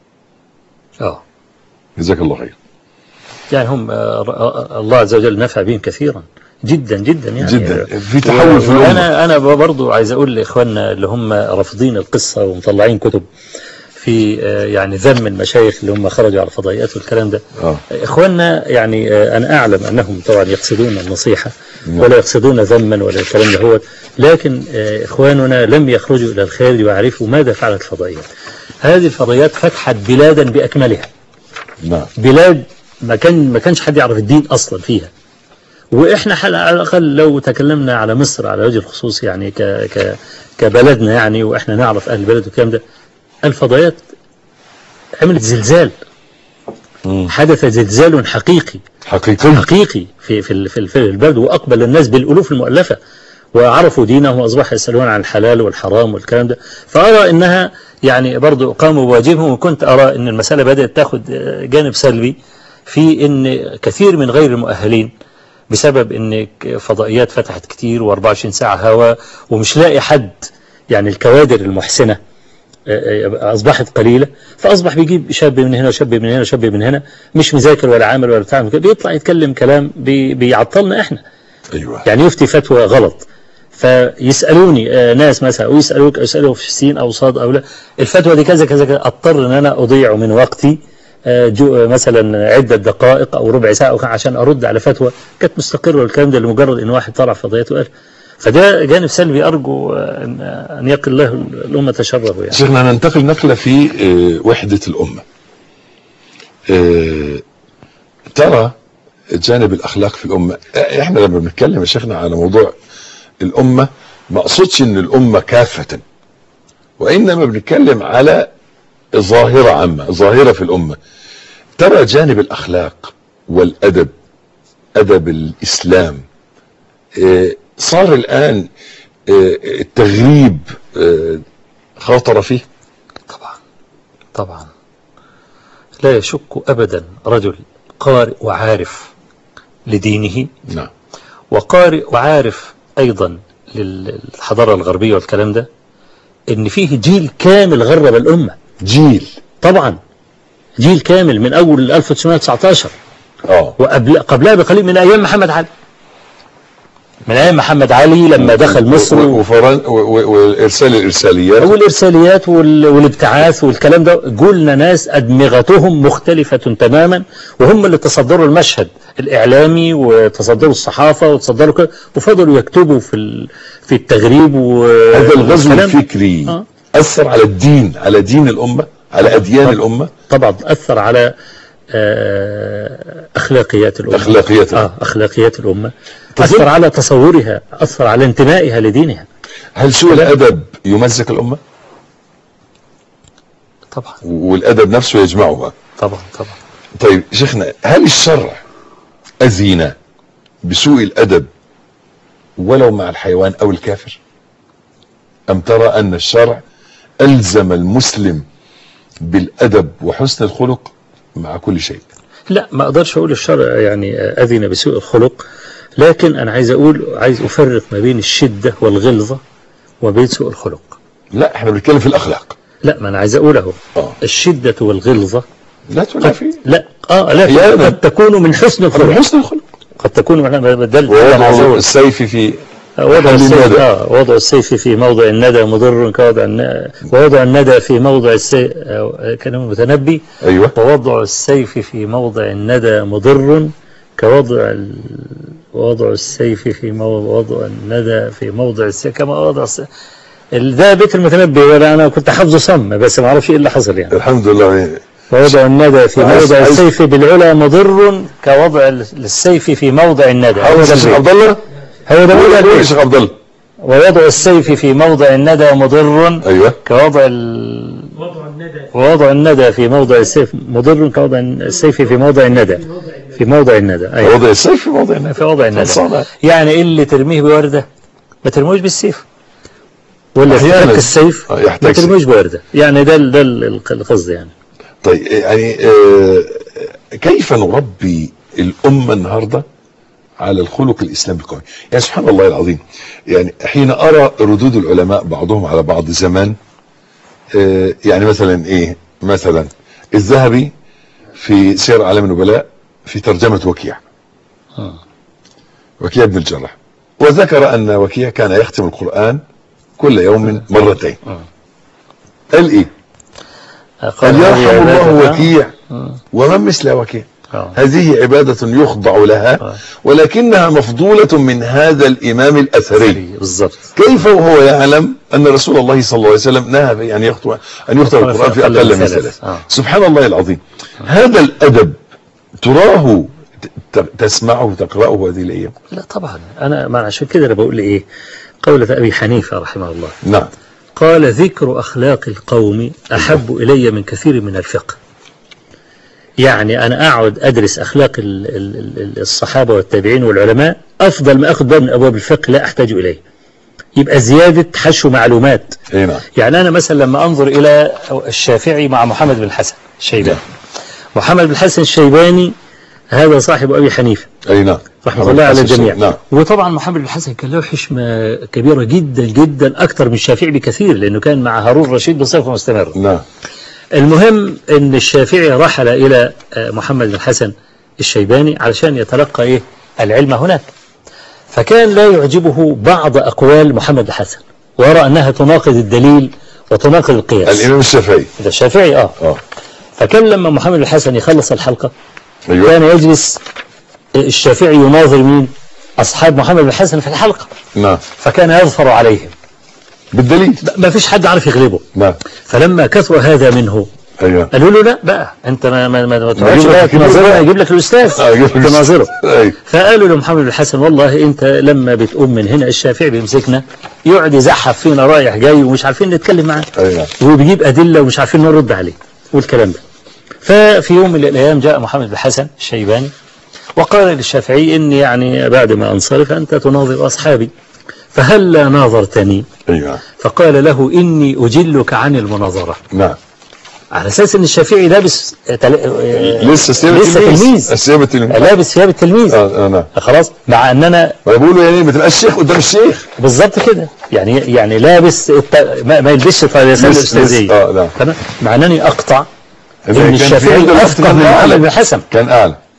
اه جزاك الله خير يعني هم آه، آه، الله عز وجل نفع بهم كثيرا جدا جدا يعني جدا في تحول في الأمة انا انا برضو عايز اقول لاخواننا اللي هم رافضين القصه ومطلعين كتب في آه، يعني ذم المشايخ اللي هم خرجوا على الفضائيات والكلام ده اه اخواننا يعني آه، انا اعلم انهم طبعا يقصدون النصيحه نعم. ولا يقصدون ذما ولا الكلام ده هو لكن آه، اخواننا لم يخرجوا الى الخارج ويعرفوا ماذا فعلت الفضائيات هذه الفضائيات فتحت بلادا باكملها نعم بلاد ما كان ما كانش حد يعرف الدين اصلا فيها واحنا حل على الاقل لو تكلمنا على مصر على وجه الخصوص يعني ك ك كبلدنا يعني واحنا نعرف اهل البلد والكلام ده الفضائيات عملت زلزال مم. حدث زلزال حقيقي حقيقي حقيقي في في ال- في ال- في البلد واقبل الناس بالالوف المؤلفه وعرفوا دينهم واصبحوا يسالون عن الحلال والحرام والكلام ده فارى انها يعني برضو قاموا بواجبهم وكنت ارى ان المساله بدات تاخذ آه، جانب سلبي في ان كثير من غير المؤهلين بسبب ان ك- فضائيات فتحت كتير و24 ساعه هواء ومش لاقي حد يعني الكوادر المحسنه آه، آه، اصبحت قليله فاصبح بيجيب شاب من هنا وشاب من هنا وشاب من هنا مش مذاكر ولا عامل ولا بتاع بيطلع يتكلم كلام بي بيعطلنا احنا ايوه يعني يفتي فتوى غلط فيسالوني آه، ناس مثلا ويسالوك يسالوا في سين او صاد او لا الفتوى دي كذا كذا كذا اضطر ان انا اضيع من وقتي آه، جو- آه، مثلا عده دقائق او ربع ساعه أو عشان ارد على فتوى كانت مستقره والكلام ده لمجرد ان واحد طلع فضيات وقال فده جانب سلبي ارجو آه، ان آه، ان يقي الله الامه شره يعني شيخنا ننتقل نقلة في آه، وحدة الأمة آه، ترى جانب الأخلاق في الأمة آه، إحنا لما بنتكلم يا شيخنا على موضوع الأمة ما أقصدش إن الأمة كافة وإنما بنتكلم على ظاهرة عامة ظاهرة في الأمة ترى جانب الأخلاق والأدب أدب الإسلام آه، صار الآن آه، التغريب آه، خاطر فيه طبعا طبعا لا يشك ابدا رجل قارئ وعارف لدينه نعم وقارئ وعارف أيضا للحضارة الغربية والكلام ده إن فيه جيل كامل غرب الأمة جيل طبعا جيل كامل من أول 1919 اه وقبل قبلها بقليل من أيام محمد علي من ايام محمد علي لما دخل مصر و- و- وفرن و- و- وارسال الارساليات والارساليات وال- والابتعاث والكلام ده قلنا ناس ادمغتهم مختلفه تماما وهم اللي تصدروا المشهد الاعلامي وتصدروا الصحافه وتصدروا كده وفضلوا يكتبوا في ال- في التغريب و هذا الغزو والكلام. الفكري آه. اثر على الدين على دين الامه على اديان الامه طبعا اثر على آه، اخلاقيات الامه اخلاقيات اه اخلاقيات الامه تظن- اثر على تصورها اثر على انتمائها لدينها هل سوء الادب يمزق الامه طبعا والادب نفسه يجمعها طبعا طبعا طيب شيخنا هل الشرع اذن بسوء الادب ولو مع الحيوان او الكافر ام ترى ان الشرع الزم المسلم بالادب وحسن الخلق مع كل شيء لا ما اقدرش اقول الشرع يعني اذن بسوء الخلق لكن انا عايز اقول عايز افرق ما بين الشده والغلظه وبين سوء الخلق لا احنا بنتكلم في الاخلاق لا ما انا عايز اقول اهو اه الشده والغلظه لا تولى فيه لا اه لا أحياناً. قد تكون من حسن من الخلق حسن الخلق قد تكون من بدل انا عايز ووضع اقول السيف في وضع محل السيف الندى. آه وضع السيف في موضع الندى مضر كوضع الن... ووضع الندى في موضع السيف كلام المتنبي ايوه ووضع السيف في موضع الندى مضر كوضع ال... وضع السيف في موضع وضع الندى في موضع السيف كما وضع السيف ال- ده بيت المتنبي ولا انا كنت حافظه صم بس ما اعرفش ايه اللي حصل يعني الحمد لله ووضع الندى في عايز- موضع عايز- السيف بالعلا مضر كوضع ال- السيف في موضع الندى هو حافظ ده يا شيخ البيت. عبد الله هو ده قول هو ده قول يا البيت. شيخ عبد الله ووضع السيف في موضع الندى مضر ايوه كوضع ال... وضع الندى ووضع الندى في موضع السيف مضر كوضع السيف في موضع الندى في موضع الندى أيوة. وضع السيف في موضع النبي في وضع الندى خلصانة. يعني إيه اللي ترميه بوردة ما ترموش بالسيف ولا أحياناً. يحتاج السيف آه، ما يحتاج سيف. ترموش بوردة يعني ده ال- ده ال- القصد يعني طيب يعني آه، كيف نربي الأمة النهاردة على الخلق الإسلامي القوي يعني سبحان الله العظيم يعني حين أرى ردود العلماء بعضهم على بعض زمان آه، يعني مثلا إيه مثلا الذهبي في سير أعلام النبلاء في ترجمة وكيع آه. وكيع بن الجراح وذكر أن وكيع كان يختم القرآن كل يوم مرتين آه. قال إيه قال قال هذه يرحم الله عبادة- وكيع آه. ومن مثل وكيع آه. هذه عبادة يخضع لها آه. ولكنها مفضولة من هذا الإمام الأثري بالظبط كيف وهو يعلم أن رسول الله صلى الله عليه وسلم نهى بأن يخطو أن يختم القرآن في أقل من ثلاث آه. سبحان الله العظيم هذا الأدب تراه ت- تسمعه تقرأه هذه الأيام لا طبعا أنا ما عشان كده أنا بقول إيه قولة أبي حنيفة رحمه الله نعم قال ذكر أخلاق القوم أحب إلي من كثير من الفقه يعني أنا أقعد أدرس أخلاق ال- ال- ال- الصحابة والتابعين والعلماء أفضل ما أخذ باب من أبواب الفقه لا أحتاج إليه يبقى زيادة حشو معلومات أي نعم يعني أنا مثلا لما أنظر إلى الشافعي مع محمد بن الحسن الشيباني محمد بن الحسن الشيباني هذا صاحب أبي حنيفة أي نعم رحمة الله على الجميع نعم وطبعا محمد بن الحسن كان له حشمة كبيرة جدا جدا أكثر من الشافعي بكثير لأنه كان مع هارون رشيد بصفة مستمرة نعم المهم أن الشافعي رحل إلى آه، محمد بن الحسن الشيباني علشان يتلقى إيه العلم هناك فكان لا يعجبه بعض أقوال محمد بن الحسن ويرى أنها تناقض الدليل وتناقض القياس الإمام الشافعي ده الشافعي آه اه فكان لما محمد بن الحسن يخلص الحلقة أيوه كان يجلس الشافعي يناظر مين أصحاب محمد بن الحسن في الحلقة نعم فكان يظفر عليهم بالدليل ما فيش حد عارف يغلبه نعم فلما كثر هذا منه أيوه قالوا له لا بقى انت ما ما ما, ما تقعدش يجيب لك بقى الكبير تناظره بقى. يجيب لك الاستاذ آه، يجيب لك تناظره أيوه فقالوا لمحمد بن الحسن والله انت لما بتقوم من هنا الشافعي بيمسكنا يقعد يزحف فينا رايح جاي ومش عارفين نتكلم معاه أيوه وبيجيب ادله ومش عارفين نرد عليه والكلام ده ففي يوم من الايام جاء محمد بن الحسن الشيباني وقال للشافعي اني يعني بعد ما انصرف انت تناظر اصحابي فهلا ناظرتني أيوه فقال له اني اجلك عن المناظره نعم على اساس ان الشافعي لابس تل... لسه ثياب لسه تلميذ ثياب التلميذ لابس ثياب التلميذ اه آه، نعم خلاص مع ان انا ما بيقولوا يعني ما تبقاش شيخ قدام الشيخ بالظبط كده يعني يعني لابس الت... ما, ما يلبسش طيلسان لسه- الاستاذيه لسه، آه، نعم. تمام؟ مع اني اقطع إذا ان كان في الشافعي عنده الوقت افقه كان من أعلى. محمد بن حسن كان أعلى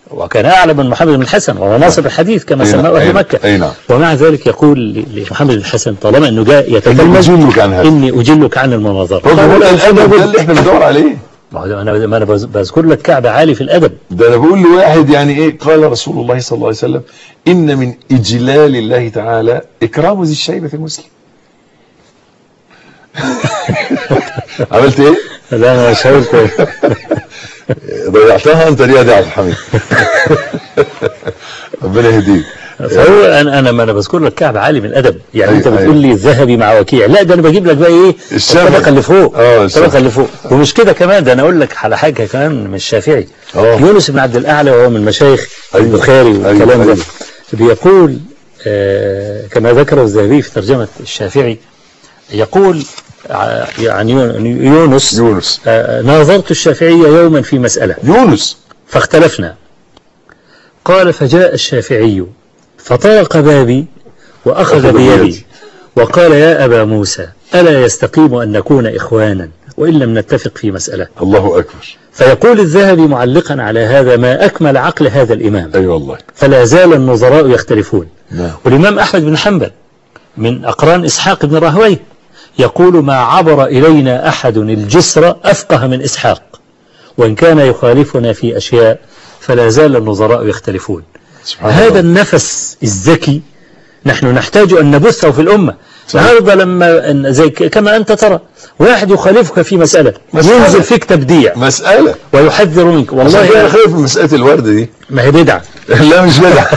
وكان أعلم من محمد بن الحسن وهو ناصب الحديث كما أي نعم، سماه أي أهل نعم، مكة أي نعم. ومع ذلك يقول ل- لمحمد بن الحسن طالما أنه جاء إني يتكلم أجلك عن هذا إني أجلك عن المناظرة هو بيقول الأدب ده اللي احنا بندور عليه ما هو ده أنا ما أنا بز- بذكر لك كعب عالي في الأدب ده انا بقول لواحد يعني ايه قال رسول الله صلى الله عليه وسلم ان من اجلال الله تعالى اكرام ذي الشيبه المسلم عملت ايه؟ لا أنا مش هقول كده. ضيعتها انت دي يا عبد الحميد ربنا يهديك فهو انا انا ما انا بذكر لك كعب عالي من الادب يعني أيوة، انت بتقول أيوة. لي الذهبي مع وكيع لا ده انا بجيب لك بقى ايه الشافعي. الطبقه اللي فوق آه، الطبقه الشافعي. اللي فوق ومش كده كمان ده انا اقول لك على حاجه كمان من الشافعي آه. يونس بن عبد الاعلى وهو من مشايخ أيوة. البخاري والكلام أيوة، ده أيوة. بيقول آه كما ذكره الذهبي في ترجمه الشافعي يقول ع- عن يون- يونس يونس آه ناظرت الشافعية يوما في مسألة يونس فاختلفنا قال فجاء الشافعي فطرق بابي وأخذ أخذ بيدي. بيدي وقال يا أبا موسى ألا يستقيم أن نكون إخوانا وإن لم نتفق في مسألة الله اكبر فيقول الذهبي معلقا على هذا ما أكمل عقل هذا الإمام اي والله فلا زال النظراء يختلفون نعم والإمام أحمد بن حنبل من أقران إسحاق بن راهويه يقول ما عبر إلينا أحد الجسر أفقه من إسحاق وإن كان يخالفنا في أشياء فلا زال النظراء يختلفون سبحان هذا الله النفس الذكي نحن نحتاج أن نبثه في الأمة النهارده لما إن- زي ك- كما أنت ترى واحد يخالفك في مسألة مسألة. ينزل فيك تبديع مساله ويحذر منك والله انا والله خايف من مساله الورد دي ما هي بدعة لا مش بدعه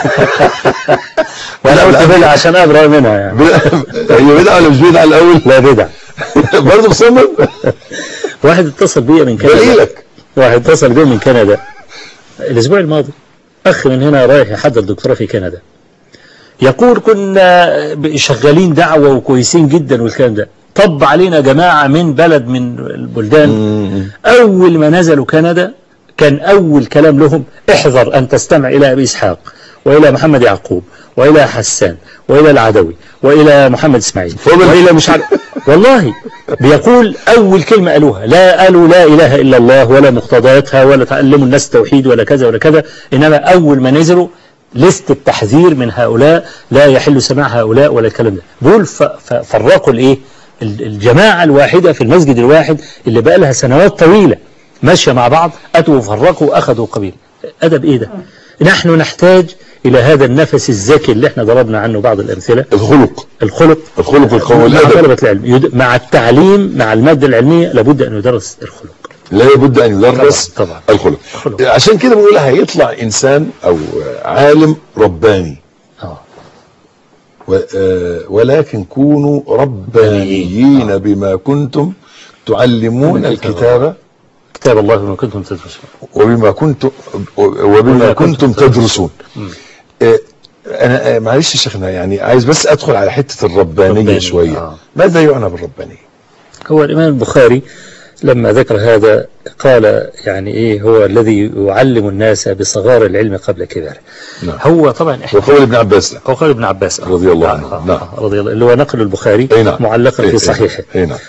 وأنا لا، قلت لا. بدعة عشان أبرأ منها يعني هي بدعه ولا مش بدعه الاول لا بدعة برضه مصمم واحد اتصل بيا من كندا دليلك واحد اتصل بي من كندا الاسبوع الماضي اخ من هنا رايح يحضر دكتوراه في كندا يقول كنا شغالين دعوه وكويسين جدا والكلام ده طب علينا جماعه من بلد من البلدان اول ما نزلوا كندا كان اول كلام لهم احذر ان تستمع الى ابي اسحاق والى محمد يعقوب والى حسان والى العدوي والى محمد اسماعيل فضل. والى مش عارف والله بيقول اول كلمه قالوها لا قالوا لا اله الا الله ولا مقتضياتها ولا تعلموا الناس التوحيد ولا كذا ولا كذا انما اول ما نزلوا لست التحذير من هؤلاء لا يحل سماع هؤلاء ولا الكلام ده بيقول ف- ف- فرقوا الايه ال- الجماعه الواحده في المسجد الواحد اللي بقى لها سنوات طويله ماشيه مع بعض اتوا وفرقوا واخذوا قبيل ادب ايه ده نحن نحتاج الى هذا النفس الذكي اللي احنا ضربنا عنه بعض الامثله الخلق الخلق الخلق القوي مع والادب طلبة العلم يد- مع التعليم مع المادة العلمية لابد أن يدرس الخلق لا بد ان يدرس طبعا، طبعا. الخلق الخلق. عشان كده بقول هيطلع انسان او عالم رباني آه. و- آه، ولكن كونوا ربانيين بما كنتم تعلمون الكتاب كتاب الله بما كنتم تدرسون وبما كنتم وبما كنتم تدرسون آه، انا آه، معلش يا شيخنا يعني عايز بس ادخل على حته الربانيه رباني، شويه آه. ماذا يعنى بالربانيه هو الإمام البخاري لما ذكر هذا قال يعني إيه هو الذي يعلم الناس بصغار العلم قبل كباره نعم. هو طبعا إحنا وقول ابن عباس له هو قال ابن عباس آه. رضي الله آه، عنه. آه، نعم. آه، رضي الله اللي هو نقل البخاري اي نعم معلقا إيه، في إيه، صحيحه اي نعم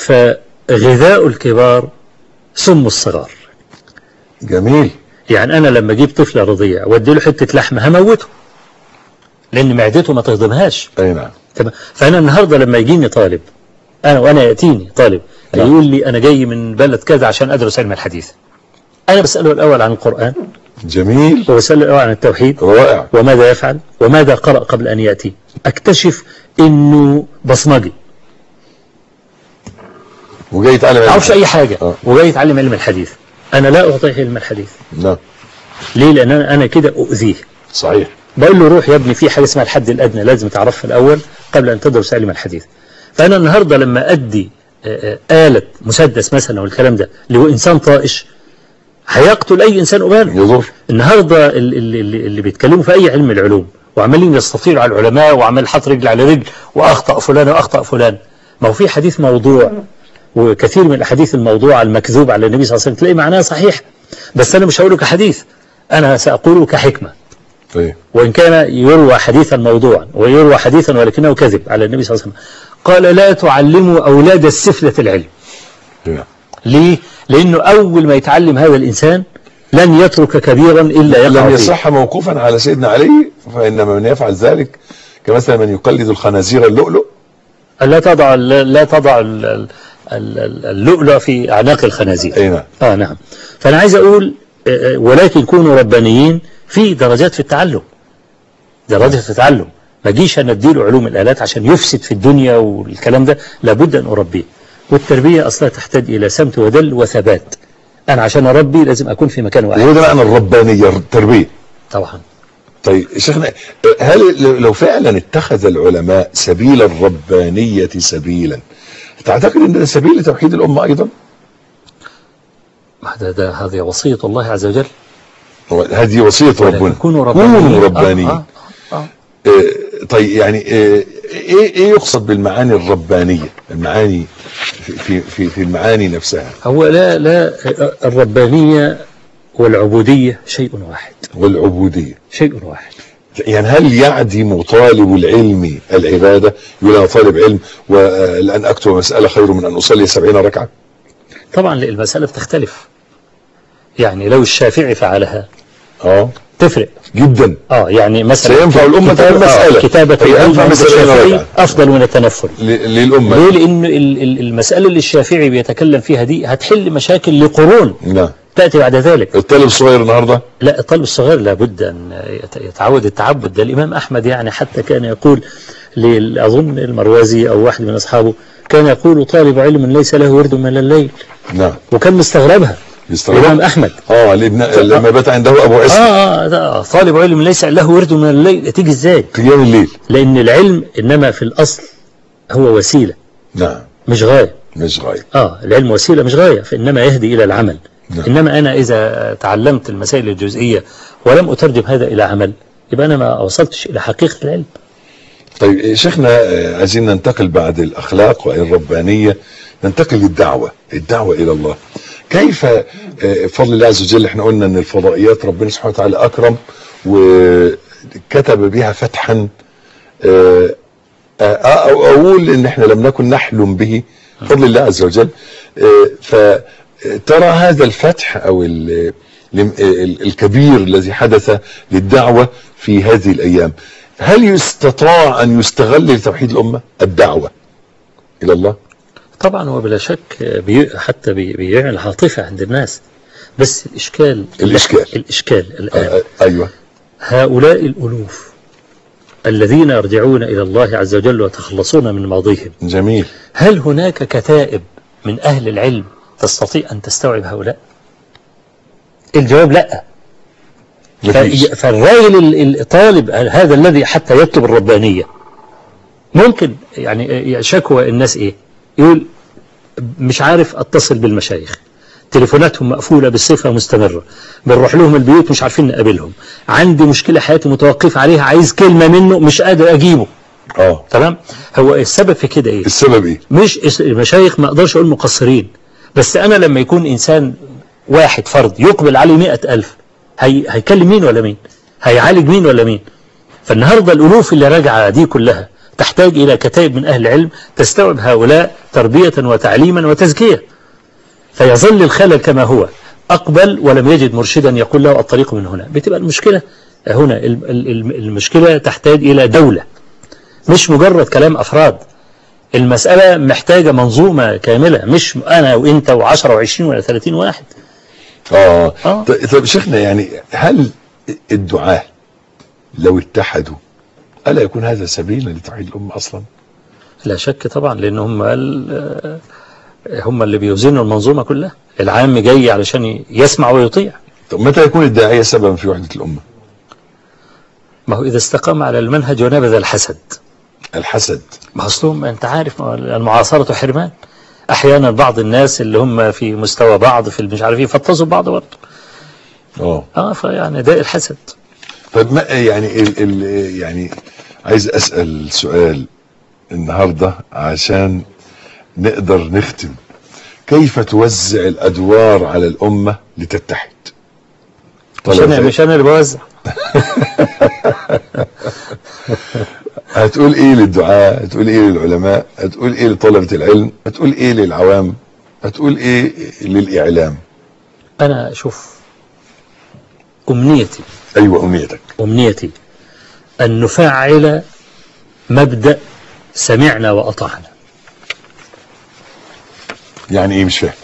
فغذاء الكبار سم الصغار جميل يعني انا لما اجيب طفل رضيع وادي له حته لحمه هموته لان معدته ما تهضمهاش اي نعم تمام فانا النهارده لما يجيني طالب انا وانا ياتيني طالب نعم. يقول لي انا جاي من بلد كذا عشان ادرس علم الحديث انا بساله الاول عن القران جميل وبساله الاول عن التوحيد رائع وماذا يفعل وماذا قرأ قبل أن يأتي أكتشف أنه بصمجي وجاي يتعلم ما أعرفش أي حاجة آه. وجاي يتعلم علم الحديث أنا لا أعطيه علم الحديث نعم ليه لأن أنا أنا كده أؤذيه صحيح بقول له روح يا ابني في حاجة اسمها الحد الأدنى لازم تعرفها الأول قبل أن تدرس علم الحديث فأنا النهاردة لما أدي آه، آه، آلة مسدس مثلا والكلام ده اللي هو إنسان طائش هيقتل أي إنسان أباله يضر النهارده ال- ال- اللي, اللي بيتكلموا في اي علم العلوم وعمالين يستطيعوا على العلماء وعمال حاط رجل على رجل واخطا فلان واخطا فلان ما هو في حديث موضوع وكثير من الاحاديث الموضوعه المكذوب على النبي صلى الله عليه وسلم تلاقي معناها صحيح بس انا مش هقوله كحديث انا ساقوله كحكمه طيب وان كان يروى حديثا موضوعا ويروى حديثا ولكنه كذب على النبي صلى الله عليه وسلم قال لا تعلموا اولاد السفله العلم نعم ليه؟ لأنه أول ما يتعلم هذا الإنسان لن يترك كبيرا إلا يقع لم فيه يصح موقوفا على سيدنا علي فإنما من يفعل ذلك كمثل من يقلد الخنازير اللؤلؤ لا تضع لا تضع ال- ال- ال- اللؤلؤ في أعناق الخنازير أي نعم اه نعم فانا عايز اقول آه، آه، ولكن كونوا ربانيين في درجات في التعلم درجات في التعلم ما جيش انا اديله علوم الالات عشان يفسد في الدنيا والكلام ده لابد ان اربيه والتربيه اصلا تحتاج الى سمت ودل وثبات انا عشان اربي لازم اكون في مكان واحد وهو ده معنى الربانية التربية طبعا طيب شيخنا هل لو فعلا اتخذ العلماء سبيل الربانية سبيلا تعتقد ان ده سبيل لتوحيد الأمة أيضا هذا ده هذه وصيه الله عز وجل هو هذه وصية ولكن ربنا كونوا ربانيين كونوا ربانيين آه آه آه. آه، طيب يعني آه، ايه ايه يقصد بالمعاني الربانية المعاني في في في, في المعاني نفسها هو لا لا الربانيه والعبوديه شيء واحد والعبودية شيء واحد يعني هل يعدم طالب العلم العبادة يقول انا طالب علم ولان اكتب مسألة خير من ان اصلي سبعين ركعة طبعا المساله بتختلف يعني لو الشافعي فعلها اه تفرق جدا اه يعني مثلا سينفع الأمة كتاب- المسألة. آه كتابة هي العلم أنفع عند مسألة الشافعي ركعة. أفضل من التنفل ل- للأمة ليه لأن ال- ال- المسألة اللي الشافعي بيتكلم فيها دي هتحل مشاكل لقرون نعم تأتي بعد ذلك الطالب الصغير النهارده لا الطالب الصغير لابد أن يت- يتعود التعبد ده الإمام أحمد يعني حتى كان يقول لل- أظن المروزي أو واحد من أصحابه كان يقول طالب علم ليس له ورد من الليل نعم وكان مستغربها يستغرب. الإمام أحمد اه لابن لما بات عنده ابو آه, عصر آه, آه طالب علم ليس له ورد من الليل تيجي إزاي قيام الليل لأن العلم إنما في الأصل هو وسيلة نعم مش غاية مش غاية آه العلم وسيلة مش غاية فإنما يهدي إلى العمل نعم. إنما أنا إذا تعلمت المسائل الجزئية ولم أترجم هذا إلى عمل يبقى أنا ما وصلتش إلى حقيقة العلم طيب إيه شيخنا آه، عايزين ننتقل بعد الاخلاق والربانيه ننتقل للدعوه الدعوه الى الله كيف آه، بفضل الله عز وجل احنا قلنا ان الفضائيات ربنا سبحانه وتعالى اكرم وكتب بها فتحا آه، آه، او اقول ان احنا لم نكن نحلم به بفضل الله عز وجل آه، فترى هذا الفتح او ال- الم- ال- الكبير الذي حدث للدعوه في هذه الايام هل يستطاع ان يستغل لتوحيد الامه الدعوه الى الله طبعا هو بلا شك بي حتى بي بيعمل عاطفة عند الناس بس الإشكال الإشكال. الإشكال الآن آه، ايوه هؤلاء الألوف الذين يرجعون إلى الله عز وجل ويتخلصون من ماضيهم جميل هل هناك كتائب من أهل العلم تستطيع أن تستوعب هؤلاء الجواب لا مفيش ف- فالراجل ال- الطالب هذا الذي حتى يطلب الربانية ممكن يعني شكوى الناس ايه يقول مش عارف اتصل بالمشايخ تليفوناتهم مقفولة بصفة مستمرة بنروح لهم البيوت مش عارفين نقابلهم عندي مشكلة حياتي متوقف عليها عايز كلمة منه مش قادر اجيبه اه تمام هو السبب في كده ايه السبب ايه مش اس- المشايخ ما اقدرش اقول مقصرين بس انا لما يكون انسان واحد فرد يقبل عليه مئة الف هي هيكلم مين ولا مين هيعالج مين ولا مين فالنهاردة الالوف اللي راجعة دي كلها تحتاج الى كتائب من اهل العلم تستوعب هؤلاء تربية وتعليما وتزكية فيظل الخلل كما هو أقبل ولم يجد مرشدا يقول له الطريق من هنا بتبقى المشكلة هنا ال- ال- ال- المشكلة تحتاج إلى دولة مش مجرد كلام أفراد المسألة محتاجة منظومة كاملة مش أنا وإنت وعشرة وعشرين ولا ثلاثين واحد اه آه. ط- طيب شيخنا يعني هل الدعاة لو اتحدوا الا يكون هذا سبيلا لتوحيد الامه اصلا لا شك طبعا لأن هم ال- هم اللي بيوزنوا المنظومة كلها العام جاي علشان يسمع ويطيع طب متى يكون الداعيه سببا في وحده الامه ما هو إذا استقام على المنهج ونبذ الحسد الحسد ما اصلهم انت عارف ما هو المعاصرة حرمان احيانا بعض الناس اللي هم في مستوى بعض في مش عارف ايه فطزوا بعض برضه اه اه فيعني ده الحسد طيب ما يعني ال ال يعني عايز اسال سؤال النهارده عشان نقدر نختم كيف توزع الادوار على الامه لتتحد مش انا مش انا اللي بوزع هتقول ايه للدعاء هتقول ايه للعلماء هتقول ايه لطلبة العلم هتقول ايه للعوام هتقول ايه للاعلام انا شوف أمنيتي ايوه امنيتك أمنيتي أن نفعل مبدأ سمعنا وأطعنا يعني ايه مش فاهم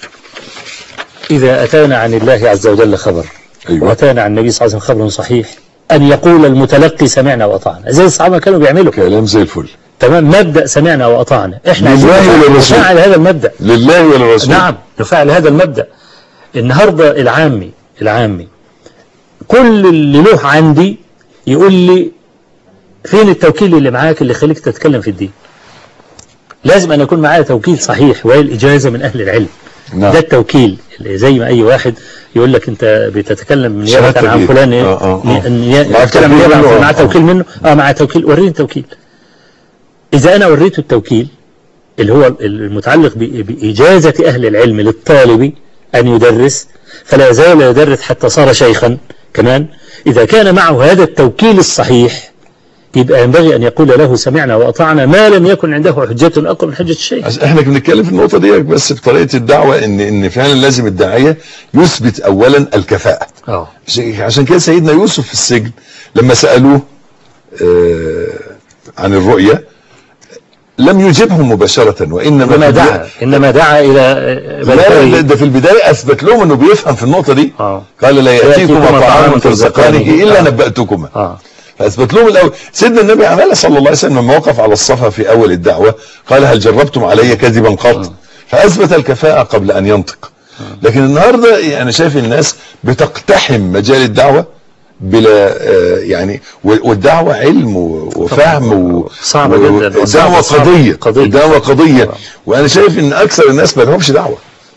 إذا أتانا عن الله عز وجل خبر ايوه وأتانا عن النبي صلى الله عليه وسلم خبر صحيح أن يقول المتلقي سمعنا وأطعنا زي الصحابة كانوا بيعملوا كلام زي الفل تمام مبدأ سمعنا وأطعنا إحنا لله عايزين وللرسول. نفعل هذا المبدأ لله وللرسول نعم نفعل هذا المبدأ النهاردة العامي العامي كل اللي له عندي يقول لي فين التوكيل اللي معاك اللي يخليك تتكلم في الدين لازم أن يكون معايا توكيل صحيح وهي الإجازة من أهل العلم نعم ده التوكيل اللي زي ما أي واحد يقول لك أنت بتتكلم شهادتك نيابة عن إيه؟ فلان إيه؟ آه، آه، آه. ني- معاك تتكلم توكيل نيابة عن منه؟ فلان معاه آه. توكيل منه اه معاه توكيل وريني التوكيل إذا أنا وريته التوكيل اللي هو المتعلق ب- بإجازة أهل العلم للطالب أن يدرس فلا يزال يدرس حتى صار شيخا كمان إذا كان معه هذا التوكيل الصحيح يبقى ينبغي أن يقول له سمعنا وأطعنا ما لم يكن عنده حجة أقوى من حجة الشيخ عشان احنا بنتكلم في النقطه دي بس بطريقه الدعوه ان ان فعلا لازم الداعيه يثبت اولا الكفاءه اه عشان- عشان كده سيدنا يوسف في السجن لما سالوه آه عن الرؤيا لم يجبهم مباشره وانما إنما في دعا إنما دعا إلى لا لا ده في البدايه اثبت لهم انه بيفهم في النقطه دي آه. قال لا ياتيكما يأتيكما طعام طعام ترزقانه ترزقانه. الا آه. نباتكما آه فاثبت لهم الاول سيدنا النبي عملها صلى الله عليه وسلم لما وقف على الصفا في اول الدعوه قال هل جربتم علي كذبا قط فاثبت الكفاءه قبل ان ينطق لكن النهارده انا شايف الناس بتقتحم مجال الدعوه بلا آه، يعني و- والدعوه علم و- وفهم و- صعبة و- جدا. الدعوه صعبة- صعبة. قضيه قضية. الدعوه قضيه طبعا. وانا شايف ان اكثر الناس ما لهمش دعوه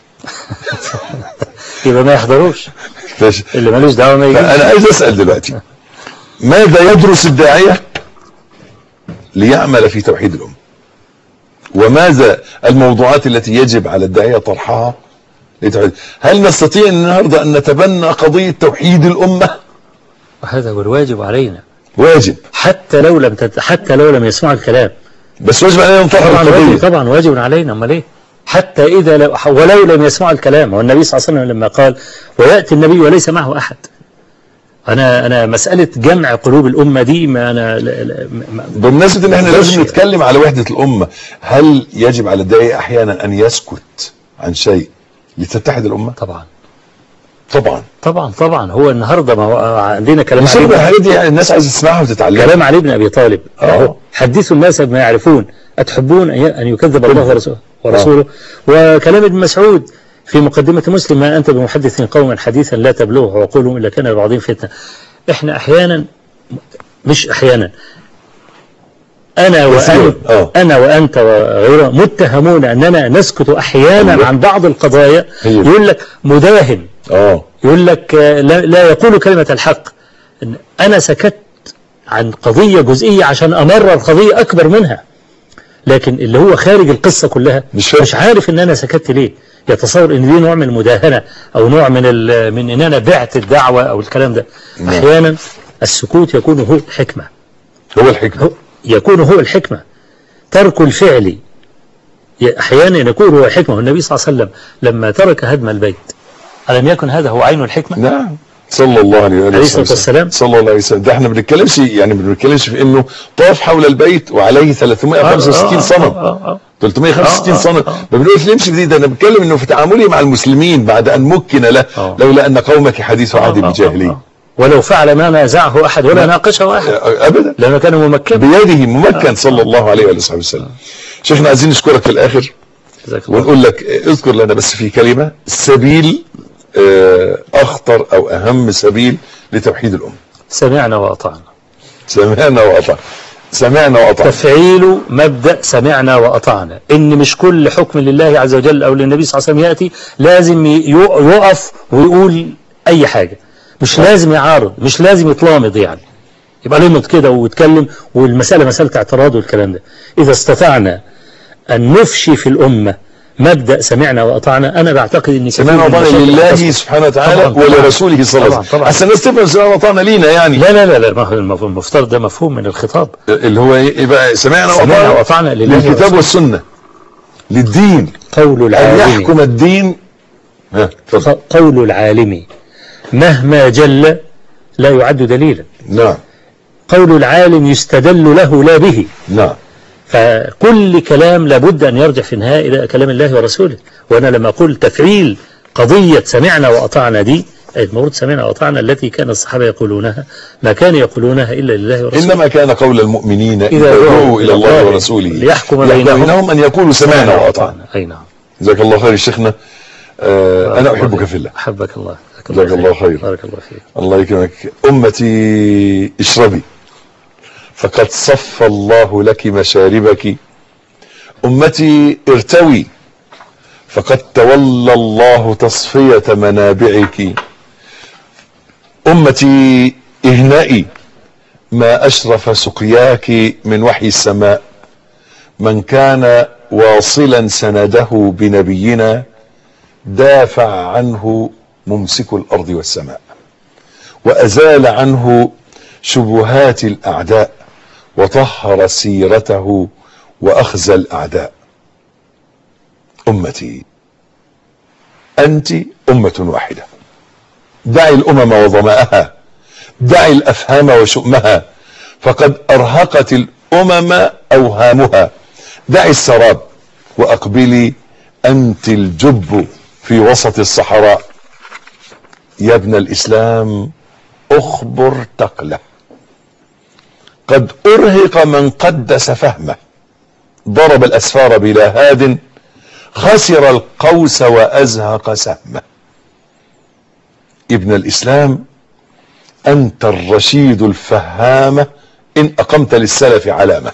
يبقى ما يحضروش فش- اللي ملوش دعوة ما يجيش فأنا عايز أسأل دلوقتي ماذا يدرس الداعية ليعمل في توحيد الأمة وماذا الموضوعات التي يجب على الداعية طرحها لتوحيد هل نستطيع النهاردة أن نتبنى قضية توحيد الأمة وهذا هو الواجب علينا واجب حتى لو لم تت... حتى لو لم يسمعوا الكلام بس واجب علينا أن نطرح طبعا واجب القضية طبعا واجب علينا امال ايه حتى اذا لو ولو لم يسمعوا الكلام والنبي صلى الله عليه وسلم لما قال وياتي النبي وليس معه احد انا انا مساله جمع قلوب الامه دي ما انا لا لا ما- بمناسبة ان احنا ما- لازم نتكلم على وحدة الأمة هل يجب على الداعية أحيانا أن يسكت عن شيء لتتحد الأمة طبعا طبعا طبعا طبعا هو النهارده ما هو عندنا كلام مصيبة علي الحاجات دي الناس عايزة تسمعها وتتعلمها كلام علي بن ابي طالب آه. أهو. حدثوا الناس بما يعرفون اتحبون ان ي- أن يكذب الله ورسوله ورسوله وكلام ابن مسعود في مقدمة مسلم ما أنت بمحدث قوما حديثا لا تبلغه وقولهم إلا كان لبعضهم فتنة إحنا أحيانا مش أحيانا أنا كثيراً. وأنت آه. أنا وأنت وغيره متهمون أننا نسكت أحيانا أيوة. عن بعض القضايا هي. يقول لك مداهن اه يقول لك آه، لا, لا يقول كلمة الحق إن أنا سكت عن قضية جزئية عشان أمرر قضية أكبر منها لكن اللي هو خارج القصة كلها مش فاهم. مش عارف إن أنا سكت ليه يتصور إن دي نوع من المداهنة أو نوع من ال- من إن أنا بعت الدعوة أو الكلام ده نعم. أحيانا السكوت يكون هو الحكمة هو الحكمة هو يكون هو الحكمة ترك الفعل ي- أحيانا يكون هو الحكمة والنبي صلى الله عليه وسلم لما ترك هدم البيت ألم يكن هذا هو عين الحكمة نعم صلى الله عليه وآله عليه الصلاة وسلم. والسلام. صلى الله عليه وسلم ده احنا بنتكلمش يعني ما بنتكلمش في انه طاف حول البيت وعليه 365 صنم آه آه آه 365 آه، آه، صنم آه. ما بنقولش نمشي في دي ده انا بتكلم انه في تعاملي مع المسلمين بعد ان مكن له آه. لولا ان قومك حديث عهد آه، آه، بجاهليه آه. ولو فعل ما نازعه أحد ولا ناقشه أحد ابدا لأنه كان ممكنا بيده ممكن صلى الله عليه وآله وصحبه وسلم شيخنا عايزين نشكرك في الاخر جزاك الله ونقول لك اه، اذكر لنا بس في كلمة سبيل اه، اخطر او اهم سبيل لتوحيد الامة سمعنا وأطعنا سمعنا وأطعنا سمعنا وأطعنا تفعيل مبدأ سمعنا وأطعنا إن مش كل حكم لله عز وجل أو للنبي صلى الله عليه وسلم يأتي لازم ي- يقف ويقول أي حاجة مش لازم يعارض مش لازم يتلامض يعني يبقى لمض كده ويتكلم والمسألة مسألة اعتراض والكلام ده إذا استطعنا أن نفشي في الأمة مبدأ سمعنا وأطعنا أنا بعتقد إن كثير سمعنا من وأطعنا المشاكل لله هتسقط. سبحانه وتعالى طبعاً، طبعاً. ولرسوله صلى الله عليه طبعاً، طبعاً. وسلم عشان الناس تفهم سمعنا وأطعنا لينا يعني لا لا لا لا ما هو المف- المفترض ده مفهوم من الخطاب اللي هو ايه إيه بقى سمعنا سمعنا وأطعنا وأطعنا لله للكتاب ورسوله. والسنة للدين قول أن العالم يحكم الدين ها اتفضل. قول العالم مهما جل لا يعد دليلا نعم قول العالم يستدل له لا به نعم فكل كلام لابد أن يرجع في النهاية إلى كلام الله ورسوله وأنا لما أقول تفعيل قضية سمعنا وأطعنا دي المفروض سمعنا وأطعنا التي كان الصحابة يقولونها ما كانوا يقولونها إلا لله ورسوله إنما كان قول المؤمنين إذا إذا دعوا إلى الله الله ورسوله ليحكم بينهم. بينهم أن يقولوا سمعنا وأطعنا أي نعم جزاك الله خير يا شيخنا آه أنا أحبك في الله أحبك الله جزاك الله خير. بارك الله فيك الله يكرمك أمتي اشربي فقد صف الله لك مشاربك أمتي ارتوي فقد تولى الله تصفية منابعك أمتي اهنئي ما أشرف سقياك من وحي السماء من كان واصلا سنده بنبينا دافع عنه ممسك الأرض والسماء وأزال عنه شبهات الأعداء وطهر سيرته وأخزى الأعداء أمتي أنت أمة واحدة دعي الأمم وظمأها دعي الأفهام وشؤمها فقد أرهقت الأمم أوهامها دعي السراب وأقبلي أنت الجب في وسط الصحراء يا ابن الإسلام أخبر تقلة قد أرهق من قدس فهمه ضرب الأسفار بلا هاد خسر القوس وأزهق سهمه ابن الإسلام أنت الرشيد الفهامة إن أقمت للسلف علامة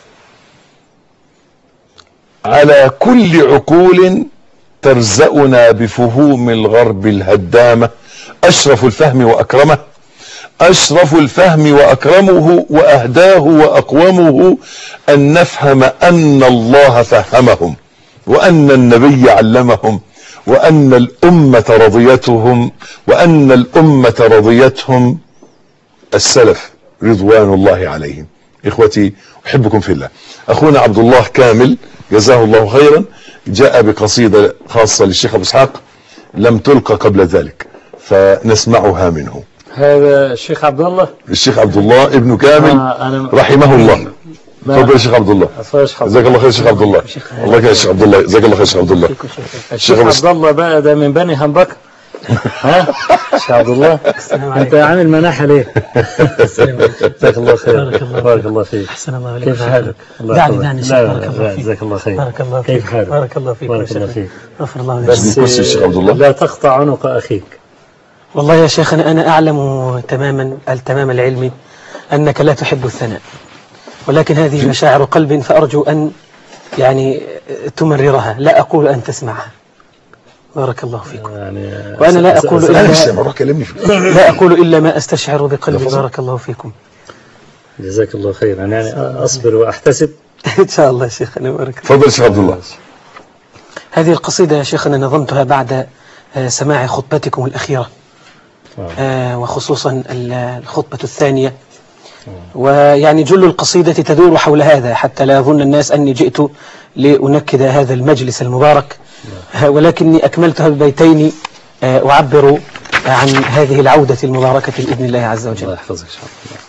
على كل عقول ترزأنا بفهوم الغرب الهدامة أشرف الفهم وأكرمه أشرف الفهم وأكرمه وأهداه وأقومه أن نفهم أن الله فهمهم وأن النبي علمهم وأن الأمة رضيتهم وأن الأمة رضيتهم السلف رضوان الله عليهم إخوتي أحبكم في الله أخونا عبد الله كامل جزاه الله خيرا جاء بقصيدة خاصة للشيخ أبو إسحاق لم تلقى قبل ذلك فنسمعها منه هذا الشيخ عبد الله الشيخ عبد الله ابن كامل آه، أنا رحمه الله ما- تفضل يا شيخ عبد الله أصلاش حظ. جزاك الله خير يا شيخ عبد الله الله يكرمك يا شيخ عبد الله جزاك الله خير يا شيخ عبد الله الشيخ شيخ عبد الله بقى ده من بني همبكة ها شيخ عبد الله انت عامل مناحة ليه جزاك الله خير بارك الله بارك الله فيك أحسن الله إليك كيف حالك الله دعني يحفظك. دعني لا شيخ لا بارك الله لا فيك جزاك الله خير بارك الله كيف فيك حالك بارك الله فيك بارك يا الله شيخ. فيك غفر الله لك بس كرسي يا شيخ عبد الله لا تقطع عنق أخيك والله يا شيخنا أنا أعلم تماما التمام العلم أنك لا تحب الثناء ولكن هذه مشاعر قلب فأرجو أن يعني تمررها لا أقول أن تسمعها بارك الله فيكم يعني وأنا لا أقول لا إلا مش مرة كلمني في لا أقول إلا ما أستشعر بقلبي لفظ. بارك الله فيكم جزاك الله خيرا يعني أصبر وأحتسب إن شاء الله يا شيخنا بارك الله تفضل يا شيخ عبد الله هذه القصيدة يا شيخنا نظمتها بعد آه، سماع خطبتكم الأخيرة آه، وخصوصا ال- الخطبة الثانية ويعني جل القصيدة تدور حول هذا حتى لا يظن الناس أني جئت لأنكد هذا المجلس المبارك آه، ولكني أكملتها ببيتين آه، أعبر عن هذه العودة المباركة بإذن الله عز الله وجل يحفظك إن شاء الله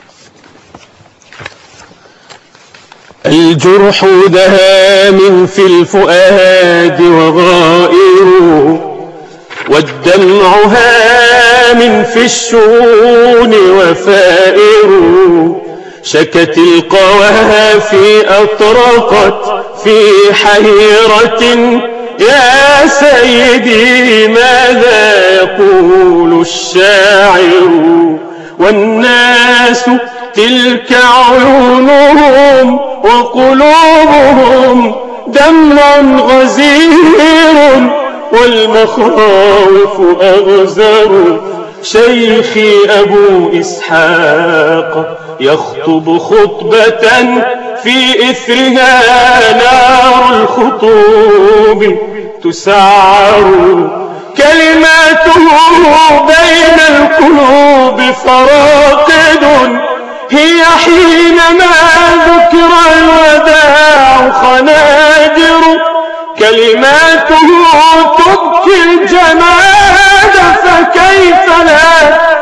الجرح دهام في الفؤاد وغائر والدمع هام في الشؤون وفائر شكت القوافي أطرقت في حيرة يا سيدي ماذا يقول الشاعر والناس تلك عيونهم وقلوبهم دمع غزير والمخاوف أغزر شيخي أبو إسحاق يخطب خطبة في إثرها نار الخطوب تسعر كلماته بين القلوب فراقد هي حينما ذكر الوداع خناجر كلماته تبكي الجماد فكيف لا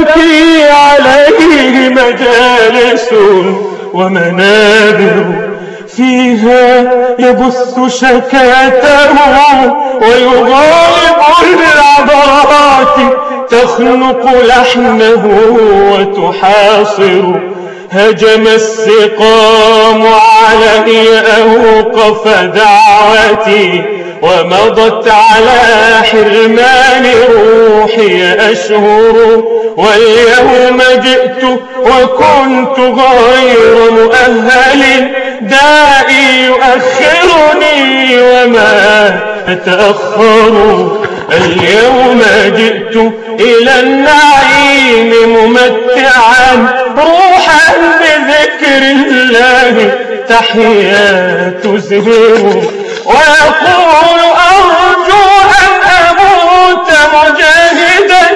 تبكي عليه مجالس ومنابر فيها يبث شكاته ويغالب العبرات تخنق لحمه وتحاصر هجم السقام علي أوقف دعوتي ومضت على حرمان روحي أشهر واليوم جئت وكنت غير مؤهل دائي يؤخرني وما أتأخر اليوم جئت إلى النعيم ممتعا روحا بذكر الله تحيات زهور ويقول أرجو أن أموت مجاهدا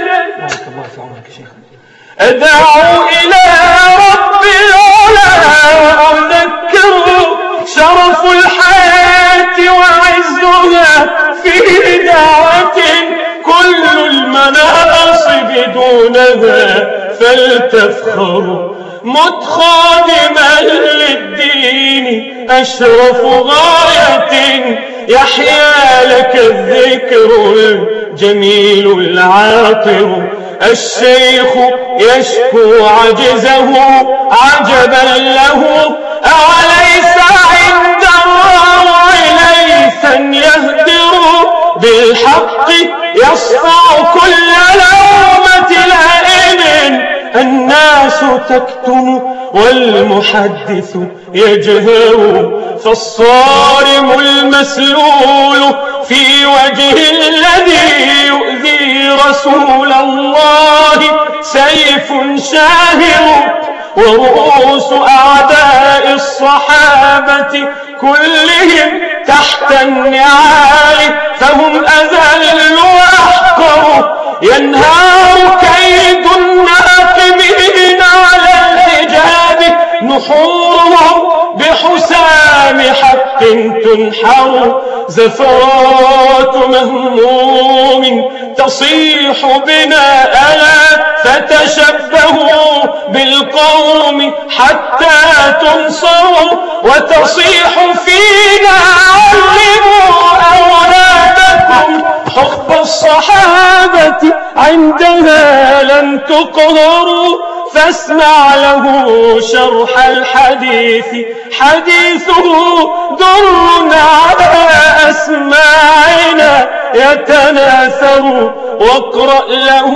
أدعو إلى رب العلا وأذكر شرف الحياة وعزها في دعوة كل المناصب دونها فلتفخر مت خادما للدين أشرف غاية يحيا لك الذكر الجميل العاطر الشيخ يشكو عجزه عجبا له أوليس عند الله ليسا يهدر بالحق يصفع كل لومة لائم الناس تكتم والمحدث يجهر فالصارم المسلول في وجه الذي يؤذي رسول الله سيف شاهر ورؤوس أعداء الصحابة كلهم تحت النعال فهم أذل وأحقر ينهار كيد الناقمين على الحجاب نحورهم بحسام حق تنحر زفرات مهموم تصيح بنا ألا فتشبهوا بالقوم حتى تنصروا وتصيح فينا علموا أولادكم حب الصحابة عندها لن تقهروا فاسمع له شرح الحديث حديثه در على أسماعنا يتناثر واقرأ له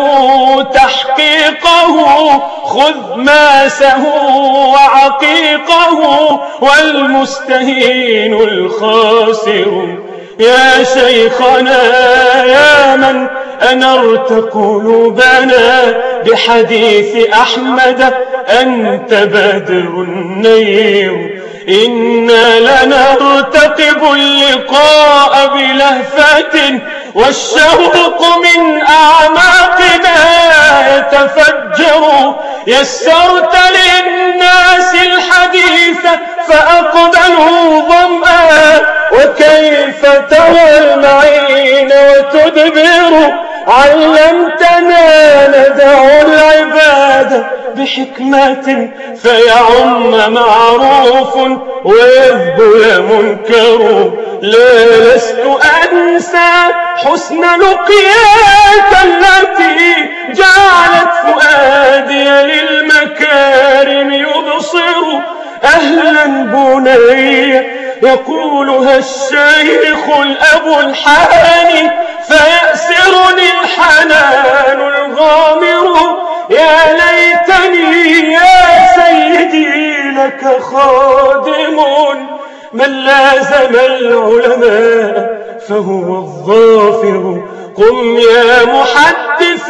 تحقيقه خذ ماسه وعقيقه والمستهين الخاسر يا شيخنا يا من أنرت قلوبنا بحديث أحمد أنت بدر النير إنا لنرتقب اللقاء بلهفة والشوق من أعماقنا يتفجر يسرت للناس الحديث فأقبلوا ظمآ وكيف ترى المعين وتدبر علمتنا ندع العباد بحكمة فيعم معروف ويذبل منكر لا لست أنسى حسن لقياك التي جعلت فؤادي للمكارم يبصر أهلا بني يقولها الشيخ الأب الحاني فيأسرني الحنان الغامر يا ليتني يا سيدي لك خادم من لازم العلماء فهو الظافر قم يا محدث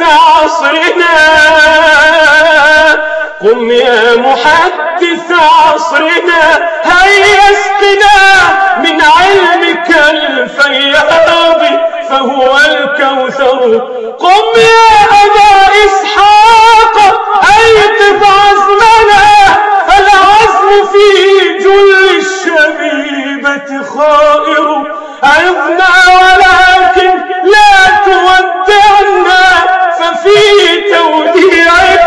عصرنا قم يا محدث عصرنا هيا اسقنا من علمك الفياض فهو الكوثر قم يا أبا إسحاق أيقظ عزمنا العزم في جل الشبيبة خائر عظنا ولكن لا تودعنا ففي توديعك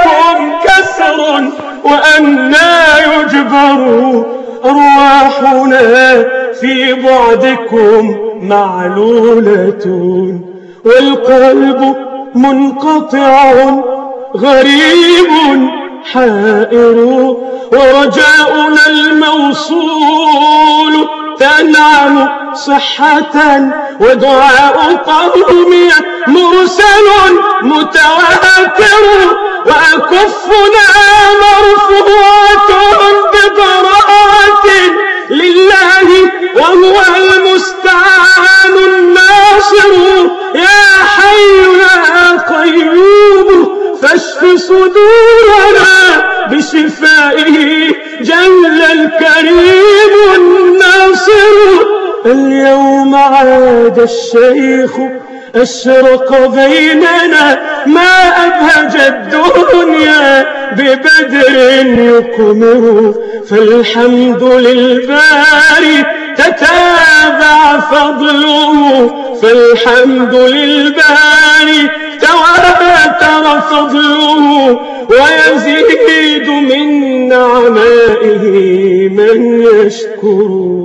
كفر وأنا يجبر أرواحنا في بعدكم معلولة والقلب منقطع غريب حائر ورجاؤنا الموصول تنعم صحة ودعاء قومي مرسل متواتر وأكفنا مرفوعة ببراءة لله وهو المستعان الناصر يا حي يا قيوم فاشف صدورنا بشفائه جل الكريم الناصر اليوم عاد الشيخ أشرق بيننا ما أبهج الدنيا ببدر يقمر فالحمد للباري تتابع فضله فالحمد للباري تواتر فضله ويزيد من نعمائه من يشكر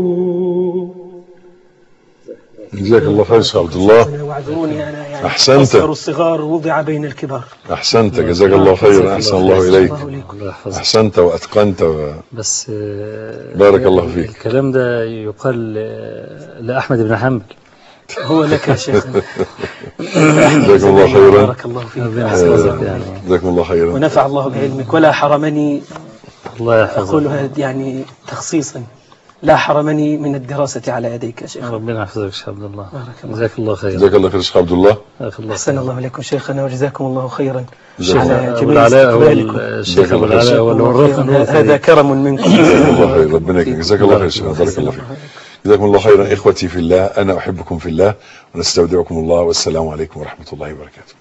جزاك الله خير شيخ عبد الله واعذروني انا يعني أحسنت. أصغر الصغار وضع بين الكبار احسنت جزاك الله خيرا احسن الله اليك الله إليكم. الله يحفظك احسنت واتقنت و... بس آه، بارك الله فيك. الكلام ده يقال آه، لأحمد بن حنبل هو لك يا شيخ جزاكم الله خيرا بارك الله فيك ربنا أحسن يحفظك الله. يعني جزاكم الله خيرا ونفع الله بعلمك ولا حرمني الله يحفظك أقولها يعني تخصيصا لا حرمني من الدراسة على يديك يا شيخ ربنا يحفظك يا شيخ عبد الله بارك الله. جزاك الله خيرا جزاك الله خير شيخ عبد الله جزاك الله أحسن خيرا الله إليكم شيخنا وجزاكم الله خيرا جزاك على الله أبو جميل العلاء استقبالكم الشيخ أبو العلاء هو اللي ورطنا هذا كرم منكم جزاك الله خير ربنا يكرمك جزاك الله خير شيخ بارك الله فيك جزاكم الله خيرا اخوتي في الله انا احبكم في الله ونستودعكم الله والسلام عليكم ورحمه الله وبركاته